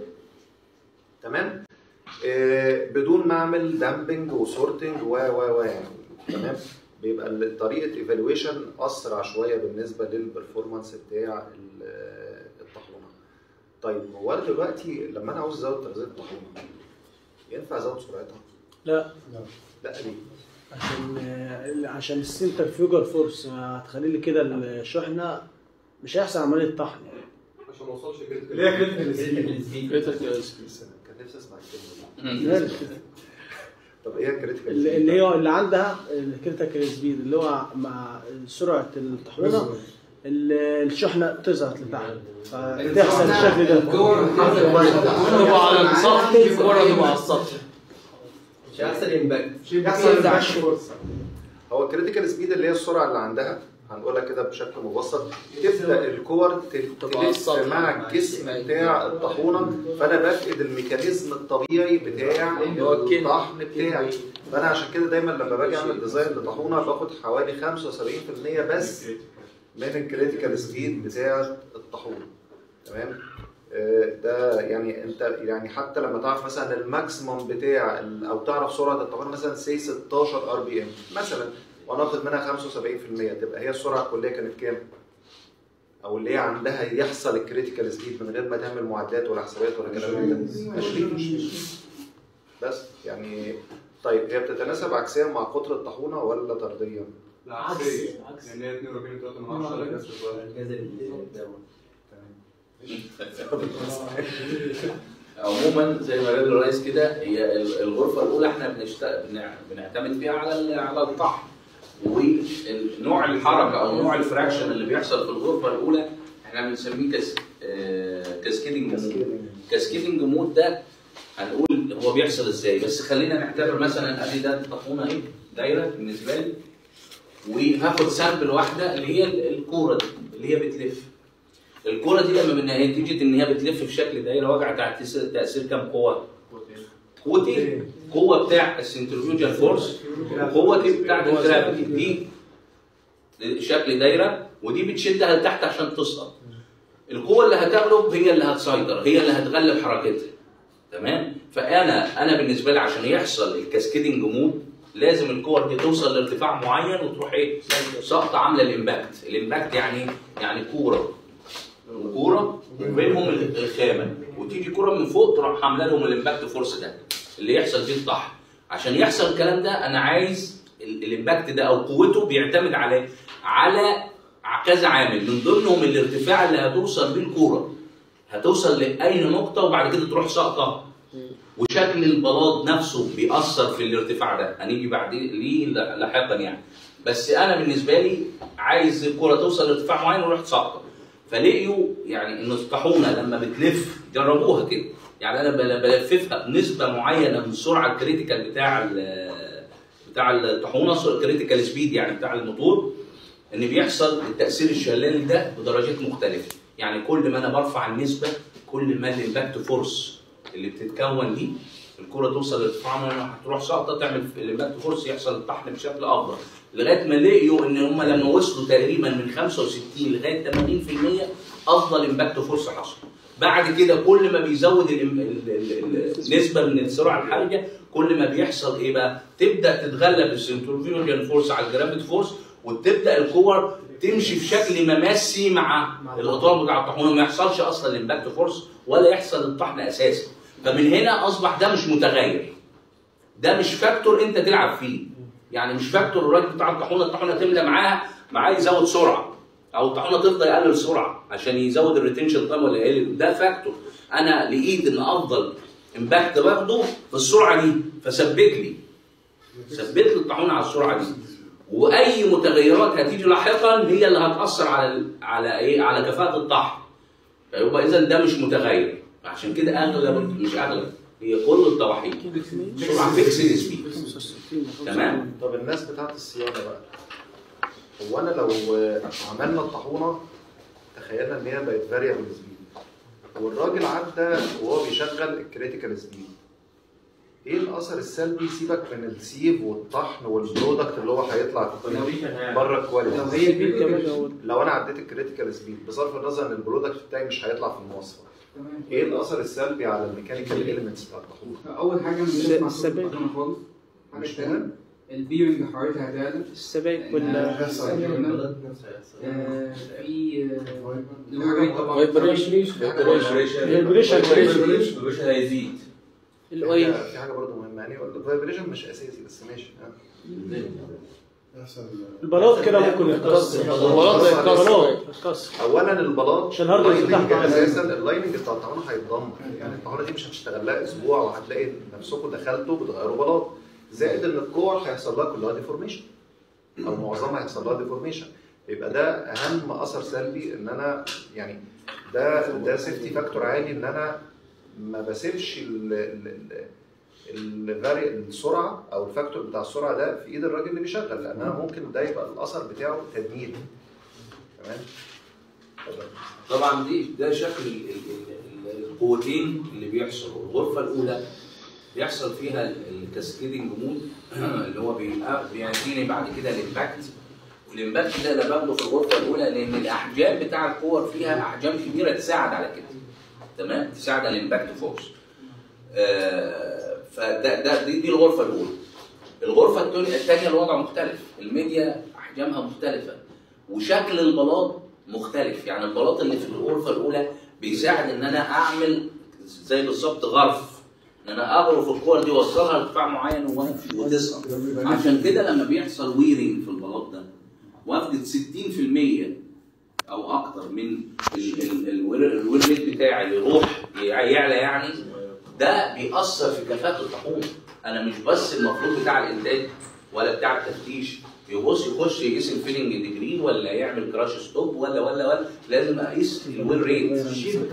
تمام آه، بدون ما اعمل دامبنج وسورتنج و و و يعني تمام بيبقى ال- طريقه ايفالويشن اسرع شويه بالنسبه للبرفورمانس بتاع ال- آه، الطاحونه طيب هو انا دلوقتي لما انا عاوز ازود تغذيه الطاحونه ينفع ازود سرعتها؟ لا لا ليه؟ عشان آه، عشان السنترفيوجر فورس هتخلي لي كده الشحنه مش هيحصل عمليه طحن عشان ما اوصلش كده اللي هي كريتيكال سبيد كان نفسي اسمع الكلمه دي لا، طب ايه الكريتيكال اللي اللي هي اللي عندها الكريتيكال سبيد اللي هو مع سرعه الطحونه ال- الشحنه تظهر لتحت فتحصل الشكل ده تبقى على السطح الكوره تبقى على السطح مش هيحصل امباكت يحصل دعش هو الكريتيكال سبيد اللي هي السرعه اللي عندها هنقولها كده بشكل مبسط تبدا الكور تبقى تلف السطح. مع الجسم بتاع الطاحونه فانا بفقد الميكانيزم الطبيعي بتاع الطحن بتاعي فانا عشان كده دايما لما باجي اعمل ديزاين لطاحونه باخد حوالي 75% بس من الكريتيكال سبيد بتاع الطاحونه تمام آه، ده يعني انت يعني حتى لما تعرف مثلا الماكسيموم بتاع ال- او تعرف سرعه الطاحونه مثلا سي 16 ار بي ام مثلا وناخد منها 75% تبقى هي السرعه الكليه كانت كام؟ او اللي هي عندها يحصل الكريتيكال سبيد من غير ما تعمل معادلات ولا حسابات ولا كلام من ده 20 بس يعني طيب هي بتتناسب عكسيا مع قطر الطاحونه ولا طرديا؟ لا عكسيه لان هي 42 3 من 10 جذر الجذر الدوري عموما زي ما قال الرئيس كده هي ال- الغرفه الاولى احنا بنشت... بنع- بنعتمد فيها على ال- على الطحن ونوع الحركه او نوع الفراكشن اللي بيحصل في الغرفه الاولى احنا بنسميه كاس... آه، كاسكيدنج مود كاسكيدنج مود ده هنقول هو بيحصل ازاي بس خلينا نعتبر مثلا ادي ده الطاحونه اهي دايره بالنسبه لي وهاخد سامبل واحده اللي هي ال- الكوره دي اللي هي بتلف الكوره دي لما من نتيجه ان هي بتلف في شكل دايره واقع تحت تاثير تأثير كام قوه؟ قوتين قوه بتاع السنترفيوجال فورس وقوه دي بتاعت الجرافيتي دي شكل دايره ودي بتشدها لتحت عشان تسقط القوه اللي هتغلب هي اللي هتسيطر هي اللي هتغلب حركتها تمام فانا انا بالنسبه لي عشان يحصل الكاسكيدنج مود لازم الكور دي توصل لارتفاع معين وتروح ايه سقطه عامله الامباكت الامباكت يعني يعني كوره وكوره وبينهم الخامه وتيجي كوره من فوق تروح عامله لهم الامباكت فورس ده اللي يحصل فيه الطحن عشان يحصل الكلام ده انا عايز ال- الامباكت ده او قوته بيعتمد على على كذا عامل من ضمنهم الارتفاع اللي هتوصل بيه الكوره هتوصل لاي نقطه وبعد كده تروح ساقطه وشكل البلاط نفسه بيأثر في الارتفاع ده هنيجي بعدين ليه لاحقا يعني بس انا بالنسبه لي عايز الكوره توصل لارتفاع معين وروح ساقطه فلقيوا يعني ان الطاحونه لما بتلف جربوها كده يعني انا بل- بلففها بنسبه معينه من السرعه الكريتيكال بتاع ال- بتاع الطاحونه الكريتيكال سبيد يعني بتاع الموتور ان بيحصل التاثير الشلالي ده بدرجات مختلفه يعني كل ما انا برفع النسبه كل ما الامباكت فورس اللي بتتكون دي الكره توصل للطحنه هتروح ساقطه تعمل الامباكت فورس يحصل الطحن بشكل افضل لغايه ما لقيوا ان هم لما وصلوا تقريبا من 65 لغايه 80% افضل امباكت فورس حصل بعد كده كل ما بيزود ال- ال- ال- النسبه من السرعه الحرجه كل ما بيحصل ايه بقى؟ تبدا تتغلب السنتروفيوجن فورس على الجرافيتي فورس وتبدا الكور تمشي في شكل مماسي مع الاطوال بتاع الطاحونه ما يحصلش اصلا الامباكت فورس ولا يحصل الطحن اساسا فمن هنا اصبح ده مش متغير ده مش فاكتور انت تلعب فيه يعني مش فاكتور الراجل بتاع الطاحونه الطاحونه تملى معاها معاه يزود سرعه او الطاحونه تفضل يقلل سرعه عشان يزود الريتنشن تايم ولا يقلل ده فاكتور انا لقيت ان افضل امباكت باخده في السرعه دي فثبت لي ثبت لي الطاحونه على السرعه دي واي متغيرات هتيجي لاحقا هي اللي هتاثر على ال- على ايه على كفاءه الطحن فيبقى اذا ده مش متغير عشان كده اغلب مش اغلب هي كل الطواحين سرعه فيكس سبيد تمام طب الناس بتاعت الصيانه بقى هو انا لو عملنا الطاحونه تخيلنا ان هي بقت فاريبل سبيد والراجل عدى وهو بيشغل الكريتيكال سبيد ايه الاثر السلبي سيبك من السيف والطحن والبرودكت اللي هو هيطلع بره الكواليتي لو هي البيت كمان هو لو انا عديت الكريتيكال سبيد بصرف النظر ان البرودكت بتاعي مش هيطلع في المواصفه ايه الاثر السلبي على الميكانيكال اليمنتس بتاع الطاحونه اول حاجه من غير ما السباك. تحط خالص حاجه تانية البيرنج حرارتها هتعلى السباك ولا آه، في آه، الحاجات طبعا Vibration. Vibration. الفايبريشن هيزيد الاويل في حاجه برضه مهمه يعني الفايبريشن مش اساسي بس ماشي البلاط كده ممكن يتكسر البلاط البلاط يتكسر اولا البلاط عشان الهارد اللايننج بتاعها اساسا اللايننج بتاع الطاحونه هيتدمر يعني الطاحونه دي مش هتشتغل لها اسبوع وهتلاقي نفسكم دخلتوا بتغيروا بلاط زائد ان الكور هيحصل لها كلها ديفورميشن او معظمها هيحصل لها ديفورميشن يبقى ده اهم اثر سلبي ان انا يعني ده ده سيفتي فاكتور عالي ان انا ما بسيبش ال ال ال الفاري السرعه او الفاكتور بتاع السرعه ده في ايد الراجل اللي بيشغل لان انا ممكن ده يبقى الاثر بتاعه تدمير تمام اتفضل. طبعا دي ده شكل ال- ال- ال- القوتين اللي بيحصلوا الغرفه الاولى بيحصل فيها ال- الكاسكيدنج مود اللي هو بيبقى- بيعطيني بعد كده الامباكت والامباكت ده انا باخده في الغرفه الاولى لان الاحجام بتاع الكور فيها احجام كبيره تساعد على كده تمام تساعد على الامباكت فورس آه، فده ده دي, دي الغرفه الاولى الغرفه التانية- الثانيه الوضع مختلف الميديا احجامها مختلفه وشكل البلاط مختلف يعني البلاط اللي في الغرفه الاولى بيساعد ان انا اعمل زي بالظبط غرف ان انا اغرف الكور دي واوصلها لارتفاع معين وأقف وتسقط عشان كده لما بيحصل ويرنج في البلاط ده وافقد 60% او اكتر من ال- ال- الوير الوير ريت بتاعي يروح يعلى يعني ده بيأثر في كفاءة الطاحون انا مش بس المفروض بتاع الانتاج ولا بتاع التفتيش يبص يخش يقيس الفيلنج ديجري ولا يعمل كراش ستوب ولا ولا ولا لازم اقيس الويل ريت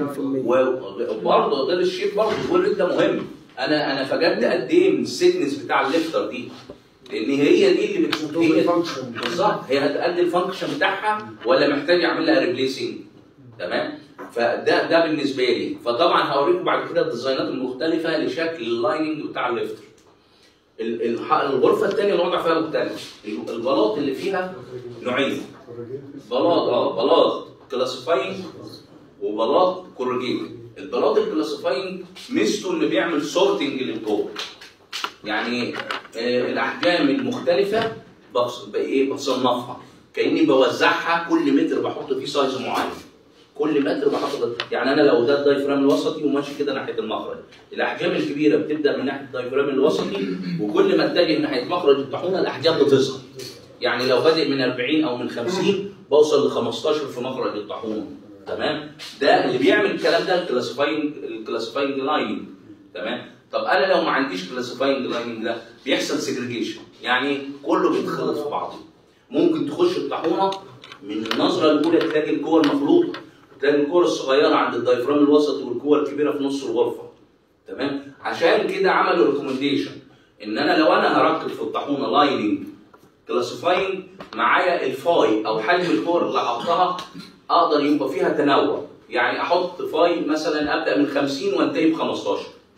وبرضه غير الشيب برضه الويل ريت ده مهم انا انا فجبت قد ايه من السيكنس بتاع الليفتر دي لان هي دي اللي بتشوف هي بالظبط هي هتأدي الفانكشن بتاعها ولا محتاج اعمل لها ريبليسنج تمام فده ده بالنسبه لي فطبعا هوريكم بعد كده الديزاينات المختلفه لشكل اللايننج بتاع الليفتر ال- الح- الغرفه الثانيه الوضع فيها مختلف ال- البلاط اللي فيها نوعين بلاط اه بلاط كلاسيفاينج وبلاط كورجيت البلاط الكلاسيفاينج ميزته انه بيعمل سورتنج للكور يعني آه الاحجام المختلفه بص بايه بصنفها كاني بوزعها كل متر بحط فيه سايز معين كل متر بحط يعني انا لو ده الدايفرام الوسطي وماشي كده ناحيه المخرج الاحجام الكبيره بتبدا من ناحيه الدايفرام الوسطي وكل ما اتجه ناحيه مخرج الطاحونه الاحجام بتصغر يعني لو بادئ من 40 او من 50 بوصل ل 15 في مخرج الطاحونه تمام ده اللي بيعمل الكلام ده الكلاسيفاينج الكلاسيفاينج لاين تمام طب انا لو ما عنديش كلاسيفاينج لاين ده بيحصل سيجريجيشن يعني كله بيتخلط في بعضه ممكن تخش الطاحونه من النظره الاولى تلاقي الكور مخلوطه تلاقي الكور الصغيره عند الدايفرام الوسطي والكور الكبيره في نص الغرفه تمام عشان كده عملوا ريكومنديشن ان انا لو انا هركب في الطاحونه لايننج كلاسيفاينج معايا الفاي او حجم الكور اللي هحطها اقدر يبقى فيها تنوع يعني احط فاي مثلا ابدا من 50 وانتهي ب 15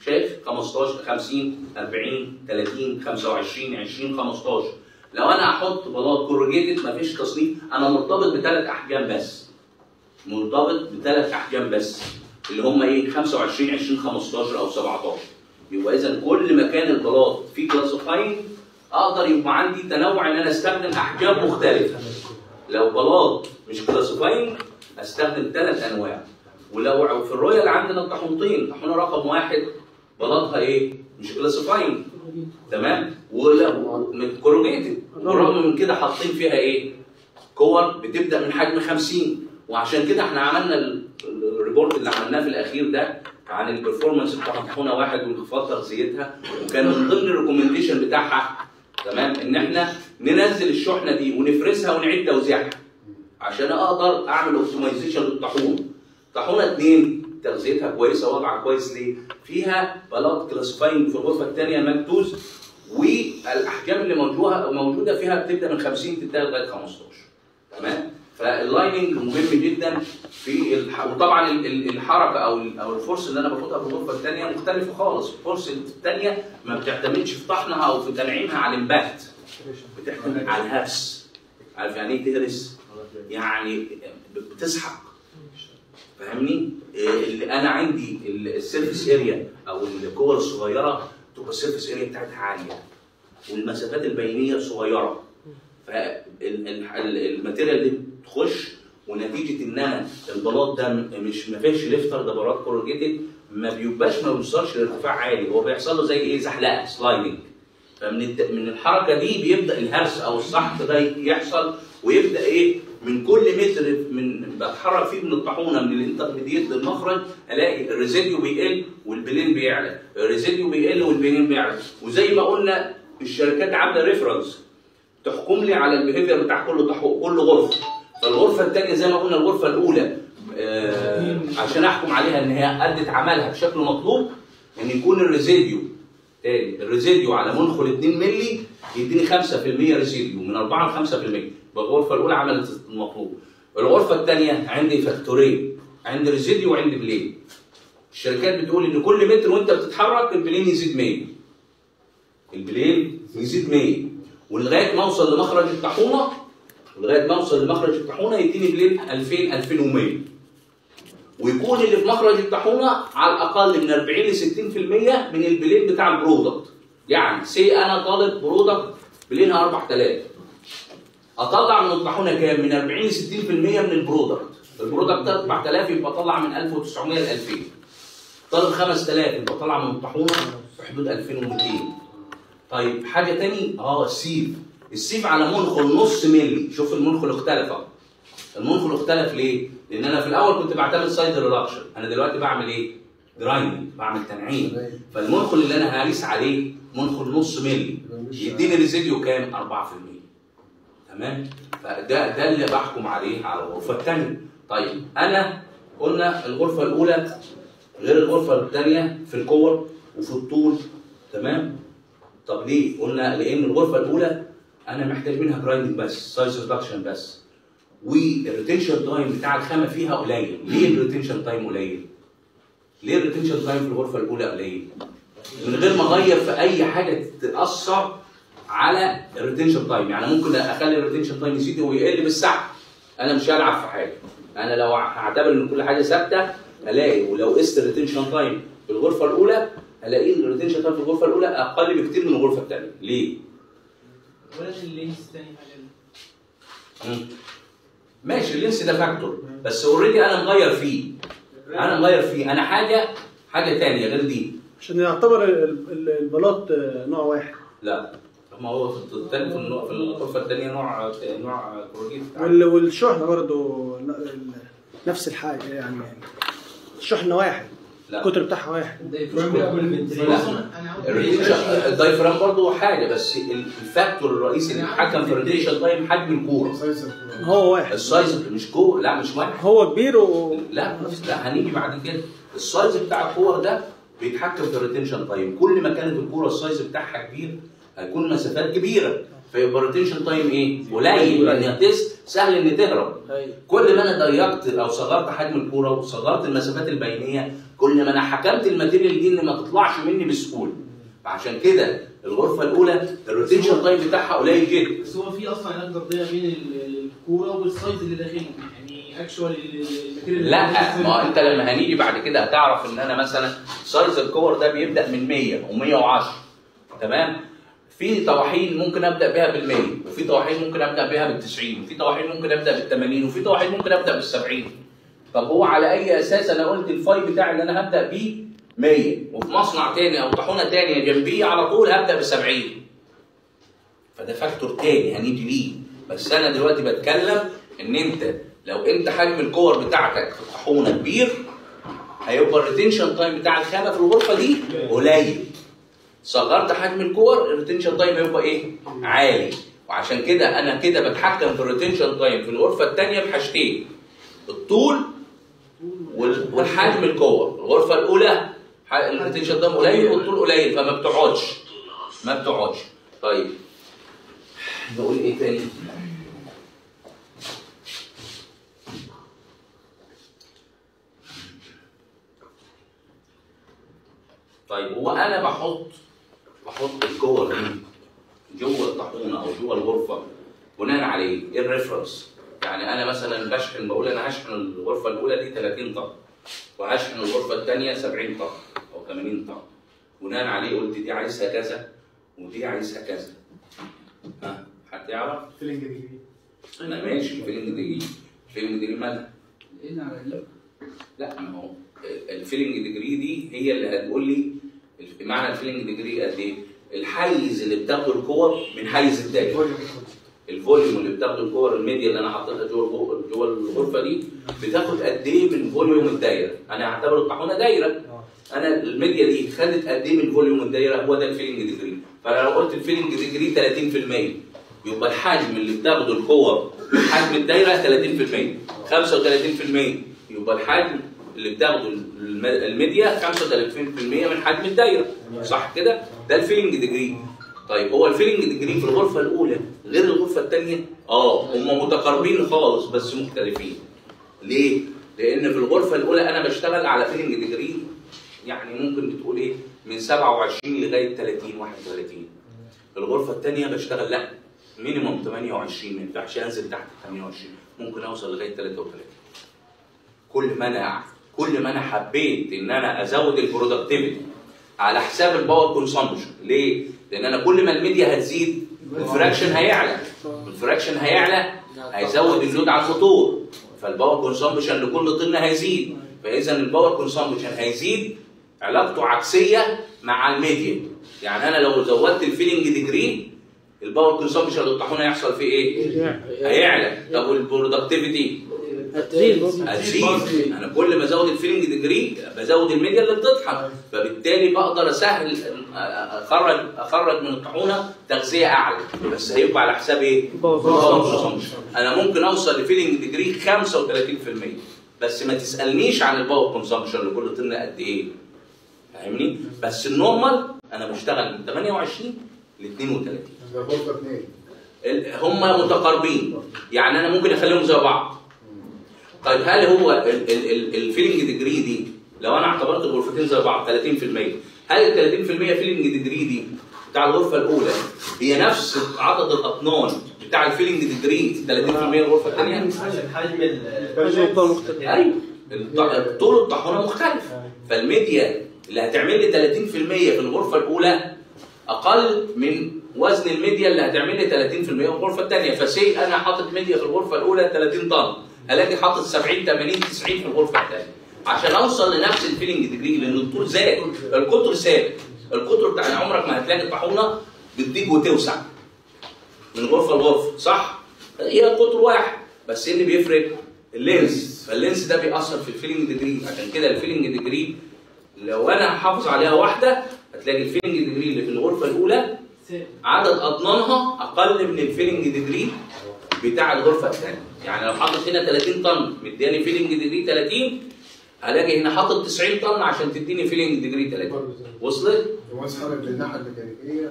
شايف 15 50 40 30 25 20 15 لو انا احط بلاط كورجيتد مفيش تصنيف انا مرتبط بثلاث احجام بس مرتبط بثلاث احجام بس اللي هم ايه 25 20 15 او 17 يبقى اذا كل ما كان البلاط فيه كلاسيفاين اقدر يبقى عندي تنوع ان انا استخدم احجام مختلفه لو بلاط مش كلاسيفاين استخدم ثلاث انواع ولو في الرويال عندنا طاحونتين طاحونه رقم واحد بلاطها ايه؟ مش كلاسيفاين تمام؟ ولو من كوروجيتد بالرغم من كده حاطين فيها ايه؟ كور بتبدا من حجم 50 وعشان كده احنا عملنا ال- الريبورت اللي عملناه في الاخير ده عن البرفورمانس بتاع طاحونه واحد وانخفاض تغذيتها وكان من ضمن الريكومنديشن بتاعها تمام ان احنا ننزل الشحنه دي ونفرزها ونعيد توزيعها عشان اقدر اعمل اوبتمايزيشن للطاحون طاحونه اتنين تغذيتها كويسه وضعها كويس ليه؟ فيها بلاط كلاسيفاينج في الغرفه الثانيه مكتوز والاحجام اللي موجوده موجوده فيها بتبدا من 50 تنتهي لغايه 15 تمام؟ فاللايننج مهم جدا في الح... وطبعا ال- ال- الحركه او ال- او الفورس اللي انا باخدها في الغرفه الثانيه مختلفه خالص، الفورس الثانيه ما بتعتمدش في طحنها او في تنعيمها على الامباكت بتعتمد على الهرس عارف يعني ايه تهرس؟ يعني بتسحق فاهمني؟ إيه اللي انا عندي ال- السيرفيس اريا او الكور الصغيره تبقى السيرفيس اريا بتاعتها عاليه والمسافات البينيه صغيره فالماتيريال دي تخش ونتيجه ان انا البلاط ده م- مش ما فيهش ليفتر ده بلاط كورجيتد ما بيبقاش ما بيوصلش لارتفاع عالي هو بيحصل له زي ايه زحلقه سلايدنج فمن الت- من الحركه دي بيبدا الهرس او السحق ده يحصل ويبدا ايه من كل متر من بتحرك فيه من الطاحونه من الانترميديت للمخرج الاقي الريزيديو بيقل والبلين بيعلى الريزيديو بيقل والبلين بيعلى وزي ما قلنا الشركات عامله ريفرنس تحكم لي على البيهيفير بتاع كل طحو... كل غرفه فالغرفه الثانيه زي ما قلنا الغرفه الاولى آه عشان احكم عليها ان هي ادت عملها بشكل مطلوب ان يكون الريزيديو تاني الريزيديو على منخل 2 مللي يديني 5% ريزيديو من 4 ل 5% يبقى الغرفه الاولى عملت المطلوب الغرفه الثانيه عندي فاكتورين عندي ريزيديو وعندي بلين الشركات بتقول ان كل متر وانت بتتحرك البلين يزيد 100 البلين يزيد 100 ولغايه ما اوصل لمخرج الطاحونه لغايه ما اوصل لمخرج الطاحونه يديني بلين 2000 2100 ويكون اللي في مخرج الطاحونه على الاقل من 40 ل 60% من البلين بتاع البرودكت يعني سي انا طالب برودكت بلينها 4000 اطلع من الطاحونه كام؟ من 40 ل 60% من البرودكت البرودكت ده 4000 يبقى اطلع من 1900 ل 2000 طالب 5000 يبقى طلع من الطاحونه في حدود 2200 طيب حاجه تاني اه السيف السيف على منخل نص ملي شوف المنخل اختلف اهو المنخل اختلف ليه؟ لان انا في الاول كنت بعتمد سايد ريدكشن انا دلوقتي بعمل ايه؟ جرايندنج بعمل تنعيم فالمنخل اللي انا هقيس عليه منخل نص ملي يديني ريزيديو كام؟ 4% تمام؟ فده ده اللي بحكم عليه على الغرفه الثانيه طيب انا قلنا الغرفه الاولى غير الغرفه الثانيه في الكور وفي الطول تمام؟ طب ليه؟ قلنا لان الغرفه الاولى انا محتاج منها جرايندنج بس سايز ريدكشن بس والريتنشن تايم بتاع الخامه فيها قليل ليه الريتنشن تايم قليل ليه الريتنشن تايم في الغرفه الاولى قليل من غير ما اغير في اي حاجه تاثر على الريتنشن تايم يعني ممكن اخلي الريتنشن تايم يزيد ويقل بالساعه انا مش هلعب في حاجه انا لو هعتبر ان كل حاجه ثابته الاقي ولو قست الريتنشن تايم في الغرفه الاولى الاقي الريتنشن تايم في الغرفه الاولى اقل بكتير من الغرفه الثانيه ليه ولا اللينس تاني حاجه مم. ماشي اللينس ده فاكتور بس اوريدي انا مغير فيه انا مغير فيه انا حاجه حاجه ثانيه غير دي عشان يعتبر ال- ال- البلاط آه، نوع واحد لا ما هو في الثاني في النوع- في الغرفه الثانيه نوع نوع كروجيت وال- والشحنه برضه ن- ال- نفس الحاجه يعني الشحنه واحد لا. القطر بتاعها واحد الريتنشن الدايفرام برضه حاجه بس الفاكتور الرئيسي اللي بيتحكم في الريتنشن تايم حجم الكوره هو واحد السايز مش كوره لا مش واحد هو كبير و لا لا هنيجي بعد كده السايز بتاع الكور ده بيتحكم في الريتنشن تايم كل ما كانت الكوره السايز بتاعها كبير هيكون مسافات كبيره فيبقى الريتنشن تايم ايه؟ قليل لان تيست سهل ان تهرب كل ما انا ضيقت او صغرت حجم الكوره وصغرت المسافات البينيه كل ما انا حكمت الماتيريال دي ان ما تطلعش مني بسهوله فعشان كده الغرفه الاولى الروتيشن تايم بتاعها قليل جدا بس هو في اصلا علاقه طرديه بين ال- الكوره والسايز اللي داخلهم يعني اكشوال الماتيريال لا ما هو انت لما هنيجي بعد كده هتعرف ان انا مثلا سايز الكور ده بيبدا من 100 و110 تمام في طواحين ممكن ابدا بيها بال 100 وفي طواحين ممكن ابدا بيها بال 90 وفي طواحين ممكن ابدا بال 80 وفي طواحين ممكن ابدا بال 70 طب هو على اي اساس انا قلت الفاي بتاعي اللي انا هبدا بيه 100 وفي مصنع تاني او طاحونه تانيه جنبيه على طول هبدا ب 70 فده فاكتور تاني هنيجي ليه بس انا دلوقتي بتكلم ان انت لو انت حجم الكور بتاعتك في الطاحونه كبير هيبقى الريتنشن تايم بتاع الخامه في الغرفه دي قليل صغرت حجم الكور الريتنشن تايم هيبقى ايه؟ عالي وعشان كده انا كده بتحكم في الريتنشن تايم في الغرفه الثانيه بحاجتين الطول وال- والحجم الكور الغرفه الاولى ح- الريتنشن تايم قليل والطول قليل فما بتقعدش ما بتقعدش طيب بقول ايه تاني؟ طيب هو انا بحط بحط الكور دي جوه الطاحونه او جوه الغرفه بناء على ايه؟ ايه الريفرنس؟ يعني انا مثلا بشحن بقول انا هشحن الغرفه الاولى دي 30 طن وهشحن الغرفه الثانيه 70 طن او 80 طن بناء عليه قلت دي عايزها كذا ودي عايزها كذا ها حد يعرف؟ فيلينج ديجري انا ماشي فيلينج ديجري فيلينج ديجري مالها؟ ايه على دي؟ لا ما هو الفيلنج ديجري دي هي اللي هتقول لي معنى الفيلنج ديجري قد ايه؟ الحيز اللي بتاخده الكور من حيز الدايره الفوليوم اللي بتاخده الكور الميديا اللي انا حطيتها جوه الغ- جوه الغرفه دي بتاخد قد ايه من فوليوم الدايره؟ انا هعتبر الطاحونه دايره انا الميديا دي خدت قد ايه من فوليوم الدايره هو ده الفيلنج ديجري فانا لو قلت الفيلنج ديجري 30% يبقى الحجم اللي بتاخده الكور من حجم الدايره 30% 35% يبقى الحجم اللي بتاخده الم- الميديا 35% من حجم الدايره صح كده؟ ده الفيلنج ديجري طيب هو الفيلنج ديجري في الغرفه الاولى غير الغرفه الثانيه؟ اه هم متقاربين خالص بس مختلفين. ليه؟ لان في الغرفه الاولى انا بشتغل على فيلنج ديجري يعني ممكن تقول ايه من 27 لغايه 30 31 في الغرفه الثانيه بشتغل لا مينيموم 28 ما ينفعش انزل تحت 28 ممكن اوصل لغايه 33 كل ما انا كل ما انا حبيت ان انا ازود البرودكتيفيتي على حساب الباور كونسامبشن ليه؟ لان انا كل ما الميديا هتزيد الفراكشن هيعلى الفراكشن هيعلى هيزود اللود على الموتور فالباور كونسامبشن لكل طن هيزيد فاذا الباور كونسامبشن هيزيد علاقته عكسيه مع الميديا يعني انا لو زودت الفيلنج ديجري الباور كونسامبشن للطاحونه هيحصل فيه ايه؟ هيعلى طب والبرودكتيفيتي هتزيد هتزيد انا كل ما ازود الفيلنج ديجري بزود الميديا اللي بتطحن فبالتالي بقدر اسهل اخرج اخرج من الطاحونه تغذيه اعلى بس هيبقى على حساب ايه؟ باور انا ممكن اوصل لفيلنج ديجري 35% بس ما تسالنيش عن الباور كونسامبشن لكل طن قد ايه فاهمني؟ بس النورمال انا بشتغل من 28 ل 32 غرفه اثنين ال- هم متقاربين يعني انا ممكن اخليهم زي بعض طيب هل هو ال- ال- ال- الفيلنج ديجري دي لو انا اعتبرت الغرفتين زي بعض 30% هل ال 30% فيلنج ديجري دي بتاع الغرفه الاولى هي نفس عدد الاطنان بتاع الفيلنج ديجري 30% الغرفه الثانيه؟ عشان حجم ال حجم الطاقة مختلف ايوه الط- طول الطاحونه مختلف فالميديا اللي هتعمل لي 30% في الغرفه الاولى اقل من وزن الميديا اللي هتعمل لي 30% في الغرفه الثانيه فسي انا حاطط ميديا في الغرفه الاولى 30 طن هلاقي حاطط 70 80 90 في الغرفه الثانيه عشان اوصل لنفس الفيلنج ديجري لان الطول زاد القطر ثابت القطر بتاع يعني عمرك ما هتلاقي الطاحونه بتضيق وتوسع من غرفه لغرفه صح؟ هي قطر واحد بس ايه اللي بيفرق؟ اللينس فاللينس ده بيأثر في الفيلنج ديجري عشان كده الفيلنج ديجري لو انا هحافظ عليها واحده هتلاقي الفيلنج ديجري اللي في الغرفه الاولى عدد اطنانها اقل من الفيلنج ديجري بتاع الغرفه الثانيه يعني لو حاطط هنا 30 طن مدياني فيلنج ديجري 30 هلاقي هنا حاطط 90 طن عشان تديني فيلنج ديجري 30 وصلت؟ المهندس حضرتك من الناحيه الميكانيكيه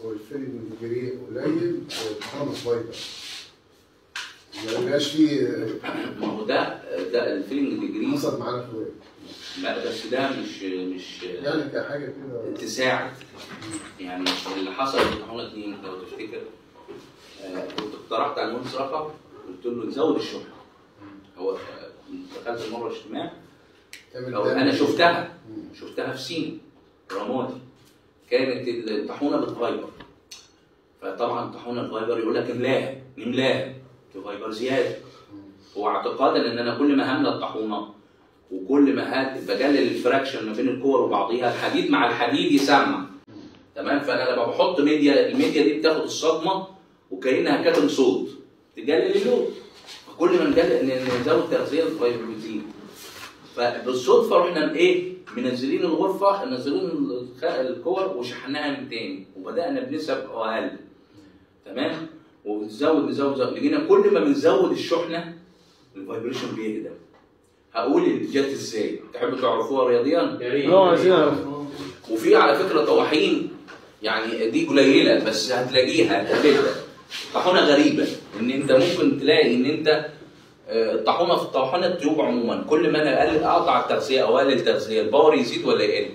والفيلم ديجري قليل الطحونه صغيره ما بيبقاش فيه ما هو ده ده الفيلنج ديجري حصل معانا في الوقت. لا بس ده مش مش يعني كحاجه كده تساعد يعني اللي حصل في طاحونه اتنين لو تفتكر آه، كنت اقترحت على المهندس رقم قلت له نزود الشحنه هو آه، دخلت مره اجتماع تعمل لو دم. انا شفتها شفتها في سين رمادي كانت الطاحونه بتفايبر فطبعا طاحونه الفايبر يقول لك املاها نملاها تفايبر زياده هو اعتقادا ان انا كل ما هملى الطاحونه وكل ما هات بقلل الفراكشن ما بين الكور وبعضيها الحديد مع الحديد يسمع تمام فانا لما بحط ميديا الميديا دي بتاخد الصدمه وكانها كاتم صوت تقلل اللود فكل ما نقلل ن- نزود تغذيه الفايبر بتزيد فبالصدفه رحنا ايه منزلين الغرفه منزلين الخ- الكور وشحناها من تاني وبدانا بنسب اقل تمام ونزود نزود نزود لقينا كل ما بنزود الشحنه الفايبريشن بيهدى هقول اللي جت ازاي تحبوا تعرفوها رياضيا يا ريت. اه عايزين نعرف وفي على فكره طواحين يعني دي قليله بس هتلاقيها هتقابلها طاحونه غريبه ان انت ممكن تلاقي ان انت آه، الطاحونه في الطاحونه التيوب عموما كل ما انا اقلل اقطع التغذيه او اقلل التغذيه الباور يزيد ولا يقل؟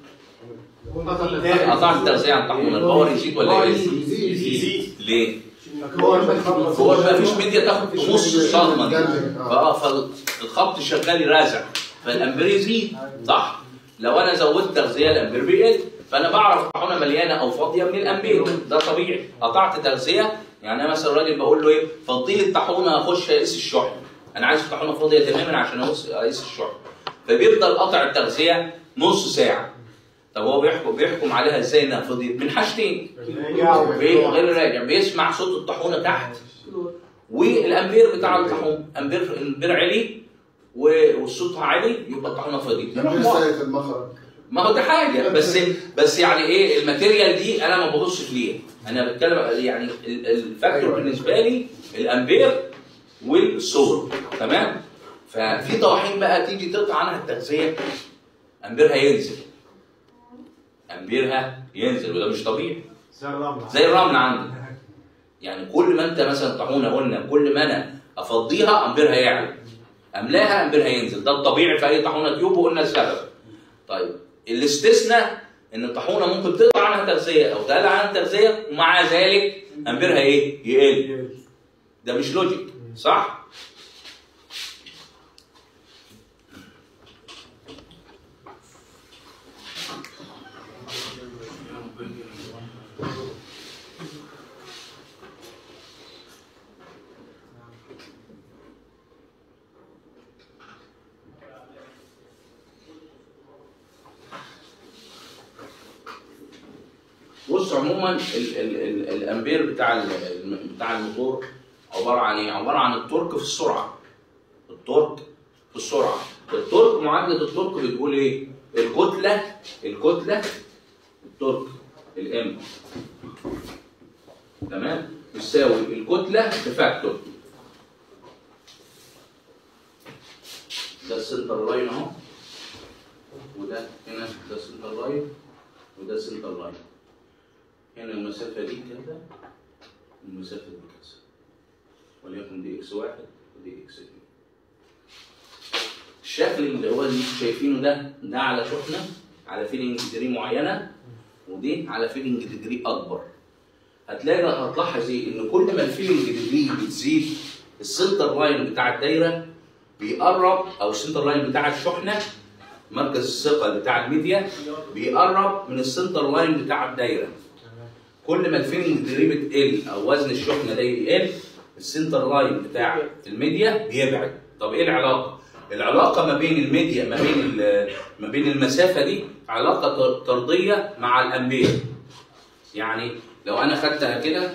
قطعت التغذيه عن الطاحونه الباور يزيد ولا يقل؟ يزيد. ليه؟ هو المخبط هو ما فيش ميديا تاخد نص الصدمه دي جنبك، فاه فالخبط شغال يرازع فالامبير يزيد صح لو انا زودت تغذيه الامبير بيقل فانا بعرف الطاحونه مليانه او فاضيه من الامبير ده طبيعي قطعت تغذيه يعني انا مثلا الراجل بقول له ايه فضي لي الطاحونه اخش اقيس الشحن انا عايز الطاحونه فاضيه تماما عشان أقيس- اقيس الشحن فبيفضل قطع التغذيه نص ساعه طب هو بيحكم بيحكم عليها ازاي انها فضيت من حاجتين بي- غير راجع بيسمع صوت الطاحونه تحت والامبير بتاع الطاحونه امبير الامبير عالي و- والصوت عالي يبقى الطاحونه فضيت يروح موقف. رسالة المخرج ما هو ده حاجه بس بس يعني ايه الماتيريال دي انا ما ببصش ليها انا بتكلم يعني ال- الفاكتور أيوة. بالنسبه لي الامبير والصوت تمام ففي طواحين بقى تيجي تقطع عنها التغذيه امبيرها ينزل امبيرها ينزل وده مش طبيعي زي الرمل زي الرمل عندك يعني كل ما انت مثلا طاحونه قلنا كل ما انا افضيها امبيرها يعلى املاها امبيرها ينزل ده الطبيعي في اي طاحونه تيوب وقلنا السبب طيب الاستثناء ان الطاحونه ممكن تقطع عنها تغذيه او تقلل عنها تغذيه ومع ذلك امبيرها ايه؟ يقل ده مش لوجيك صح؟ بص عموما ال ال ال الامبير بتاع ال بتاع الموتور عباره عن ايه؟ عباره عن التورك في السرعه. التورك في السرعه. التورك معادله التورك بتقول ايه؟ الكتله الكتله التورك الام تمام؟ يساوي الكتله بفاكتور. ده السنتر لاين اهو وده هنا ده السنتر لاين وده السنتر لاين. هنا المسافة دي كده المسافة دي كذا وليكن دي اكس واحد ودي اكس اتنين الشكل اللي هو اللي انتوا شايفينه ده ده على شحنة على فيلنج ديجري معينة ودي على فيلنج ديجري أكبر هتلاقي هتلاحظ ايه ان كل ما الفيلنج ديجري بتزيد السنتر لاين بتاع الدايرة بيقرب او السنتر لاين بتاع الشحنة مركز الثقل بتاع الميديا بيقرب من السنتر لاين بتاع الدايره كل ما الفيلنج ديجري بتقل او وزن الشحنه ده يقل السنتر لاين بتاع الميديا بيبعد طب ايه العلاقه العلاقه ما بين الميديا ما بين ال- ما بين المسافه دي علاقه ط- طرديه مع الامبير يعني لو انا خدتها كده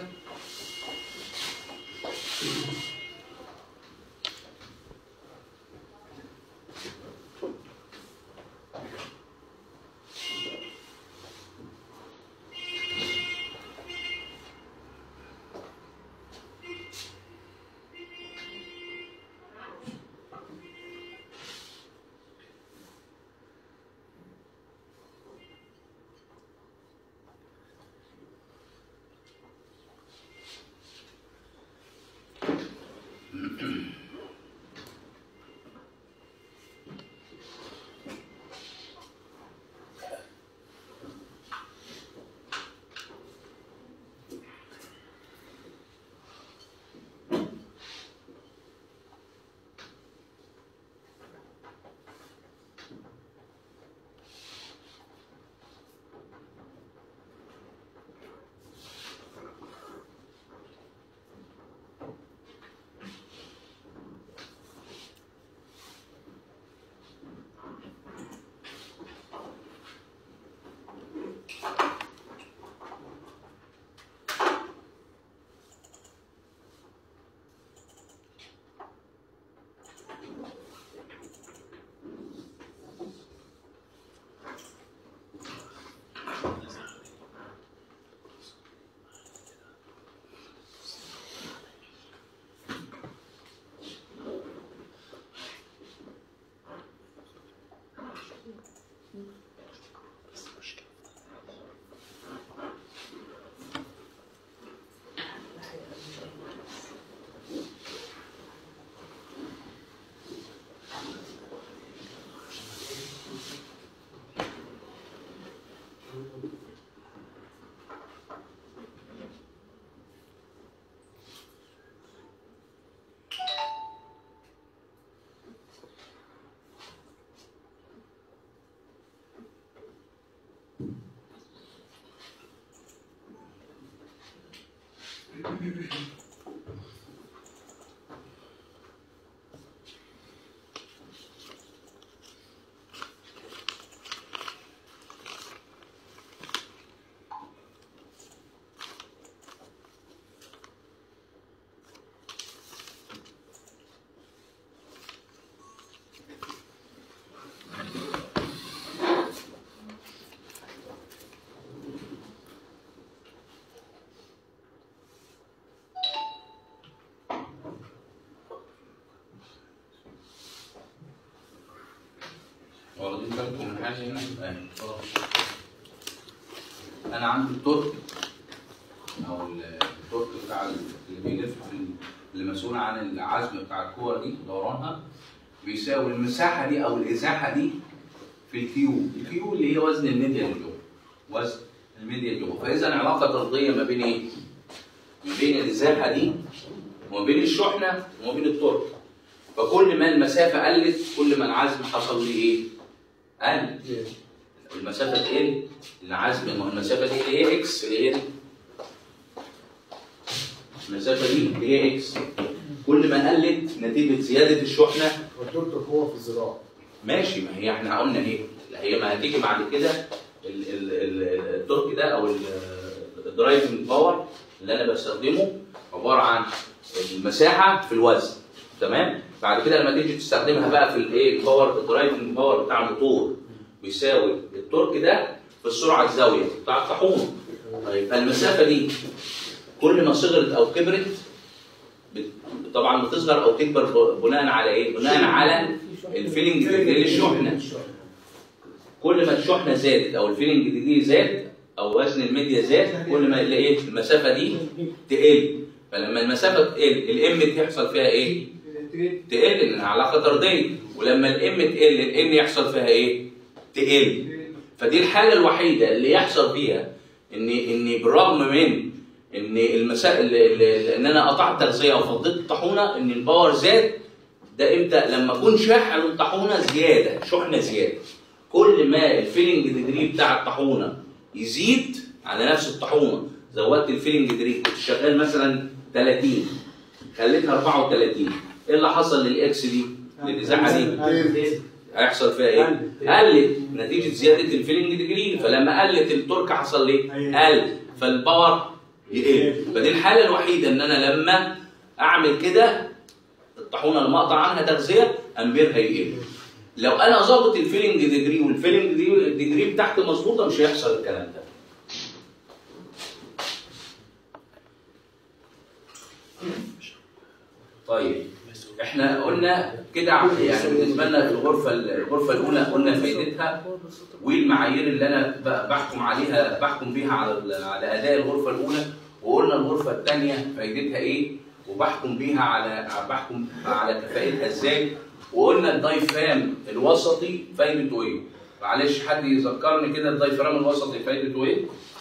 واخدين بالكم من حاجه هنا؟ أيوة. انا عندي التورك او التورك بتاع اللي بيلف اللي مسؤول عن العزم بتاع الكور دي دورانها بيساوي المساحه دي او الازاحه دي في الكيو، الكيو اللي هي وزن الميديا اللي جوه وزن الميديا اللي جوه، فاذا علاقه طرديه ما بين ايه؟ ما بين الازاحه دي وما بين الشحنه وما بين التورك. فكل ما المسافه قلت كل ما العزم حصل ليه ايه؟ قل. المسافه تقل العزم ما هو المسافه دي اللي هي اكس اللي هي دي. المسافه دي اللي هي اكس كل ما قلت نتيجه زياده الشحنه والدكتور هو في الزراعه ماشي ما هي احنا قلنا ايه؟ لا هي ما هتيجي بعد كده ال- ال- ال- التورك ده او ال- الدرايفنج باور اللي انا بستخدمه عباره عن المساحه في الوزن تمام؟ بعد كده لما تيجي تستخدمها بقى في الايه الباور الدرايفنج باور بتاع الموتور بيساوي التورك ده في السرعه الزاويه بتاع الطاحون طيب المسافه دي كل ما صغرت او كبرت بت- طبعا بتصغر او تكبر ب- بناء على ايه؟ بناء على الفيلنج ديجري للشحنه كل ما الشحنه زادت او الفيلنج ديجري زاد او وزن الميديا زاد كل ما ايه المسافه دي تقل فلما المسافه تقل الام يحصل فيها ايه؟ تقل لانها علاقه طرديه ولما الام تقل الان يحصل فيها ايه؟ تقل فدي الحاله الوحيده اللي يحصل فيها ان ان بالرغم من ان المسائل ان انا قطعت تغذيه وفضيت الطاحونه ان الباور زاد ده امتى؟ لما اكون شاحن الطاحونه زياده شحنه زياده كل ما الفيلنج ديجري بتاع الطاحونه يزيد على نفس الطاحونه زودت الفيلنج ديجري كنت شغال مثلا 30 خليتها 34 ايه اللي حصل للاكس دي؟ للازاحه دي؟ هيحصل فيها ايه؟ قلت نتيجه زياده الفيلنج ديجري فلما قلت التورك حصل ليه؟ قل فالباور يقل فدي الحاله الوحيده ان انا لما اعمل كده الطاحونه اللي مقطع عنها تغذيه امبيرها يقل لو انا ظابط الفيلنج ديجري والفيلنج ديجري بتاعتي مظبوطه مش هيحصل الكلام ده طيب احنا قلنا كده يعني بالنسبه لنا الغرفه الغرفه الاولى قلنا فائدتها والمعايير اللي انا ب- بحكم عليها بحكم بيها على ال- على اداء الغرفه الاولى وقلنا الغرفه الثانيه فائدتها ايه وبحكم بيها على بحكم على كفاءتها ازاي وقلنا الدايفرام الوسطي فايدته ايه معلش حد يذكرني كده الدايفرام الوسطي فايدته ايه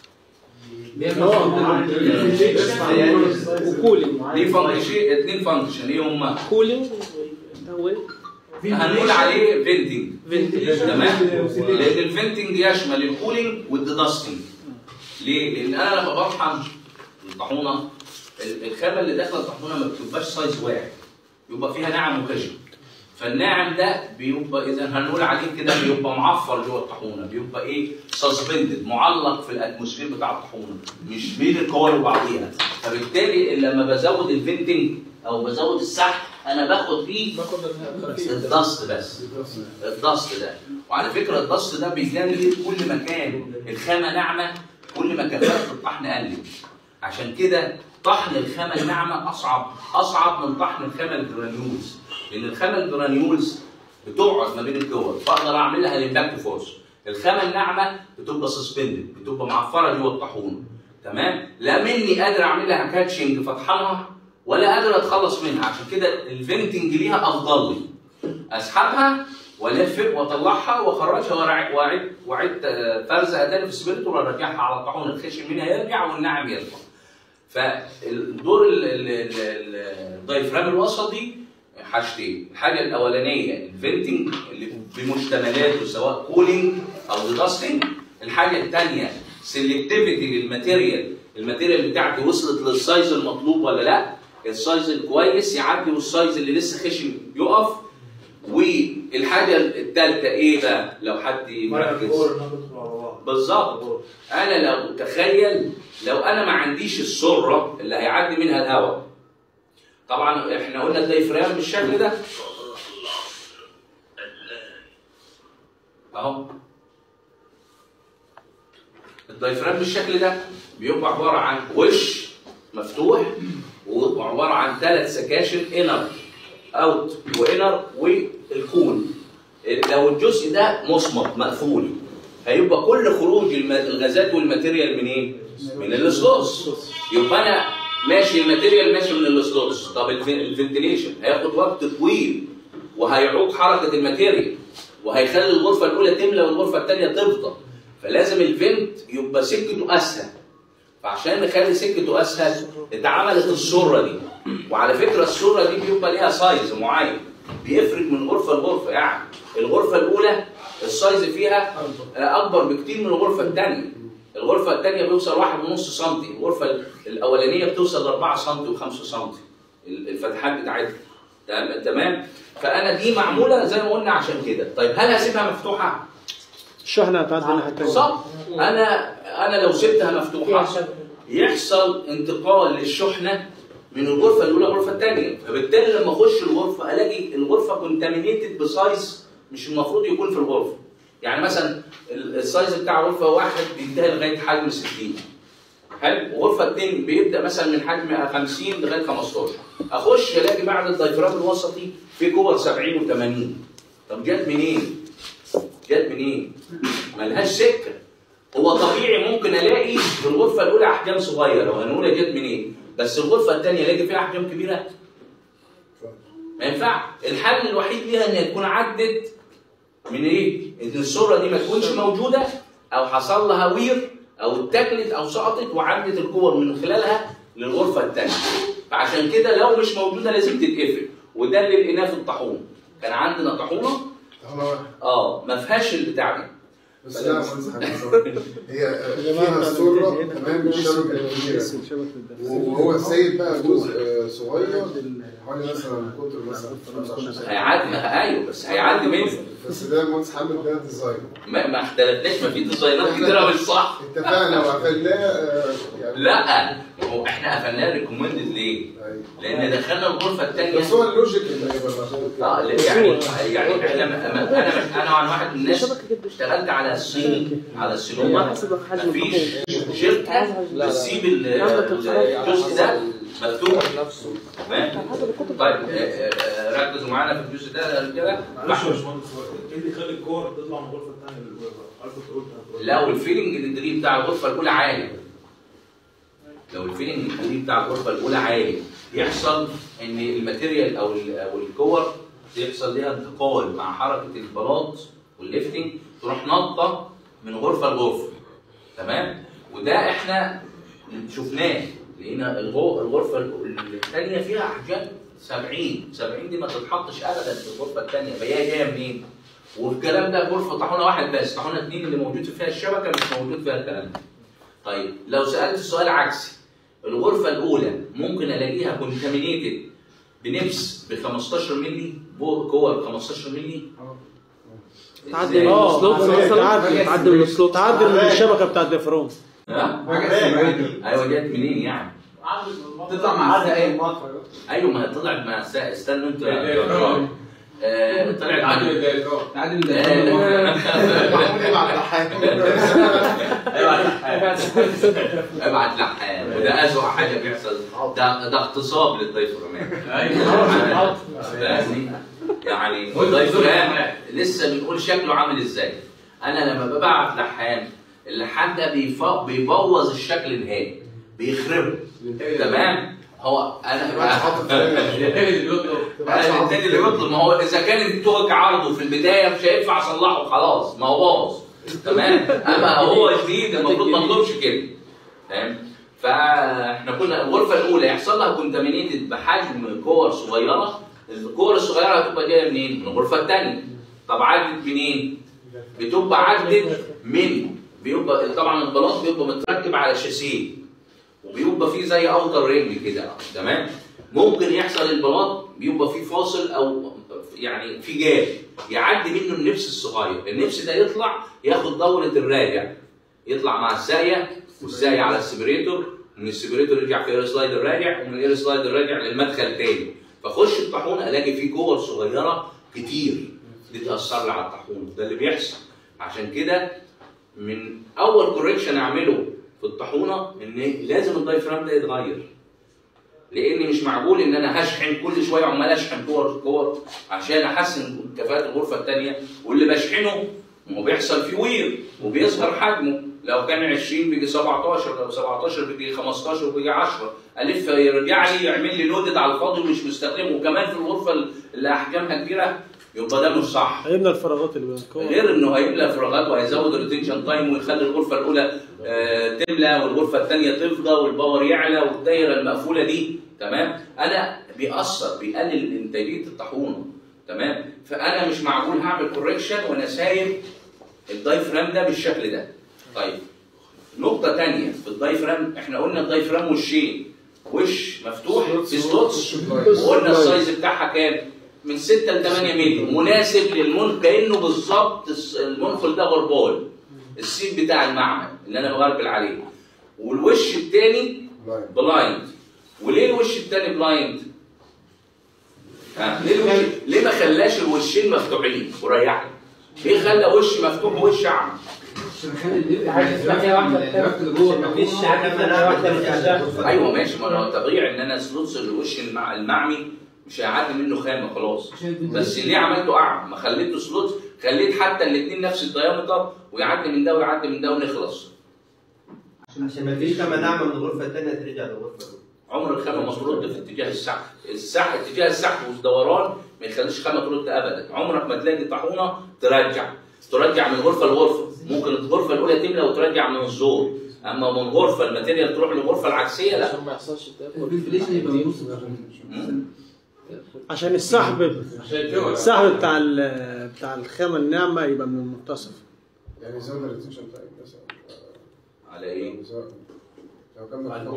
وكولينج ليه فانكشن اثنين فانكشن ايه هما كولينج هو هنقول عليه فينتنج فينتج تمام لان الفنتنج يشمل الكولينج والديداستنج ليه؟ لان انا لما بطحن الطاحونه ال- الخامه اللي داخله الطاحونه ما بتبقاش سايز واحد يبقى فيها ناعم وخشن فالناعم ده بيبقى اذا هنقول عليه كده بيبقى معفر جوه الطاحونه بيبقى ايه سسبندد معلق في الاتموسفير بتاع الطاحونه مش بين الكور وبعضيها فبالتالي لما بزود الفنتنج او بزود السحب انا باخد فيه الضغط بس الضغط ده وعلى فكره الضغط ده بيجلد كل ما كان الخامه ناعمه كل ما كفاءه الطحن قلت عشان كده طحن الخامه الناعمه اصعب اصعب من طحن الخامه الجرانيولز لان الخامه الجرانيولز بتقعد ما بين الكور فاقدر اعمل لها الامباكت فورس الخامه الناعمه بتبقى سسبندد بتبقى معفره جوه الطاحونه تمام لا مني قادر اعمل لها كاتشنج فاطحنها ولا قادر اتخلص منها عشان كده الفنتنج ليها افضل لي اسحبها والف واطلعها واخرجها وأرع- واعد واعد آه، فرزها تاني في السبيرتو وارجعها على الطاحونه الخشن منها يرجع والناعم يرجع فالدور ال- ال- ال- ال- الدايفرام الوسطي حاجتين الحاجه الاولانيه الفنتنج اللي بمشتملاته سواء كولينج او ديداستنج الحاجه الثانيه سيلكتيفيتي للماتيريال الماتيريال بتاعتي وصلت للسايز المطلوب ولا لا السايز الكويس يعدي والسايز اللي لسه خشن يقف والحاجه الثالثه ايه بقى لو حد مركز بالظبط انا لو تخيل لو انا ما عنديش السره اللي هيعدي منها الهواء طبعا احنا قلنا الدايفرام بالشكل ده اهو الدايفرام بالشكل ده بيبقى عباره عن وش مفتوح وعباره عن ثلاث سكاشن انر اوت وانر والكون لو الجزء ده مصمت مقفول هيبقى كل خروج الم- الغازات والماتيريال منين؟ من الاسلوس يبقى انا ماشي الماتيريال ماشي من الاسلوس طب الف- الفنتليشن هياخد وقت طويل وهيعوق حركه الماتيريال وهيخلي الغرفه الاولى تملى والغرفه الثانيه تفضى فلازم الفنت يبقى سكته اسهل فعشان نخلي سكته اسهل اتعملت السره دي وعلى فكره السره دي بيبقى ليها سايز معين بيفرق من غرفه لغرفه يعني الغرفه الاولى السايز فيها آه، اكبر بكتير من الغرفه الثانيه الغرفه الثانيه بيوصل واحد ونص سم الغرفه الاولانيه بتوصل ل 4 سم و5 سم الفتحات بتاعتها تمام- تمام فانا دي معموله زي ما قلنا عشان كده طيب هل هسيبها مفتوحه الشحنه هتعدي الناحيه الثانيه بالظبط انا انا لو سبتها مفتوحه يحصل انتقال للشحنه من الغرفه الاولى للغرفه الثانيه فبالتالي لما اخش الغرفه الاقي الغرفه كونتامينيتد بسايز مش المفروض يكون في الغرفه يعني مثلا ال- السايز بتاع غرفه واحد بينتهي لغايه حجم 60 حلو وغرفه اثنين بيبدا مثلا من حجم 50 لغايه 15 اخش الاقي بعد الدايفرام الوسطي في كور 70 و80 طب جت منين؟ جت منين؟ ملهاش سكه هو طبيعي ممكن الاقي في الغرفه الاولى احجام صغيره وهنقول جت منين بس الغرفه الثانيه الاقي فيها احجام كبيره ما ينفع الحل الوحيد ليها ان تكون عدت من ايه؟ ان الصوره دي ما تكونش موجوده او حصل لها وير او اتاكلت او سقطت وعدت الكور من خلالها للغرفه الثانيه فعشان كده لو مش موجوده لازم تتقفل وده اللي لقيناه في الطاحونه كان عندنا طاحونه اه ما فيهاش البتاع دي بس لا يا مهندس حبيبي هي فيها السره تمام الشبكه الكبيره وهو سايب بقى جزء آه، صغير حوالي مثلا قطر مثلا 25 سم. هيعدي هيعدي بس هيعدي منه بس ده مهندس حامد ده ديزاين ما, ما اختلفناش ما في ديزاينات كتيره مش صح اتفقنا وقفلناه آه، يعني لا ما هو احنا قفلناه ريكومندد ليه؟ لان دخلنا الغرفه الثانيه بس هو اللوجيك اللي هيبقى اه لا، يعني يعني احنا ما- ما- انا انا عن واحد من الناس اشتغلت على الصين على السينما مفيش شركه بتسيب ال- الجزء ده مفتوح نفسه تمام طيب آه، آه، ركزوا معانا في الجزء ده يا رجاله معلش يا باشمهندس هو ايه اللي يخلي الكور تطلع من الغرفه الثانيه للغرفه؟ عارف كنت قلت لو الفيلنج الدري بتاع الغرفه الاولى عالي لو الفيلنج الدري بتاع الغرفه الاولى عالي يحصل ان الماتيريال او ال- او الكور يحصل ليها انتقال مع حركه البلاط والليفتنج تروح نطه من غرفه لغرفه تمام وده احنا شفناه لقينا الغو- الغرفه الثانيه فيها احجام 70 70 دي ما تتحطش ابدا في الغرفه الثانيه فهي جايه منين؟ والكلام ده غرفه طاحونه واحد بس طاحونه اثنين اللي موجود فيها الشبكه مش موجود فيها الكلام ده طيب لو سالت السؤال عكسي الغرفه الاولى ممكن الاقيها كونتامينيتد بنفس ب 15 مللي بو- كور 15 مللي تعدي من اه السلوت مثلا تعدي تعدي من السلوت تعدي من الشبكه بتاعت الديفرون ها؟ ايوه جت منين يعني؟ تطلع مع السائل ايوه ما طلعت مع الساعه استنوا انتوا الإلكترون. آه، طلعت مع تعدل الإلكترون. تعدل ابعت لحام وده اسوء حاجه بيحصل ده ده اغتصاب للضيفرمان فاهمني؟ يعني الضيفرمان لسه بنقول شكله عامل ازاي انا لما ببعت لحام اللحام ده بيف- بيبوظ الشكل النهائي بيخربه تمام هو انا انا التاني اللي بيطلب ما هو اذا كان التوك عرضه في البدايه مش هينفع اصلحه خلاص ما هو باظ تمام اما هو جديد المفروض ما اطلبش كده فاهم فاحنا كنا الغرفه الاولى يحصل لها كونتامينيتد بحجم كور صغيره الكور الصغيره هتبقى جايه منين؟ من الغرفه الثانيه طب عدت منين؟ بتبقى عدت من بيبقى طبعا البلاط بيبقى متركب على شاسيه وبيبقى فيه زي اوتر رينج كده تمام ممكن يحصل البلاط بيبقى فيه فاصل او يعني في جاب يعدي منه النفس الصغير النفس ده يطلع ياخد دوره الراجع يطلع مع الساقيه والساقيه على السبريتور من السبريتور يرجع في اير سلايد الراجع ومن الاير سلايد الراجع للمدخل تاني فاخش الطاحونه الاقي فيه كور صغيره كتير دي تاثر لي على الطاحونه ده اللي بيحصل عشان كده من اول كوريكشن اعمله في الطاحونه ان لازم الدايفرام ده يتغير لان مش معقول ان انا هشحن كل شويه عمال اشحن كور كور عشان احسن كفاءه الغرفه الثانيه واللي بشحنه ما هو بيحصل فيه وير وبيظهر حجمه لو كان 20 بيجي 17 لو 17 بيجي 15 وبيجي 10 الف يرجع لي يعمل لي لودد على الفاضي ومش مستخدمه وكمان في الغرفه اللي احجامها كبيره يبقى ده مش صح هيملى الفراغات اللي بين الكور غير انه هيملى فراغات وهيزود الريتنشن تايم ويخلي الغرفه الاولى آه، تملى والغرفه الثانيه تفضى والباور يعلى والدايره المقفوله دي تمام انا بيأثر بيقلل انتاجيه الطاحونه تمام فانا مش معقول هعمل كوريكشن وانا سايب الدايفرام ده بالشكل ده طيب نقطة تانية في الدايفرام احنا قلنا الدايفرام وشين وش مفتوح في سلوتس وقلنا السايز بتاعها كام؟ من 6 ل 8 مللي مناسب للمن كانه بالظبط الس- المنخل ده غربال السيب بتاع المعمل اللي انا بغربل عليه والوش الثاني بلايند وليه الوش الثاني بلايند؟ ها ليه الوش ليه ما خلاش الوشين مفتوحين وريحني؟ ليه خلى وش مفتوح ووش اعمى؟ ايوه ماشي ما هو التغيير ان انا سلوتس الوش المع... المعمي مش هيعدي منه خامه خلاص بس ليه عملته اعمى؟ ما خليته سلوتس خليت حتى الاثنين نفس الديامتر ويعدي من ده ويعدي من ده ونخلص عشان ما فيش خامة ناعمة من الغرفة الثانية ترجع للغرفة الأولى. عمر الخامه ما ترد في اتجاه السحب السحب اتجاه السحب والدوران ما يخليش خامه ترد ابدا عمرك ما تلاقي طاحونه ترجع ترجع من غرفه لغرفه ممكن الغرفه الاولى تملى وترجع من الزور اما من غرفه الماتيريال تروح للغرفه العكسيه لا عشان ما يحصلش تاكل عشان السحب السحب بتاع ال- بتاع الخامه الناعمه يبقى من المنتصف يعني زود الريتنشن تايم مثلا على ايه؟ لو كان على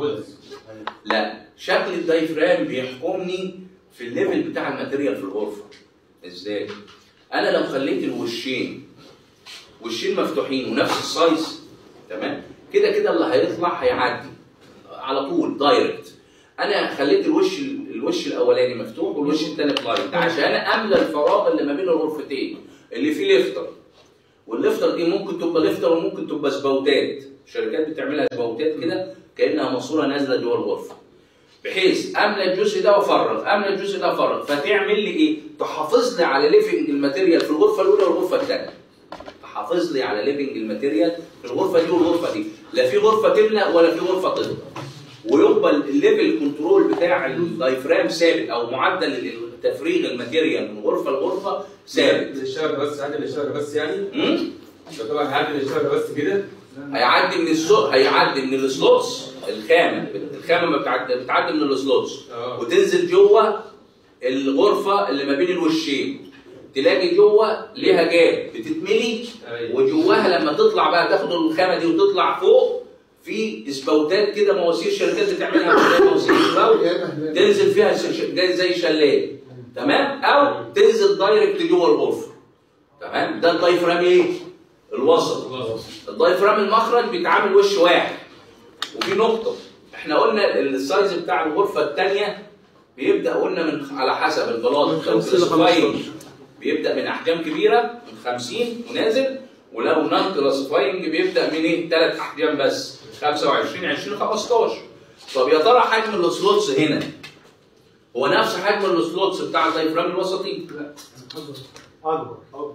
لا شكل الدايفرام بيحكمني في الليفل بتاع الماتيريال في الغرفه ازاي انا لو خليت الوشين وشين مفتوحين ونفس السايز تمام كده كده اللي هيطلع هيعدي على طول دايركت انا خليت الوش الوش الاولاني مفتوح والوش الثاني بلايند عشان املى الفراغ اللي ما بين الغرفتين اللي فيه ليفتر والليفتر دي ممكن تبقى ليفتر وممكن تبقى سباوتات شركات بتعملها سباوتات كده كانها ماسوره نازله جوه الغرفه بحيث املى الجزء ده وافرغ املى الجزء ده وافرغ فتعمل لي ايه تحافظ لي على ليفنج الماتيريال في الغرفه الاولى والغرفه الثانيه تحافظ لي على ليفنج الماتيريال في الغرفه دي والغرفه دي لا في غرفه تملى ولا في غرفه تفضى ويبقى الليفل كنترول بتاع الدايفرام ثابت او معدل تفريغ الماتيريال من غرفه لغرفه ثابت الشبكه بس عادي الشبكه بس يعني امم طبعا هعدي الشبكه بس كده هيعدي من السوق هيعدي من السلوتس الخامه الخامه ما بتعدي بتعدي من السلوتس وتنزل جوه الغرفه اللي ما بين الوشين تلاقي جوه ليها جاب بتتملي وجواها لما تطلع بقى تاخد الخامه دي وتطلع فوق في سباوتات كده مواسير شركات بتعملها عشان مواسير سباوت تنزل فيها ش- زي زي شلال تمام او تنزل دايركت جوه الغرفه تمام ده الدايفرام ايه؟ الوسط الدايفرام المخرج بيتعامل وش واحد وفي نقطه احنا قلنا السايز بتاع الغرفه الثانيه بيبدا قلنا من على حسب البلاط لو 50 ل كلاسيفاينج 15. بيبدا من احجام كبيره من 50 ونازل ولو نون كلاسيفاينج بيبدا من ايه؟ ثلاث احجام بس 25 20 15 طب يا ترى حجم السلوتس هنا هو نفس حجم السلوتس بتاع الدايفرام الوسطي؟ لا اكبر اكبر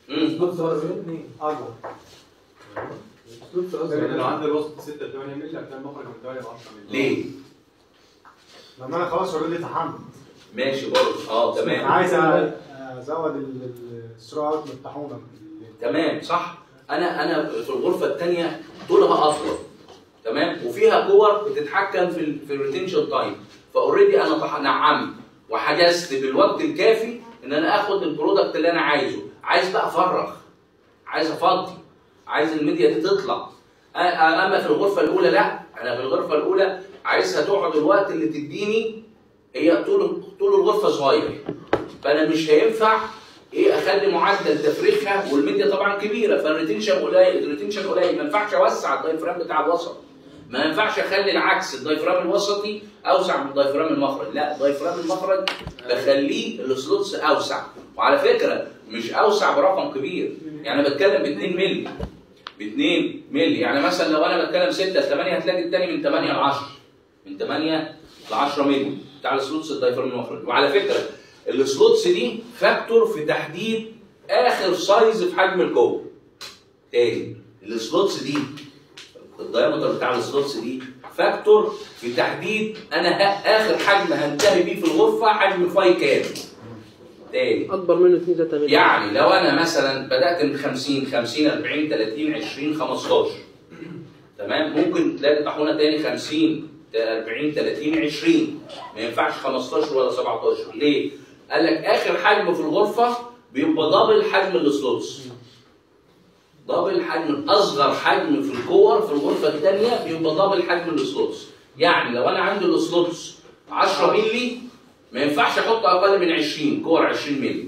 اكبر يعني لو عندي الوسط 6 8 مللي هتلاقي المخرج من 8 ل 10 مللي ليه؟ لما انا خلاص اوريدي تحمل ماشي برضه اه تمام عايز ازود السرعه من الطاحونه تمام صح انا انا في الغرفه الثانيه طولها اطول تمام وفيها كور بتتحكم في ال في الريتنشن تايم فاوريدي انا طح- نعمت وحجزت بالوقت الكافي ان انا اخد البرودكت اللي انا عايزه عايز بقى افرغ عايز افضي عايز الميديا دي تطلع أ- اما في الغرفه الاولى لا انا في الغرفه الاولى عايزها تقعد الوقت اللي تديني هي طول طول الغرفه صغير فانا مش هينفع ايه اخلي معدل تفريغها والميديا طبعا كبيره فالريتنشن قليل الريتنشن قليل ما ينفعش اوسع الدايفرام بتاع الوسط ما ينفعش اخلي العكس الدايفرام الوسطي اوسع من الدايفرام المخرج لا الدايفرام المخرج بخليه السلوتس اوسع وعلى فكره مش اوسع برقم كبير يعني انا بتكلم ب 2 مللي ب 2 مللي يعني مثلا لو انا بتكلم 6 ل 8 هتلاقي الثاني من 8 ل 10 من 8 ل 10 مللي بتاع السلوتس الدايفرام المخرج وعلى فكره السلوتس دي فاكتور في تحديد اخر سايز في حجم الكوب تاني السلوتس دي الدايمتر بتاع السلوتس دي فاكتور في تحديد انا ه- اخر حجم هنتهي بيه في الغرفه حجم فاي كام تاني اكبر منه 2 3 مللي يعني لو انا مثلا بدات من 50 50 40 30 20 15 تمام ممكن تلاقي طاحونه تاني 50 40 30 20 ما ينفعش 15 ولا 17 ليه؟ قال لك اخر حجم في الغرفه بيبقى دبل حجم السلوتس دبل حجم اصغر حجم في الكور في الغرفه الثانيه بيبقى دبل حجم السلوتس يعني لو انا عندي السلوتس 10 مللي ما ينفعش احط اقل من 20 كور 20 مللي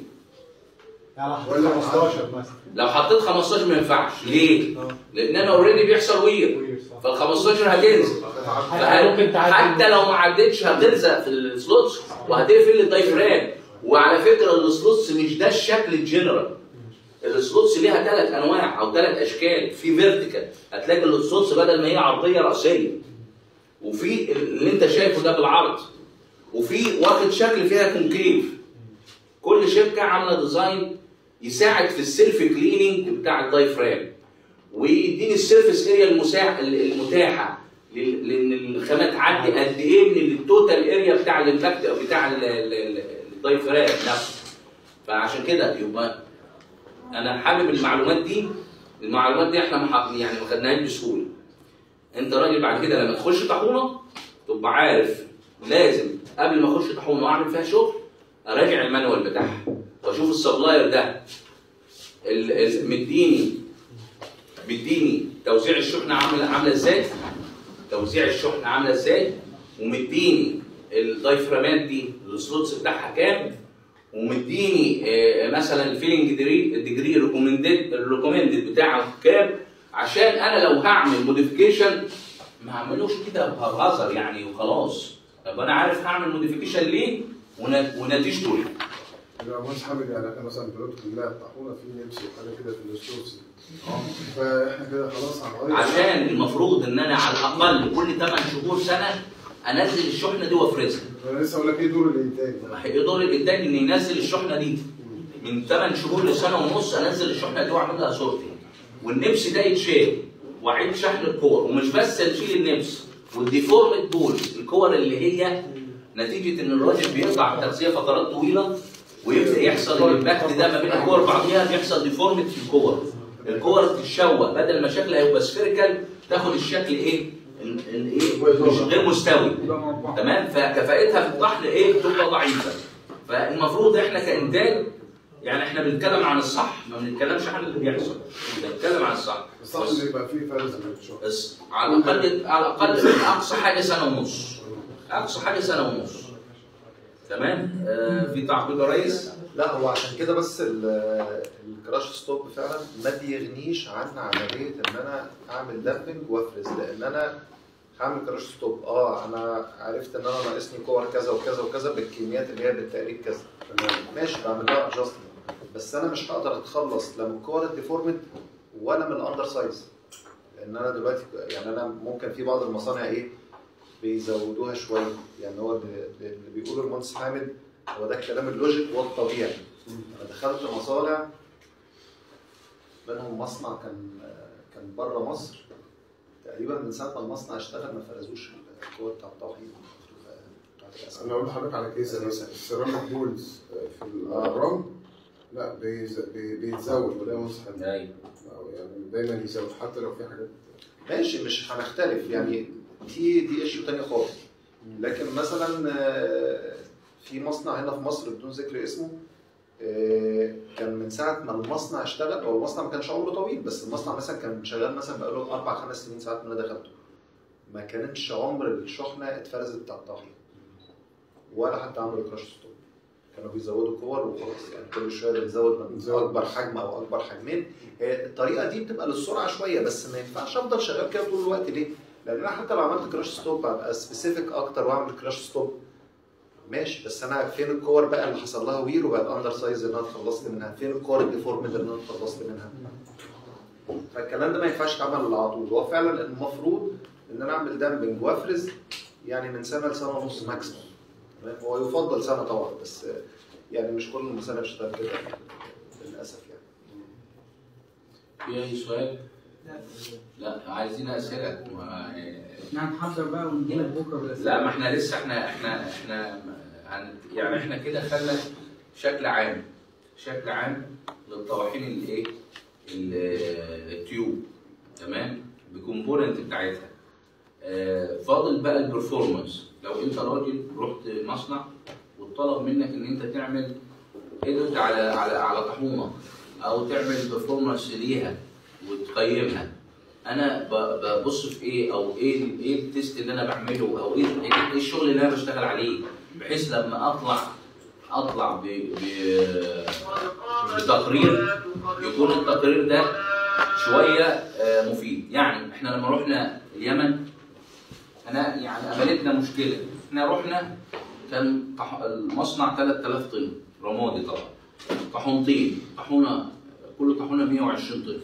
ولا 15 مثلا لو حطيت 15 ما ينفعش ليه؟ لان انا اوريدي بيحصل وير فال 15 هتنزل فهل- حتى لو ما عدتش هتلزق في السلوتس وهتقفل الدايفرام وعلى فكره السلوتس مش ده الشكل الجنرال السلوتس ليها ثلاث انواع او ثلاث اشكال في فيرتيكال هتلاقي السلوتس بدل ما هي عرضيه راسيه وفي اللي انت شايفه ده بالعرض وفي واخد شكل فيها كونكيف كل شركه عامله ديزاين يساعد في السيلف كليننج بتاع الدايفرام ويديني السيرفيس اريا المساع المتاحه لل- لان الخامات تعدي قد ايه من التوتال اريا بتاع الامباكت بتاع ال- ال- ال- الدايفرام نفسه فعشان كده يبقى انا حابب المعلومات دي المعلومات دي احنا محق... يعني ما خدناهاش بسهوله انت راجل بعد كده لما تخش طاحونه تبقى عارف لازم قبل ما اخش طاحونه واعمل فيها شغل اراجع المانوال بتاعها واشوف السبلاير ده ال- ال- مديني مديني توزيع الشحنه عامله عامله ازاي توزيع الشحنه عامله ازاي ومديني الدايفرامات دي السلوتس بتاعها كام ومديني آه، مثلا الفيلنج ديجري ديجري ريكومندد الريكومندد بتاعه كام عشان انا لو هعمل موديفيكيشن ما اعملوش كده بهزر يعني وخلاص طب انا عارف هعمل موديفيكيشن ليه ون- ونتيجته ايه لو مش حابب يعني احنا مثلا بنقول كلها طاحونه في نمسي وحاجه كده في السورس فاحنا كده خلاص هنغير عشان المفروض ان انا على الاقل كل 8 شهور سنه انزل الشحنه دي وافرزها انا لسه اقول لك ايه دور الانتاج ايه دور الانتاج ان ينزل الشحنه دي من 8 شهور لسنه ونص انزل الشحنه دي واعمل لها سورتنج والنمس ده يتشال واعيد شحن الكور ومش بس اشيل النمس والديفورمد بولز الكور اللي هي نتيجه ان الراجل بيقطع تغذيه فترات طويله ويبدا يحصل الامباكت ده ما بين الكور بعضيها بيحصل ديفورمد في الكور الكور تتشوه بدل ما شكلها يبقى سفيريكال تاخد الشكل ايه؟ ال- ال- ايه؟ مش غير مستوي تمام فكفاءتها في الطحن ايه؟ بتبقى ضعيفه فالمفروض احنا كانتاج يعني احنا بنتكلم عن الصح ما بنتكلمش عن اللي بيحصل بنتكلم عن الصح الصح اللي يبقى فيه فرز من الشغل بس على الاقل على الاقل من اقصى حاجه سنه ونص اقصى حاجه سنه ونص تمام آه في تعقيب يا ريس لا هو عشان كده بس ال- الكراش ستوب فعلا ما بيغنيش عن عمليه ان انا اعمل دامبنج وافرز لان انا هعمل كراش ستوب اه انا عرفت ان انا ناقصني كور كذا وكذا وكذا بالكميات اللي هي بالتقريب كذا ماشي بعمل لها ادجستمنت بس انا مش هقدر اتخلص لا من الكور الديفورمد ولا من الاندر سايز لان انا دلوقتي يعني انا ممكن في بعض المصانع ايه بيزودوها شويه يعني هو اللي اللي بيقوله المهندس حامد هو ده الكلام اللوجيك والطبيعي انا دخلت مصانع منهم مصنع كان كان بره مصر تقريبا من ساعه ما المصنع اشتغل ما فرزوش الكور بتاع التوحيد بتاعت الأسماء. انا اقول لحضرتك على كيس مثلا السيراميك بولز في الاهرام لا بيز- بي- بيتزود وده مصحف ايوه يعني دايما يزود حتى لو في حاجات ماشي مش هنختلف يعني دي دي ايشيو تاني خالص لكن مثلا آه، في مصنع هنا في مصر بدون ذكر اسمه آه، كان من ساعه ما المصنع اشتغل هو المصنع ما كانش عمره طويل بس المصنع مثلا كان شغال مثلا بقاله اربع خمس سنين ساعات ما انا دخلته ما كانتش عمر الشحنه اتفرزت بتاع الطحين ولا حتى عملوا كراش ستوب كانوا بيزودوا كور وخلاص يعني كل شويه بنزود من اكبر حجم او اكبر حجمين هي الطريقه دي بتبقى للسرعه شويه بس ما ينفعش افضل شغال كده طول الوقت ليه؟ لان انا حتى لو عملت كراش ستوب هبقى سبيسيفيك اكتر واعمل كراش ستوب ماشي بس انا فين الكور بقى اللي حصل لها وير وبقت اندر سايز اللي انا اتخلصت منها؟ فين الكور الديفورمد اللي انا اتخلصت منها؟ فالكلام ده ما ينفعش يتعمل على طول هو فعلا المفروض ان انا اعمل دامبنج وافرز يعني من سنه لسنه ونص ماكسيموم تمام؟ هو يفضل سنه طبعا بس يعني مش كل المصانع بتشتغل كده للاسف يعني في اي سؤال؟ لا عايزين اسئله ما- احنا هنحضر بقى ونجي لك بكره بالاسئله لا ما احنا لسه احنا احنا احنا هن- يعني احنا كده خدنا شكل عام شكل عام للطواحين الايه ال- التيوب تمام بكومبوننت بتاعتها آه، فاضل بقى البرفورمانس لو انت راجل رحت مصنع وطلب منك ان انت تعمل ادوت على على على طاحونه او تعمل برفورمانس ليها وتقيمها انا ب- ببص في ايه او ايه ال- ايه التيست اللي انا بعمله او ايه ايه الشغل اللي انا بشتغل عليه بحيث لما اطلع اطلع ب ب بتقرير يكون التقرير ده شويه آه، مفيد يعني احنا لما رحنا اليمن انا يعني قابلتنا مشكله احنا رحنا كان طح- المصنع 3000 طن رمادي طبعا طاحونتين طاحونه كل طاحونه 120 طن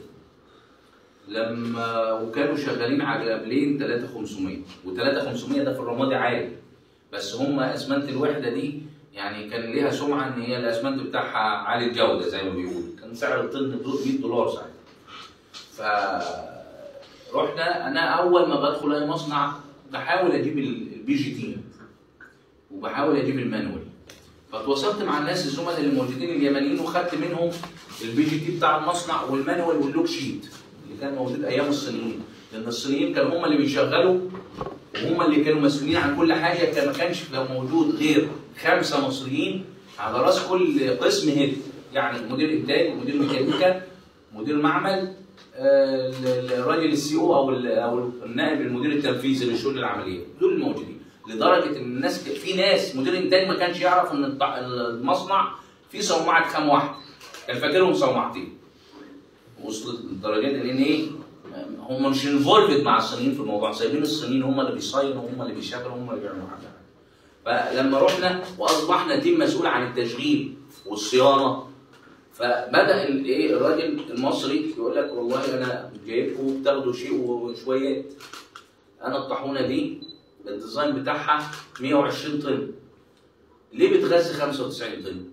لما وكانوا شغالين على قبلين 3500 و3500 ده في الرمادي عالي بس هم اسمنت الوحده دي يعني كان ليها سمعه ان هي الاسمنت بتاعها عالي الجوده زي ما بيقولوا كان سعر الطن 100 دولار ساعتها ف رحنا انا اول ما بدخل اي مصنع بحاول اجيب ال- البي جي تي وبحاول اجيب المانوال فتواصلت مع الناس الزملاء اللي موجودين اليمنيين وخدت منهم البي جي تي بتاع المصنع والمانوال واللوك شيت اللي كان موجود ايام الصينيين لان الصينيين كانوا هم اللي بيشغلوا وهم اللي كانوا مسؤولين عن كل حاجه كان ما كانش لو موجود غير خمسه مصريين على راس كل قسم هيد يعني مدير انتاج مدير ميكانيكا مدير معمل آه، ال- الراجل السي او او ال- او النائب المدير التنفيذي لشؤون العمليه دول الموجودين لدرجه ان الناس في ناس مدير انتاج ما كانش يعرف ان الط- المصنع فيه صومعه خام واحد كان فاكرهم صومعتين وصلت للدرجه دي لان ايه هم مش انفولفد مع الصينيين في الموضوع سايبين الصينيين هم اللي بيصينوا هم اللي بيشغلوا هم اللي بيعملوا حاجه فلما رحنا واصبحنا تيم مسؤول عن التشغيل والصيانه فبدا ال- ايه الراجل المصري يقول لك والله انا جايبكم بتاخدوا شيء وشويات انا الطاحونه دي الديزاين بتاعها 120 طن ليه بتغذي 95 طن؟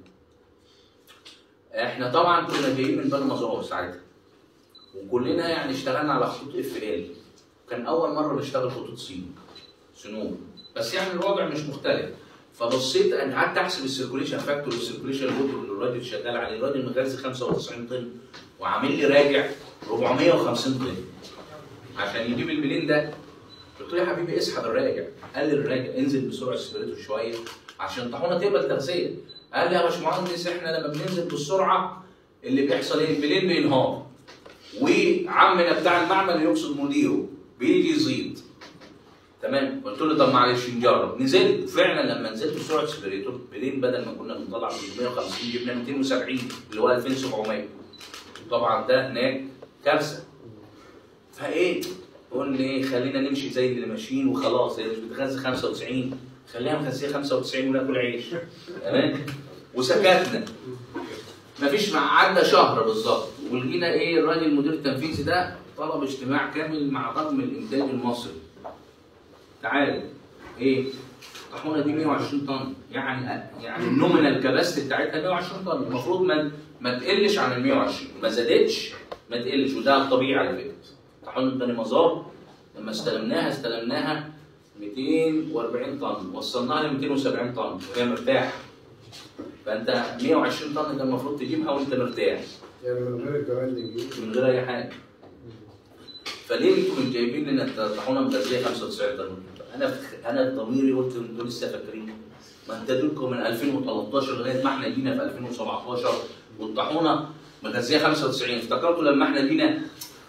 احنا طبعا كنا جايين من بني مزار ساعتها وكلنا يعني اشتغلنا على خطوط اف ال كان اول مره نشتغل خطوط صين سنون بس يعني الوضع مش مختلف فبصيت انا قعدت احسب السيركوليشن فاكتور والسيركوليشن لود اللي الراجل شغال عليه الراجل مغذي 95 طن وعامل لي راجع 450 طن عشان يجيب الملين ده قلت له يا حبيبي اسحب الراجع قال لي الراجع انزل بسرعه سبريتو شويه عشان الطاحونه تقبل تغذيه قال لي يا باشمهندس احنا لما بننزل بالسرعه اللي بيحصل ايه الملين بينهار وعمنا بتاع المعمل اللي يقصد مديره بيجي يزيد تمام قلت له طب معلش نجرب نزلت فعلا لما نزلت بسرعه سبريتور بلين بدل ما كنا بنطلع 350 جبنا 270 اللي هو 2700 طبعا ده هناك كارثه فايه قلنا ايه خلينا نمشي زي اللي ماشيين وخلاص هي مش بتغذي 95 خليها مغذيه 95 وناكل عيش تمام وسكتنا مفيش مع عدى شهر بالظبط ولقينا ايه الراجل المدير التنفيذي ده طلب اجتماع كامل مع طاقم الانتاج المصري تعالوا ايه الطاحونه دي 120 طن يعني يعني النومينال كاباسيتي بتاعتها 120 طن المفروض ما ما تقلش عن ال 120 ما زادتش ما تقلش وده الطبيعي على فكره طاحونه بني مزار لما استلمناها استلمناها 240 طن وصلناها ل 270 طن وهي مرتاحه فانت 120 طن ده المفروض تجيبها وانت مرتاح يعني من غير الجوال نجيب من غير اي حاجه فليه انتوا مش جايبين لنا الطاحونه مغذيه 95 طن انا انا ضميري قلت انتوا لسه فاكرين ما انت دولكم من 2013 لغايه ما احنا جينا في 2017 والطاحونه مغذيه 95 افتكرتوا لما احنا جينا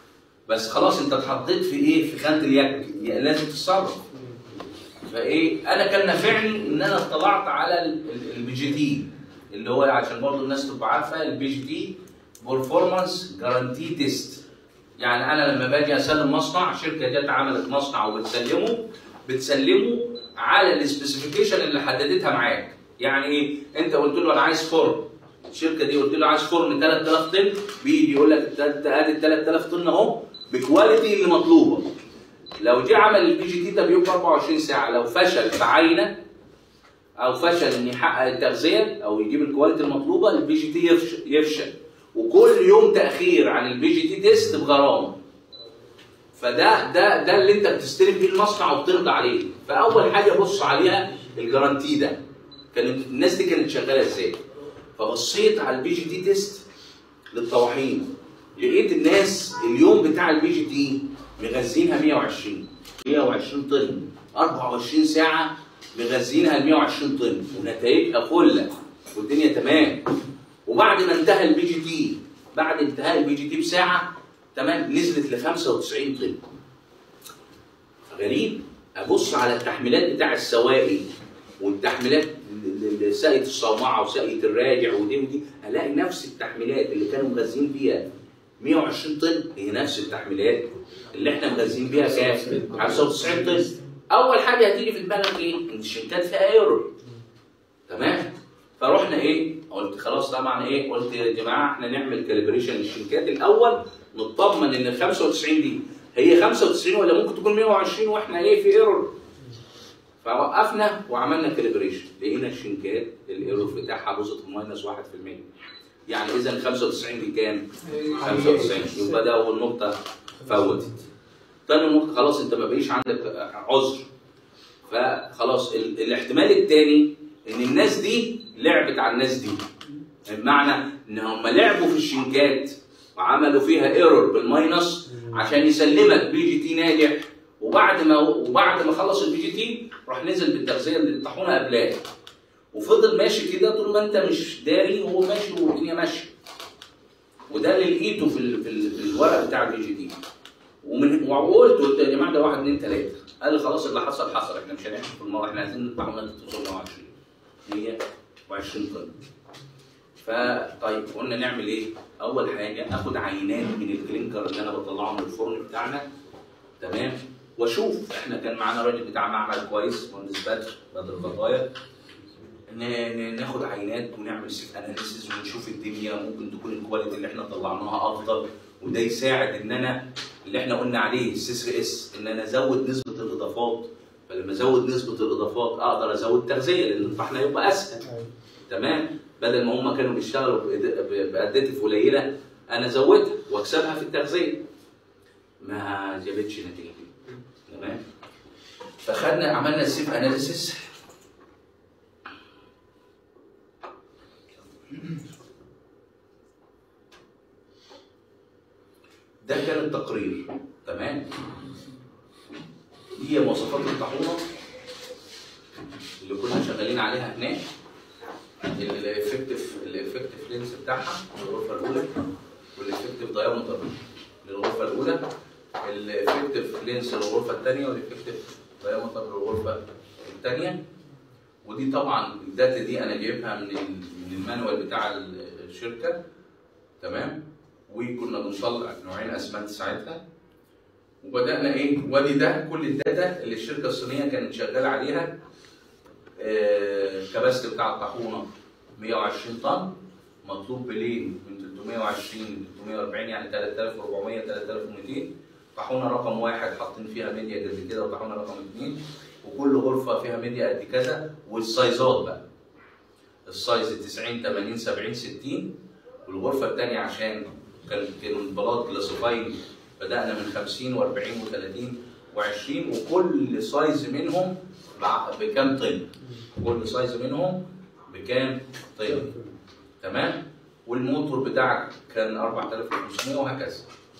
بس خلاص انت اتحطيت في ايه في خانه اليك يعني لازم تتصرف فايه انا كان نافعني ان انا اطلعت على البي جي تي اللي هو عشان برضه الناس تبقى عارفه البي جي تي بيرفورمانس جارانتي تيست يعني انا لما باجي اسلم مصنع شركه جت عملت مصنع وبتسلمه بتسلمه على السبيسيفيكيشن اللي حددتها معاك يعني ايه انت قلت له انا عايز فرن الشركه دي قلت له عايز فرن 3000 طن بيجي يقول لك انت ادي ال 3000 طن اهو بكواليتي اللي مطلوبه لو جه عمل البي جي تي ده بيبقى 24 ساعه لو فشل في عينه او فشل ان يحقق التغذيه او يجيب الكواليتي المطلوبه البي جي تي يفشل, يفشل وكل يوم تاخير عن البي جي تي تيست بغرامه فده ده ده اللي انت بتستلم بيه المصنع وبترضى عليه فاول حاجه بص عليها الجارانتي ده كانت الناس دي كانت شغاله ازاي فبصيت على البي جي تي تيست للطواحين لقيت الناس اليوم بتاع البي جي تي مغذينها 120 120 طن 24 ساعه مغذينها ال 120 طن ونتائجها فله والدنيا تمام وبعد ما انتهى البي جي تي بعد انتهاء البي جي تي بساعه تمام نزلت ل 95 طن غريب ابص على التحميلات بتاع السواقي والتحميلات ساقية الصومعة وساقية الراجع ودي ودي الاقي نفس التحميلات اللي كانوا مغذين بيها 120 طن هي نفس التحميلات اللي احنا مغذين بيها كام؟ 95 طن اول حاجه هتيجي في دماغك ايه؟ ان الشنكات فيها ايرور تمام؟ فرحنا ايه؟ قلت خلاص طبعا ايه؟ قلت يا جماعه احنا نعمل كاليبريشن للشنكات الاول نطمن ان ال 95 دي هي 95 ولا ممكن تكون 120 واحنا ايه في ايرور فوقفنا وعملنا كاليبريشن لقينا الشنكات الايرور بتاعها وصلت ماينس 1% يعني اذا ال 95 دي كام؟ 95 يبقى ده اول نقطه فوتت تاني نقطه خلاص انت ما بقيش عندك عذر فخلاص ال- الاحتمال الثاني ان الناس دي لعبت على الناس دي بمعنى ان هم لعبوا في الشنكات وعملوا فيها ايرور بالماينس عشان يسلمك بي جي تي ناجح وبعد ما وبعد ما خلص البي جي تي راح نزل بالتغذيه للطاحونه قبلها وفضل ماشي كده طول ما انت مش داري وهو ماشي والدنيا ماشيه وده اللي لقيته في ال- في, ال- في الورق بتاع البي جي تي ومن وقلت قلت يا جماعه ده واحد اثنين ثلاثه قال لي خلاص اللي حصل حصل احنا مش هنحكي في الموضوع احنا عايزين الطاحونه توصل 120 120 طن فطيب قلنا نعمل ايه؟ اول حاجه اخد عينات من الكلينكر اللي انا بطلعه من الفرن بتاعنا تمام واشوف احنا كان معانا راجل بتاع معمل كويس مهندس بدر بدر خطايا ن- ن- ناخد عينات ونعمل سيف اناليسيز ونشوف الدنيا ممكن تكون الكواليتي اللي احنا طلعناها افضل وده يساعد ان انا اللي احنا قلنا عليه السي 3 اس ان انا ازود نسبه الاضافات فلما ازود نسبه الاضافات اقدر ازود تغذيه لان الطحن هيبقى اسهل تمام بدل ما هم كانوا بيشتغلوا بإد- باديتيف قليله انا زودها واكسبها في التغذيه ما جابتش نتيجه تمام فخدنا عملنا السيف اناليسيس ده كان التقرير تمام دي هي مواصفات الطاحونه اللي كنا شغالين عليها هناك الافكتيف الافكتيف لينس بتاعها الغرفه الاولى والافكتيف دايمتر للغرفه الاولى الافكتيف لينس للغرفه الثانيه والافكتيف دايمتر للغرفه الثانيه ودي طبعا الداتا دي انا جايبها من ال- من المانوال بتاع ال- الشركه تمام وكنا بنطلع نوعين اسمنت ساعتها وبدانا ايه وادي ده كل الداتا اللي الشركه الصينيه كانت شغاله عليها آه، الكباستي بتاع الطاحونه 120 طن مطلوب بلين من 320 ل 340 يعني 3400 3200 طاحونه رقم واحد حاطين فيها ميديا قد كده وطاحونه رقم اثنين وكل غرفه فيها ميديا قد كذا والسايزات بقى السايز 90 80 70 60 والغرفه الثانيه عشان كان كانوا البلاط كلاسيفاين بدانا من 50 و40 و30 و20 وكل سايز منهم بع- بكام طن كل سايز منهم بكام طن تمام والموتور بتاعك كان 4500 وهكذا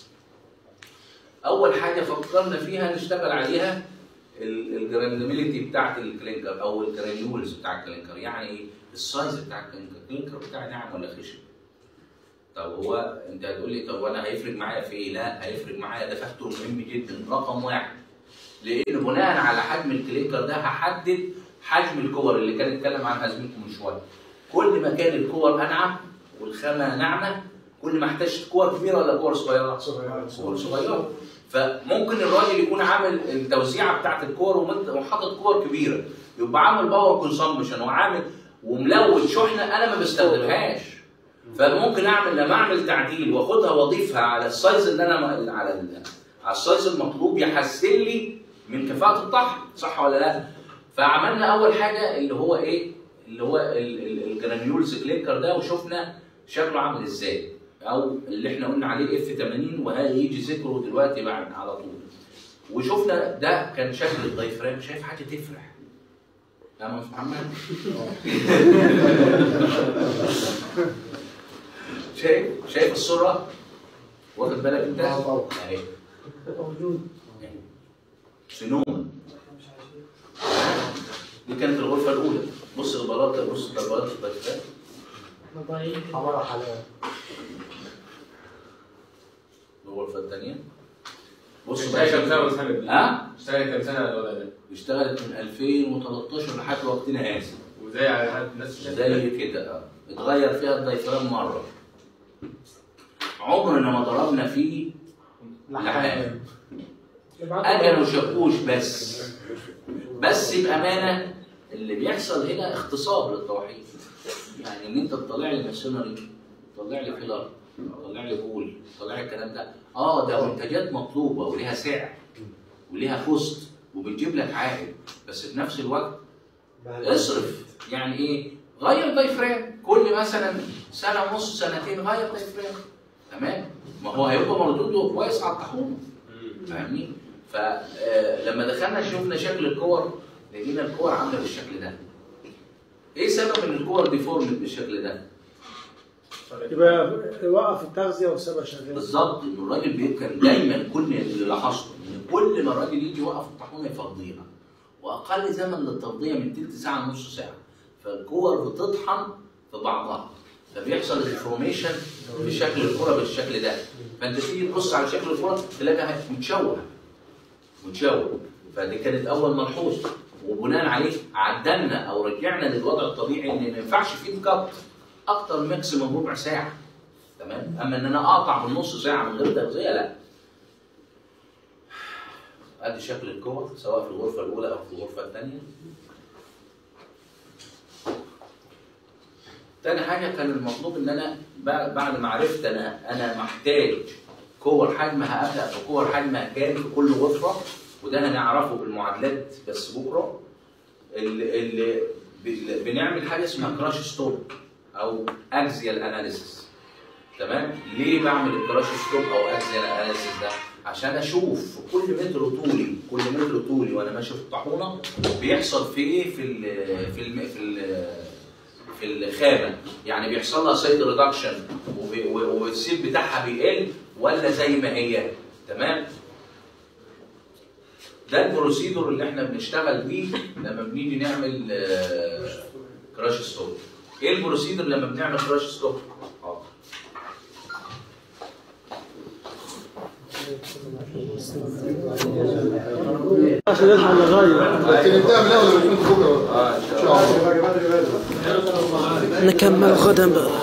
اول حاجه فكرنا فيها نشتغل عليها الجرانيوليتي بتاعت الكلينكر او الجرانيولز بتاع الكلينكر يعني السايز بتاع الكلينكر الكلينكر بتاعي ناعم ولا خشن طب هو انت هتقول لي طب وانا هيفرق معايا في ايه؟ لا هيفرق معايا ده فاكتور مهم جدا رقم واحد لان بناء على حجم الكليكر ده هحدد حجم الكور اللي كان اتكلم عنها زميلكم من شويه كل ما كان الكور انعم والخامه ناعمه كل ما احتاجت كور كبيره ولا كور صغيره؟ صغيره كور صغيره فممكن الراجل يكون عامل التوزيعه بتاعت الكور ومت- وحاطط كور كبيره يبقى عامل باور كونسامبشن وعامل وملود شحنه انا ما بستخدمهاش فممكن اعمل لما اعمل تعديل واخدها واضيفها على السايز اللي انا على ال- على السايز المطلوب يحسن لي من كفاءه الطحن صح ولا لا؟ فعملنا اول حاجه اللي هو ايه؟ اللي هو ال- ال- الجرانيولز كليكر ده وشفنا شكله عامل ازاي او اللي احنا قلنا عليه اف 80 وهيجي ذكره دلوقتي بعد على طول وشفنا ده كان شكل الدايفرام شايف حاجه تفرح يا مهندس محمد شايف شايف الصوره واخد بالك انت اهي موجود سنوما دي كانت الغرفه الاولى بص البلاطه بص البلاطه الدايفرام حمارة حلاوة الغرفه الثانيه بص اشتغل كام سنه والسنه دي؟ ها؟ اشتغل كام سنه الوضع ده؟ اشتغلت من 2013 لحد وقتنا هذا وزي على حد الناس زي كده اه اتغير فيها الدايفرام مره عمرنا ما ضربنا فيه لحام اجل وشاكوش بس بس بامانه اللي بيحصل هنا اغتصاب للتوحيد يعني ان انت تطلع لي ماشينري تطلع لي فيلر تطلع لي بول تطلع لي الكلام ده اه ده منتجات مطلوبه وليها سعر وليها كوست وبتجيب لك عائد بس في نفس الوقت اصرف يعني ايه غير دايفرام كل مثلا سنه ونص سنتين غير دايفرام تمام ما هو هيبقى مردوده كويس على الطاحونه فاهمني فلما دخلنا شفنا شكل الكور لقينا الكور عامله بالشكل ده ايه سبب ان الكور ديفورمد بالشكل ده يبقى وقف التغذيه وسابها شغاله بالظبط ان الراجل بيبقى دايما كل اللي لاحظته ان كل ما الراجل يجي يوقف الطاحونه يفضيها واقل زمن للتفضيه من تلت ساعه لنص ساعه فالكور بتطحن في بعضها فبيحصل ديفورميشن في شكل الكره بالشكل ده فانت تيجي تبص على شكل الكره تلاقيها متشوه متشوه فدي كانت اول ملحوظ وبناء عليه عدلنا او رجعنا للوضع الطبيعي ان ما ينفعش فيه كات اكتر ماكسيموم ربع ساعه تمام اما ان انا اقطع بالنص ساعه من غير تغذيه لا ادي شكل الكور سواء في الغرفه الاولى او في الغرفه الثانيه تاني حاجه كان المطلوب ان انا بعد بعد ما عرفت انا انا محتاج كور حجمها ابدا بكور حجمها كام في كل غرفه وده هنعرفه بالمعادلات بس بكره اللي, اللي بال- بنعمل حاجه اسمها كراش ستوب او اكزيال اناليسيس تمام ليه بعمل الكراش ستوب او اكزيال اناليسيس ده عشان اشوف في كل متر طولي كل متر طولي وانا ماشي في الطاحونه بيحصل في ايه في ال في ال في ال في الخامه يعني بيحصل لها سايد ريدكشن والسيل بتاعها بيقل ولا زي ما هي تمام ده البروسيدور اللي احنا بنشتغل بيه لما بنيجي نعمل كراش ستوب ايه البروسيدور لما بنعمل كراش ستوب حاضر. عشان نلحق نغير لكن نبدأ من الأول لما يكون بكرة نكمل غدا بقى